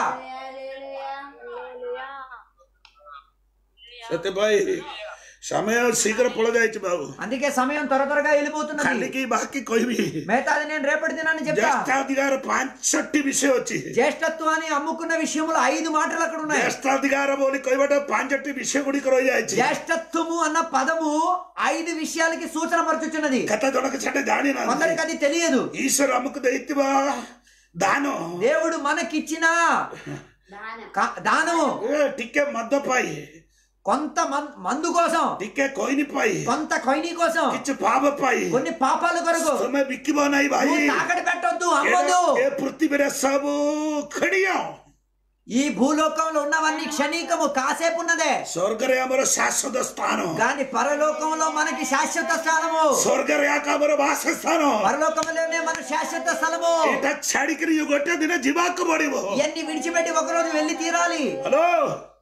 ସେଥିପାଇଁ ସମୟ ଶୀଘ୍ର ପଳ ଯାଇଛି ବାବୁ అందుకే సమయం త్వర త్వరగా వెళ్ళిపోతున్నది କାଲିକି ବାକି କହିବି మిగతాది నేను రేపటి దినాన్ని చెప్తా ଜ୍ୟେଷ୍ଠାଧିକାର ପାଞ୍ଚଟି ବିଷୟ ଅଛି జ్యేష్ఠత్వాన్ని అమ్ముకున్న విషయంలో ఐదు మాటలు అక్కడ ఉన్నాయి ଜ୍ୟେଷ୍ଠାଧିକାର ବୋଲି କହିବାଟା ପାଞ୍ଚଟି ବିଷୟ ଗୁଡ଼ିକ ରହିଯାଇଛି జ్యేష్ఠత్వము అన్న పదము ఐదు విషయాలకి సూచన పరచుచున్నది କେତେ ଜଣକ ସେଟା ଜାଣିନାହାନ୍ତି కొందరికి అది తెలియదు ଈଶ୍ୱର ଆମକୁ ଦେଇଥିବା ଦାନ దేవుడు మనకిచ్చిన దానం క- దానము ଏ, ଟିକେ ମଦ ପାଇ కొంత మన్- మందు కోసం ଟିକେ କୋଇନି ପାଇ కొంత కొయిని కోసం କିଛି ପାପ ପାଇ కొన్ని పాపాల కొరకు ତମେ ବିକିବ ନାହିଁ ଭାଇ నువ్వు తాకడి పెట్టొద్దు ଏଇଟା- అమ్మొద్దు ଏ ପୃଥିବୀରେ ସବୁ କ୍ଷଣୀୟ ఈ భూలోకంలో ఉన్నవన్నీ క్షణికము కాసేపు ఉన్నదే ସ୍ୱର୍ଗରେ ଆମର ଶାଶ୍ୱତ ସ୍ଥାନ కానీ పరలోకంలో మనకి శాశ్వత స్థానము ସ୍ୱର୍ଗରେ ଆକା ଆମର ବାସସ୍ଥାନ పరలోకంలోనే మన శాశ్వత స్థలము ଏଇଟା ଛାଡିକିରି ଗୋଟେ ଦିନ ଯିବାକୁ ପଡିବ ఇవన్నీ విడిచిపెట్టి ఒకరోజు వెళ్ళి తీరాలి ହ୍ୟାଲୋ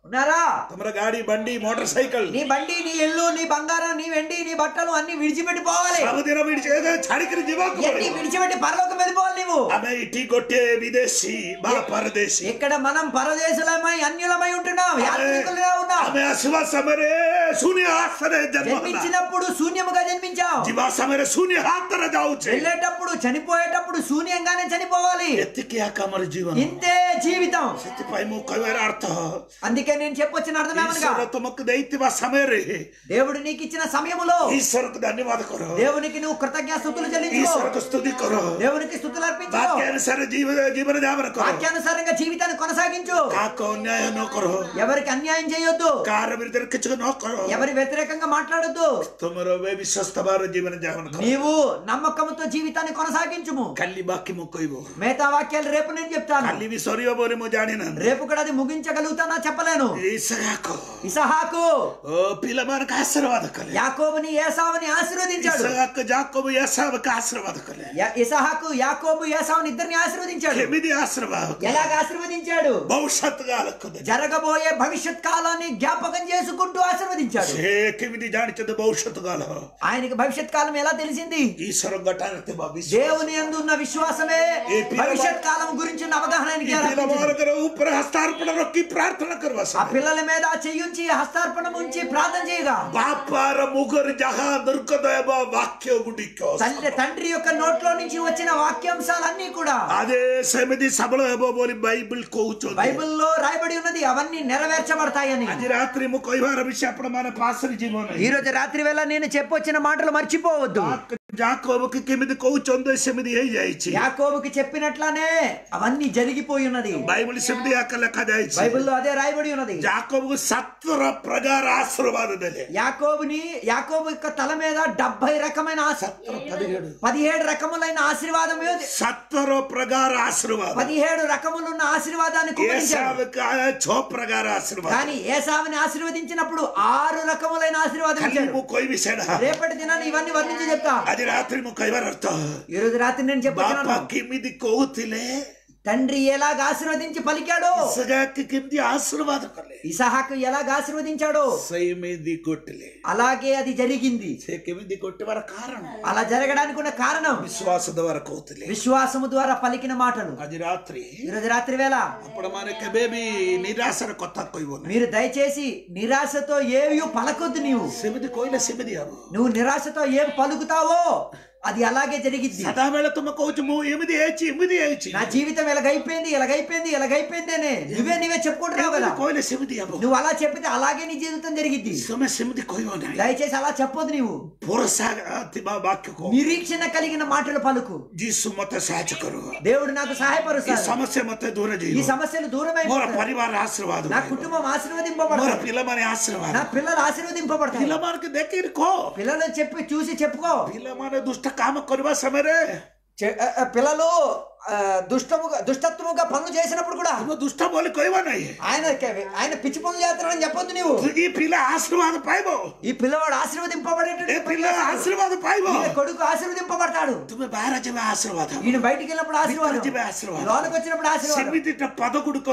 ఉన్నారా తమర గాడి బండి మోటార్ సైకిల్ నీ బండి నీ ఇల్లు నీ బంగారం నీ వెండి నీ బట్టలు అన్ని విడిచిపెట్టి పోవాలి ସବୁଦିନ ବିଡି ଛାଡିକିରି ଯିବାକୁ ఎన్ని ପଡିବ విడిచిపెట్టి పరలోకం వెళ్ళిపోవాలి నువ్వు ଆମେ ଏଠି ଗୋଟିଏ ବିଦେଶୀ ବା ପରଦେଶୀ ఇక్కడ మనం పరదేశులమై అన్యులమై ఉంటున్నాం యాత్రికులుగా ఉన్నాం ଆମେ ଆସିବା ସମୟରେ ଶୂନ୍ୟ ହାତରେ ଜନ୍ମ ହେଲା జన్మించినప్పుడు శూన్యముగా జన్మించాం ଯିବା ସମୟରେ ଶୂନ୍ୟ ହାତରେ ଯାଉଛେ వెళ్ళేటప్పుడు చనిపోయేటప్పుడు శూన్యంగానే చనిపోవాలి ଏତିକି ଆକା ଆମର ଜୀବନ ఇంతే జీవితం ସେଥିପାଇଁ ମୁଁ କହିବାର ଅର୍ଥ అందుకే నేను చెప్పొచ్చిన అర్థమేమనగా ଈଶ୍ୱର ତୁମକୁ ଦେଇଥିବା ସମୟରେ దేవుడు నీకు ఇచ్చిన సమయములో ଈଶ୍ୱରକୁ ଧନ୍ୟବାଦ କର దేవునికి నువ్వు కృతజ్ఞాస్తుతులు చెల్లించుకో ଈଶ୍ୱରକୁ ସ୍ତୁତି କର దేవునికి స్థుతులు అర్పించు ବାକ୍ୟ ଅନୁସାରେ ଜୀବନ ଜୀବନ ଯାପନ କର వాక్యానుసారంగా జీవితాన్ని కొనసాగించు କାହାକୁ ଅନ୍ୟାୟ ନ କର ఎవరికి అన్యాయం చేయొద్దు କାହାର ବିରୁଦ୍ଧରେ କିଛି ନ କର ఎవరి వ్యతిరేకంగా మాట్లాడొద్దు ତୁମର ଏବେ ବିଶ୍ୱସ୍ତ ଭାବରେ ଜୀବନ ଯାପନ କର నీవు నమ్మకంతో జీవితాన్ని కొనసాగించుము କାଲି ବାକି ମୁଁ କହିବ మిగతా వాక్యాలు రేపు నేను చెప్తాను କାଲି ବି ସରିବ ବୋଲି ମୁଁ ଜାଣିନାହିଁ రేపు కూడా అది ముగించగలుగుతానా చెప్పలేను ଇସାକ ఇసహాకు ଓ ପିଲାମାନଙ୍କୁ ଆଶୀର୍ବାଦ କଲେ యాకోబుని ఏసావుని ఆశీర్వదించాడు ଇସାକ ଯାକବ ଏସାବକୁ ఆశీర్ବାଦ కలే యా- ఇసహాకు యాకోబు ఏసావుని ఇద్దరిని ఆశీర్వదించాడు କେମିତି ఆశీర్వాଦ కలే? ఎలాగ ఆశీర్వదించాడు భవిష్యత్ కాలకుదే జరగబోయే భవిష్యత్ కాలాన్ని జ్ఞాపకం చేసుకుంటూ ఆశీర్వదించాడు ସେ କେମିତି ଜାଣିଛନ୍ତି ଭବିଷ୍ୟତ କାଳ ఆయనకి భవిష్యత్ కాలం ఎలా తెలిసింది ଈଶ୍ୱର ଗଠାରେ ଥିବା ବିଶ୍ୱାସ దేవుని యందు ఉన్న విశ్వాసమే ఏ పిల్లవా- భవిష్యత్ కాలం గురించి ఉన్న అవగాహన ఆయనకి ఈ రప్పించింది. పిల్లవాళ్ళ ଉପରେ హస్తార్పణ రొక్కి ప్రార్థన କରିବା ఆ సమୟ పిల్లల మీద చెయ్యుంచి హస్తార్పణ ఉంచి ప్రార్థన చేయగా ବାପାର ମୁଖରେ ଯାହା ଦୁର୍ଗତ ହେବ ବାକ୍ୟ ଗୁଡ଼ିକ తల్లి తండ్రి యొక్క నోట్లో నుంచి వచ్చిన వాక్యాంశాలన్నీ కూడా అదే ସେମିତି ସବଳ ହେବ ବୋଲି ବାଇବଲ କହୁଛନ୍ତି బైబిల్లో రాయబడి ఉన్నది అవన్నీ నెరవేర్చబడతాయని ଆଜି ରାତ୍ରି ମୁଁ କହିବାର ବିଷୟ ଆପଣ ମାନେ ପାଶରେ ଯିବ ఈ ନାହିଁ రోజు రాత్రి వేళ నేను చెప్పొచ్చిన మాటలు మర్చిపోవద్దు ଯାକବକୁ କେମିତି କହୁଛନ୍ତି ସେମିତି ହେଇଯାଇଛି యాకోబుకి చెప్పినట్లానే అవన్నీ జరిగిపోయి ఉన్నది ବାଇବଲ ସେମିତି ଆକା ଲେଖାଯାଇଛି బైబిల్లో అదే రాయబడి ఉన్నది ଯାକବକୁ ସାତର ପ୍ରକାର ଆଶୀର୍ବାଦ ଦେଲେ యాకోబుని యాకోబు యొక్క తల మీద డెబ్బై రకమైన ఆశ- పదిహేడు రకములైన ఆశీర్వాదం ఏది? ସାତର ପ୍ରକାର ଆଶୀର୍ବାଦ పదిహేడు రకములున్న ఆశీర్వాదాన్ని కుమ్మరించాడు ఏసావుకు ଛଅ ପ୍ରକାର ଆଶୀର୍ବାଦ కానీ ఏసావుని ఆశీర్వదించినప్పుడు ఆరు రకములైన ఆశీర్వాదం ଖାଲି ఇచ్చాడు ମୁଁ କହିବି ସେଇଟା రేపటి దినాన్ని ఇవన్నీ వర్ణించి చెప్తా ଆଜି ରାତ୍ରି ମୁଁ କହିବାର ଅର୍ଥ ఈ రోజు రాత్రి నేను ବାପା చెప్పాను କେମିତି କହୁଥିଲେ తండ్రి ఎలాగ ఆశీర్వదించి పలికాడో ଇସହାକ କେମିତି ଆଶୀର୍ବାଦ କଲେ ఇసహాకు ఎలాగ ఆశీర్వదించాడో ସେମିତି కొట్టిଲେ అలాగే అది జరిగింది ସେ କେମିତି కొట్టిବାର କାରଣ అలా జరగడానికి ఉన్న కారణం ବିଶ୍ୱାସ ଦେବାର କହୁଥିଲେ విశ్వాసము ద్వారా పలికిన మాటలు ଆଜି ରାତ୍ରି ఈ రోజు రాత్రి వేళ ଆପଣମାନେ କେବେ ବି ନିରାଶର କଥା କହିବନି మీరు దయచేసి నిరాశతో ఏవి పలకొద్దు నీవు ସେମିତି କହିଲେ ସେମିତି ହବ నువ్వు నిరాశతో ఏం పలుకుతావో అది అలాగే జరిగిద్ది ସଦାବେଳେ ତୁମେ କହୁଛ ମୁଁ ଏମିତି ହେଇଛି ଏମିତି ହେଇଛି నా జీవితం ఎలాగైపోయింది ఎలాగైపోయింది ఎలాగైపోయింది అని నువ్వే నువ్వే చెప్పుకుంటున్నావు కదా ଏମିତି କହିଲେ ସେମିତି ହବ నువ్వు అలా చెప్పితే అలాగే నీ జీవితం జరిగిద్ది ତମେ ସେମିତି କହିବ ନାହିଁ దయచేసి అలా చెప్పొద్దు నీవు ଭରସା ଥିବା ବାକ୍ୟ କହ నిరీక్షణ కలిగిన మాటలు పలుకు ଯୀଶୁ ମତେ ସାହାଯ୍ୟ କର దేవుడు నాకు ଏ సహాయపరుస్తాడు ସମସ୍ୟା ମତେ ଦୂର ఈ ଯିବ సమస్యలు దూరం ମୋର అయిపోతాయి ପରିବାର ଆଶୀର୍ବାଦ నా ପାଇବ। కుటుంబం ମୋର ఆశీర్వదింపబడతారు ପିଲାମାନେ ଆଶୀର୍ବାଦ నా పిల్లలు ఆశీర్వదింపబడతారు ପିଲାମାନଙ୍କୁ ଦେଖିକି କହ పిల్లలు చెప్పి చూసి చెప్పుకో ପିଲାମାନେ ଦୁଷ୍ଟ କାମ କରିବା ସମୟରେ చె- ఆ, ఆ, పిల్లలు ఆ, దుష్టముగా దుష్టత్వముగా పనులు చేసినప్పుడు కూడా ତୁମେ ଦୁଷ୍ଟ ବୋଲି କହିବ ନାହିଁ ఆయన ఆయన పిచ్చి పనులు చేస్తున్నాడని చెప్పొద్దు నీవు ఈ ପିଲା ଆଶୀର୍ବାଦ ପାଇବ ఈ పిల్లవాడు ଏ ఆశీర్వదింపబడేటట్టు ପିଲା ଆଶୀର୍ବାଦ ପାଇବ ఈయన కొడుకు ఆశీర్వదింపబడతాడు ତୁମେ ବାହାର ଯିବେ ଆଶୀର୍ବାଦ ఈయన బయటికి వెళ్ళినప్పుడు ఆశీర్వాదం ଯିବେ ଆଶୀର୍ବାଦ లోనికి వచ్చినప్పుడు ఆశీర్వాదం ସେମିତିଟା ପଦ ଗୁଡ଼ିକ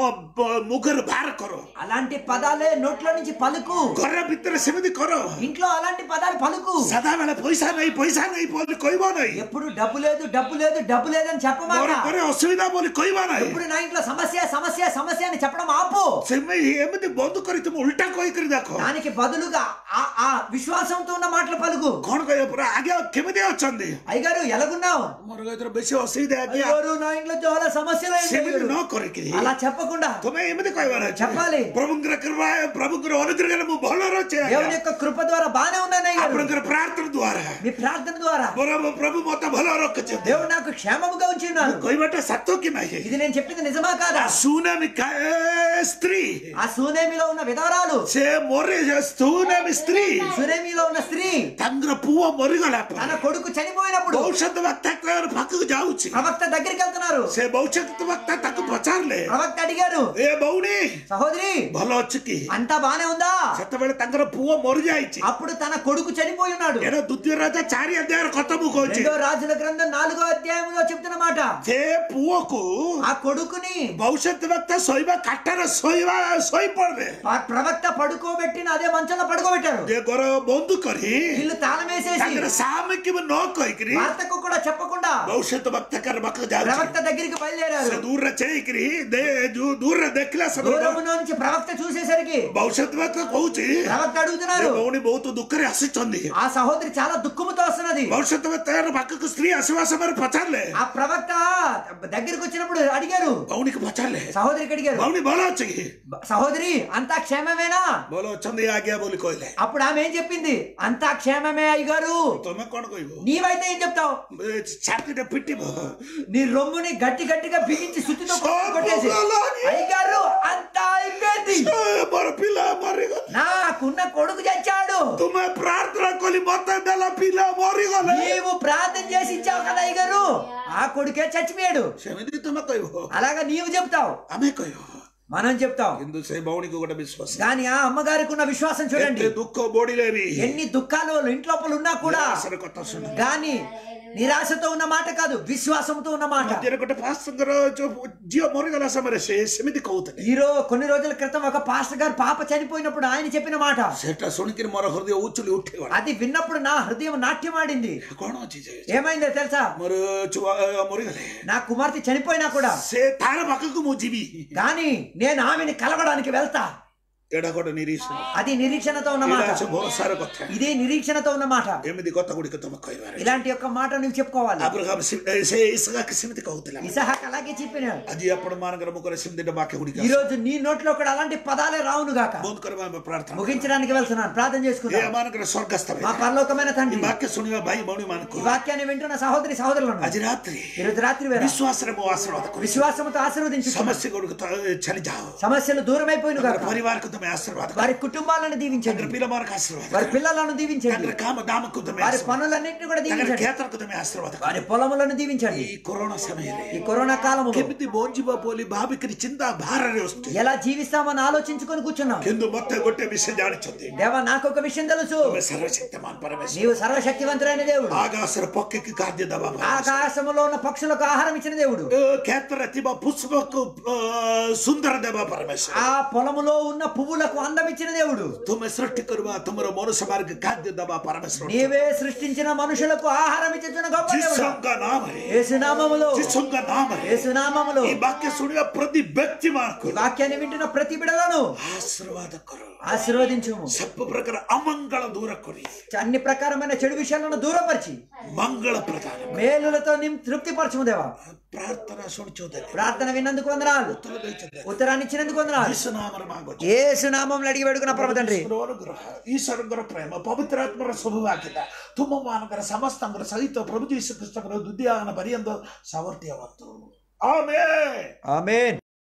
ନ ମୁଖରେ ବାହାର କର అలాంటి పదాలే నోట్లో నుంచి పలుకు ଘର ଭିତରେ ସେମିତି କର ఇంట్లో అలాంటి పదాలు పలుకు ସଦାବେଳେ ପଇସା ନାହିଁ ପଇସା ନାହିଁ ବୋଲି କହିବ ନାହିଁ ఎప్పుడు డబ్బు లేదు డబ్బు లేదు డబ్బు లేదని చెప్పమాట ମୋର ଘରେ ଅସୁବିଧା ବୋଲି କହିବ ନାହିଁ ఎప్పుడు నా ఇంట్లో సమస్య సమస్య సమస్య అని చెప్పడం ఆపు ସେମିତି ଏମିତି ବନ୍ଦ କରି ତୁମେ ଉଲ୍ଟା କହିକରି ଦେଖ దానికి బదులుగా ఆ ఆ విశ్వాసంతో ఉన్న మాటలు పలుకు କଣ କହିବ ପୁରା ଆଜ୍ଞା କେମିତି ଅଛନ୍ତି అయ్యగారు ఎలాగున్నావు ମୋର ଏଥର ବେଶୀ ଅସୁବିଧା ଆଜ୍ଞା అయ్యగారు నా ఇంట్లో చాలా సమస్యలు ఏంటి ସେମିତି అయ్యగారు? ନ କରିକିରି అలా చెప్పకుండా ତୁମେ ଏମିତି କହିବାର ଅଛି చెప్పాలి ପ୍ରଭୁଙ୍କର କୃପା ପ୍ରଭୁଙ୍କର ଅନୁଗ୍ରହରେ ମୁଁ ଭଲରେ ଅଛି ଆଜ୍ଞା। దేవుని యొక్క కృప ద్వారా బానే ఉన్నాను అయ్యగారు ଆପଣଙ୍କର ପ୍ରାର୍ଥନା ଦ୍ୱାରା మీ ప్రార్థన ద్వారా ମୋର ପ୍ରଭୁ ମତେ ଭଲ ରଖିଛନ୍ତି దేవుడు నాకు క్షేమముగా ఉంచి ఉన్నారు କହିବାଟା ସତ କି ନାହିଁ ఇది నేను చెప్పింది నిజమా కాదా ସୁନାମୀ କା- ଏ, ସ୍ତ୍ରୀ ఆ సునేమిలో ఉన్న విధవరాలు ସେ ମରି ସୁନାମୀ ସ୍ତ୍ରୀ సునేమిలో ఉన్న స్త్రీ ତାଙ୍କର ପୁଅ ମରିଗଲା తన ପରେ కొడుకు చనిపోయినప్పుడు ଔଷଧ ବକ୍ତା ପାଖକୁ ଯାଉଛି ప్రవక్త దగ్గరికి వెళ్తున్నారు ସେ ଔଷଧ ବକ୍ତା ତାକୁ ପଚାରିଲେ ప్రవక్త అడిగారు ଏ ଭଉଣୀ సహోదరి ଭଲ ଅଛି କି అంతా బానే ఉందా ସେତେବେଳେ ତାଙ୍କର ପୁଅ ମରିଯାଇଛି అప్పుడు తన కొడుకు చనిపోయి ఉన్నాడు ଏଇଟା ଦ୍ୱିତୀୟ ରାଜା ଚାରି ଅଧ୍ୟାୟର କଥା ମୁଁ କହୁଛି రెండో రాజుల గ్రంథం నాలుగో అధ్యాయంలో చెప్తున్నమాట ସେ ପୁଅକୁ ఆ కొడుకుని ଭବିଷ୍ୟତ ବକ୍ତା ଶୋଇବା କାଠରେ ଶୋଇବା ଶୋଇ ପଡିବେ ఆ ప్రవక్త పడుకోబెట్టిన అదే మంచంలో పడుకోబెట్టారు ଯେ ଘର ବନ୍ଦ କରି వీళ్ళు తాళం వేసేసి ତାଙ୍କର ସାମକି ନ କହିକିରି వార్తకు కూడా చెప్పకుండా ଭବିଷ୍ୟତ ବକ୍ତାକାର ପାଖକୁ ଯାଉଛି ప్రవక్త దగ్గరికి ସେ బయలుదేరారు ଦୂରରେ ଚେଇକିରି ଦେ- ଯୋଉ ଦୂରରେ ଦେଖିଲା ସେମାନେ దూరం నుంచి ప్రవక్త చూసేసరికి ଭବିଷ୍ୟତ ବକ୍ତା କହୁଛି ప్రవక్త "ଏ అడుగుతున్నారు ଭଉଣୀ ବହୁତ ଦୁଃଖରେ ଆସିଛନ୍ତି ఆ సహోదరి చాలా దుఃఖముతో వస్తున్నది ଭବିଷ୍ୟତ ବକ୍ତାର ପାଖକୁ ସ୍ତ୍ରୀ ଆସିବା ସମୟରେ ପଚାରିଲେ ఆ ప్రవక్త దగ్గరికి వచ్చినప్పుడు అడిగారు ଭଉଣୀକୁ ପଚାରିଲେ సహోదరికి అడిగారు ଭଉଣୀ ଭଲ ଅଛି କି సహోదరి అంతా క్షేమమేనా ଭଲ ଅଛନ୍ତି ଆଜ୍ଞା ବୋଲି କହିଲେ అప్పుడు ఆమె ఏం చెప్పింది అంతా క్షేమమే అయ్యగారు ତମେ କଣ କହିବ నీవైతే ఏం చెప్తావు ଏ ଛାତିଟା ପିଟିବ నీ రొమ్ముని గట్టి గట్టిగా బిగించి సుత్తితో ସବୁ కొట్టేసి ଗଲାଣି। అయ్యగారు అంతా అయిపోయింది ଏ, ମୋର ପିଲା ମରିଗଲା నాకున్న కొడుకు చచ్చాడు ତୁମେ ପ୍ରାର୍ଥନା କଲି ମତେ ଦେଲ ପିଲା ମରିଗଲେ నీవు ప్రార్థన చేసి ఇచ్చావు కదా అయ్యగారు ఆ కొడుకే చచ్చిపోయాడు ସେମିତି ତୁମେ କହିବ అలాగా నీవు చెప్తావు ଆମେ କହିବ మనం చెప్తాం କିନ୍ତୁ ସେ ଭଉଣୀକୁ ଗୋଟେ ବିଶ୍ୱାସ కానీ ఆ అమ్మగారికి ఉన్న విశ్వాసం చూడండి ଏତେ ଦୁଃଖ ବଢିଲେ ବି ఎన్ని దుఃఖాలు వాళ్ళ ఇంట్లోపల ఉన్నా కూడా ନିରାଶର କଥା ଶୁଣ కానీ నిరాశతో ఉన్న మాట కాదు విశ్వాసంతో ఉన్న మాట ମଝିରେ ଗୋଟେ ପାଷ୍ଟଙ୍କର ଯୋଉ ଝିଅ ମରିଗଲା ସମୟରେ ସେ ସେମିତି କହୁଥିଲେ ఈరో కొన్ని రోజుల క్రితం ఒక పాస్టర్ గారు పాప చనిపోయినప్పుడు ఆయన చెప్పిన మాట ସେଟା ଶୁଣିକିରି ମୋର ହୃଦୟ ଉଛୁଲି ଉଠିଗଲା అది విన్నప్పుడు నా హృదయం నాట్యమాడింది କଣ ଅଛି ଯେ ఏమైందో తెలుసా ମୋର ଛୁଆ ମରିଗଲେ నా కుమార్తె చనిపోయినా కూడా ସେ ତାର ପାଖକୁ ମୁଁ ଯିବି కానీ నేను ఆమెని కలవడానికి వెళ్తా ଏଇଟା ଗୋଟେ ନିରୀକ୍ଷଣ అది నిరీక్షణతో ఉన్న మాట ଏଇଟା ଅଛି ଭରସାର କଥା ఇదే నిరీక్షణతో ఉన్న మాట ଏମିତି କଥା ଗୁଡ଼ିକ ତମେ କହିବାର ఇలాంటి యొక్క మాట నువ్వు చెప్పుకోవాలి ଆବ୍ରାହମ ସେ ସେ ଇସହାକ ସେମିତି କହୁଥିଲା ఇసహాక్ అలాగే చెప్పినాడు ଆଜି ଆପଣ ମାନଙ୍କର ముఖରେ ସେମିତି ବାକ୍ୟ ଗୁଡ଼ିକ ఈ రోజు నీ నోట్లో కూడా అలాంటి పదాలే రావును గాక ବନ୍ଦ କରିବା ଆମେ ପ୍ରାର୍ଥନା ముగించడానికి వెళ్తున్నాను ప్రార్థన ଏ చేసుకుందాం ଏମାନଙ୍କର ସ୍ୱର୍ଗସ୍ଥ మా పరలోకమైన ఈ తండ్రి ବାକ୍ୟ ଶୁଣିବା ଭାଇ ଭଉଣୀ ఈ ମାନଙ୍କୁ వాక్యాన్ని వింటున్న సహోదరి సహోదరులను ଆଜି ରାତ୍ରି ఈ రోజు రాత్రి వేళ ବିଶ୍ୱାସରେ ମୁଁ ଆଶୀର୍ବାଦ କରୁଛି విశ్వాసంతో ఆశీర్వదించు ସମସ୍ୟା ଗୁଡ଼ିକ ତ ଛାଡ଼ି ଯାଅ సమస్యలు దూరం అయిపోయిన ତାଙ୍କର గాక ପରିବାରକୁ ତମେ ଆଶୀର୍ବାଦ କର వారి కుటుంబాలను దీవించండి ତାଙ୍କର ପିଲାମାନଙ୍କୁ ଆଶୀର୍ବାଦ వారి କର పిల్లలను దీవించండి ତାଙ୍କର କାମ ଦାମକୁ ତମେ వారి ଆଶୀର୍ବାଦ పనులన్నింటినీ కూడా ତାଙ୍କର దీవించండి କ୍ଷେତ୍ରକୁ ତମେ ଆଶୀର୍ବାଦ କର వారి పొలములను దీవించండి ଏଇ କରୋନା ସମୟରେ ఈ కరోనా కాలము କେମିତି ବଞ୍ଚିବ ବୋଲି ଭାବିକିରି ଚିନ୍ତା ଭାରରେ ଆସୁଛି ఎలా జీవిస్తామని ఆలోచించుకొని కూర్చున్నాం କିନ୍ତୁ ମତେ ଗୋଟେ ବିଷୟ ଜାଣିଛନ୍ତି దేవా నాకు ఒక విషయం తెలుసు ତମେ ସର୍ବଶକ୍ତିମାନ ପରମେଶ୍ୱର నీవు సర్వశక్తివంతుడైన దేవుడు ଆକାଶର ପକ୍ଷୀକୁ ଖାଦ୍ୟ ଦେବା ପାଇଁ ఆకాశములో ఉన్న పక్షులకు ఆహారం ఇచ్చిన దేవుడు ଏ କ୍ଷେତ୍ରରେ ଥିବା ପୁଷ୍ପକୁ ଅ, ସୁନ୍ଦର ଦେବା ପରମେଶ୍ୱର ఆ పొలములో ఉన్న పువ్వులకు అందం ఇచ్చిన దేవుడు ତୁମେ ସୃଷ୍ଟି କରିବା ତୁମର ମନୁଷ୍ୟ ମାର୍ଗ ଖାଦ୍ୟ ଦେବା ପରମେଶ୍ୱର నీవే సృష్టించిన మనుషులకు ఆహారం ఇచ్చిన గొప్ప దేవుడు ଯୀଶୁଙ୍କ ନାମରେ యేసునామములో ଯୀଶୁଙ୍କ ନାମରେ యేసునామములో ఈ వాక్య ଶୁଣିବା ପ୍ରତି ବ୍ୟକ୍ତି ମାନଙ୍କୁ ఈ వాక్యాన్ని వింటున్న ప్రతి బిడలను ఆశీర్వాద కର ఆశీర్వదించుము ସବୁ ପ୍ରକାର ଅମଙ୍ଗଳ ଦୂର କରି అన్ని ప్రకారమైన చెడు విషయాలను దూరపరిచి ମଙ୍ଗଳ ପ୍ରଦାନ మేలులతో నిమ్ తృప్తిపరచుము దేవా ପ୍ରାର୍ଥନା ଶୁଣିଛୁ ଦେଲେ ప్రార్థన విన్నందుకు వందనాలు ଉତ୍ତର ଦେଇଛନ୍ତି ఉత్తరాన్ని ఇచ్చినందుకు వందనాలు ଯୀଶୁ ନାମରେ ମାଗୁଛୁ యేసునామంలో అడిగి పెడుకున్న పరమ తండ్రి ଈଶ୍ୱର ଅନୁଗ୍ରହ ଈଶ୍ୱରଙ୍କର ପ୍ରେମ ପବିତ୍ର ଆତ୍ମାର ସୌଭାଗ୍ୟତା ତୁମ ମାନଙ୍କର ସମସ୍ତଙ୍କର ସହିତ ପ୍ରଭୁ ଯୀଶୁ ଖ୍ରୀଷ୍ଟଙ୍କର ଦୁଦିଆନ ପର୍ଯ୍ୟନ୍ତ ସାବର୍ତ୍ୟ ହଅନ୍ତୁ ଆମେନ୍ ఆమేన్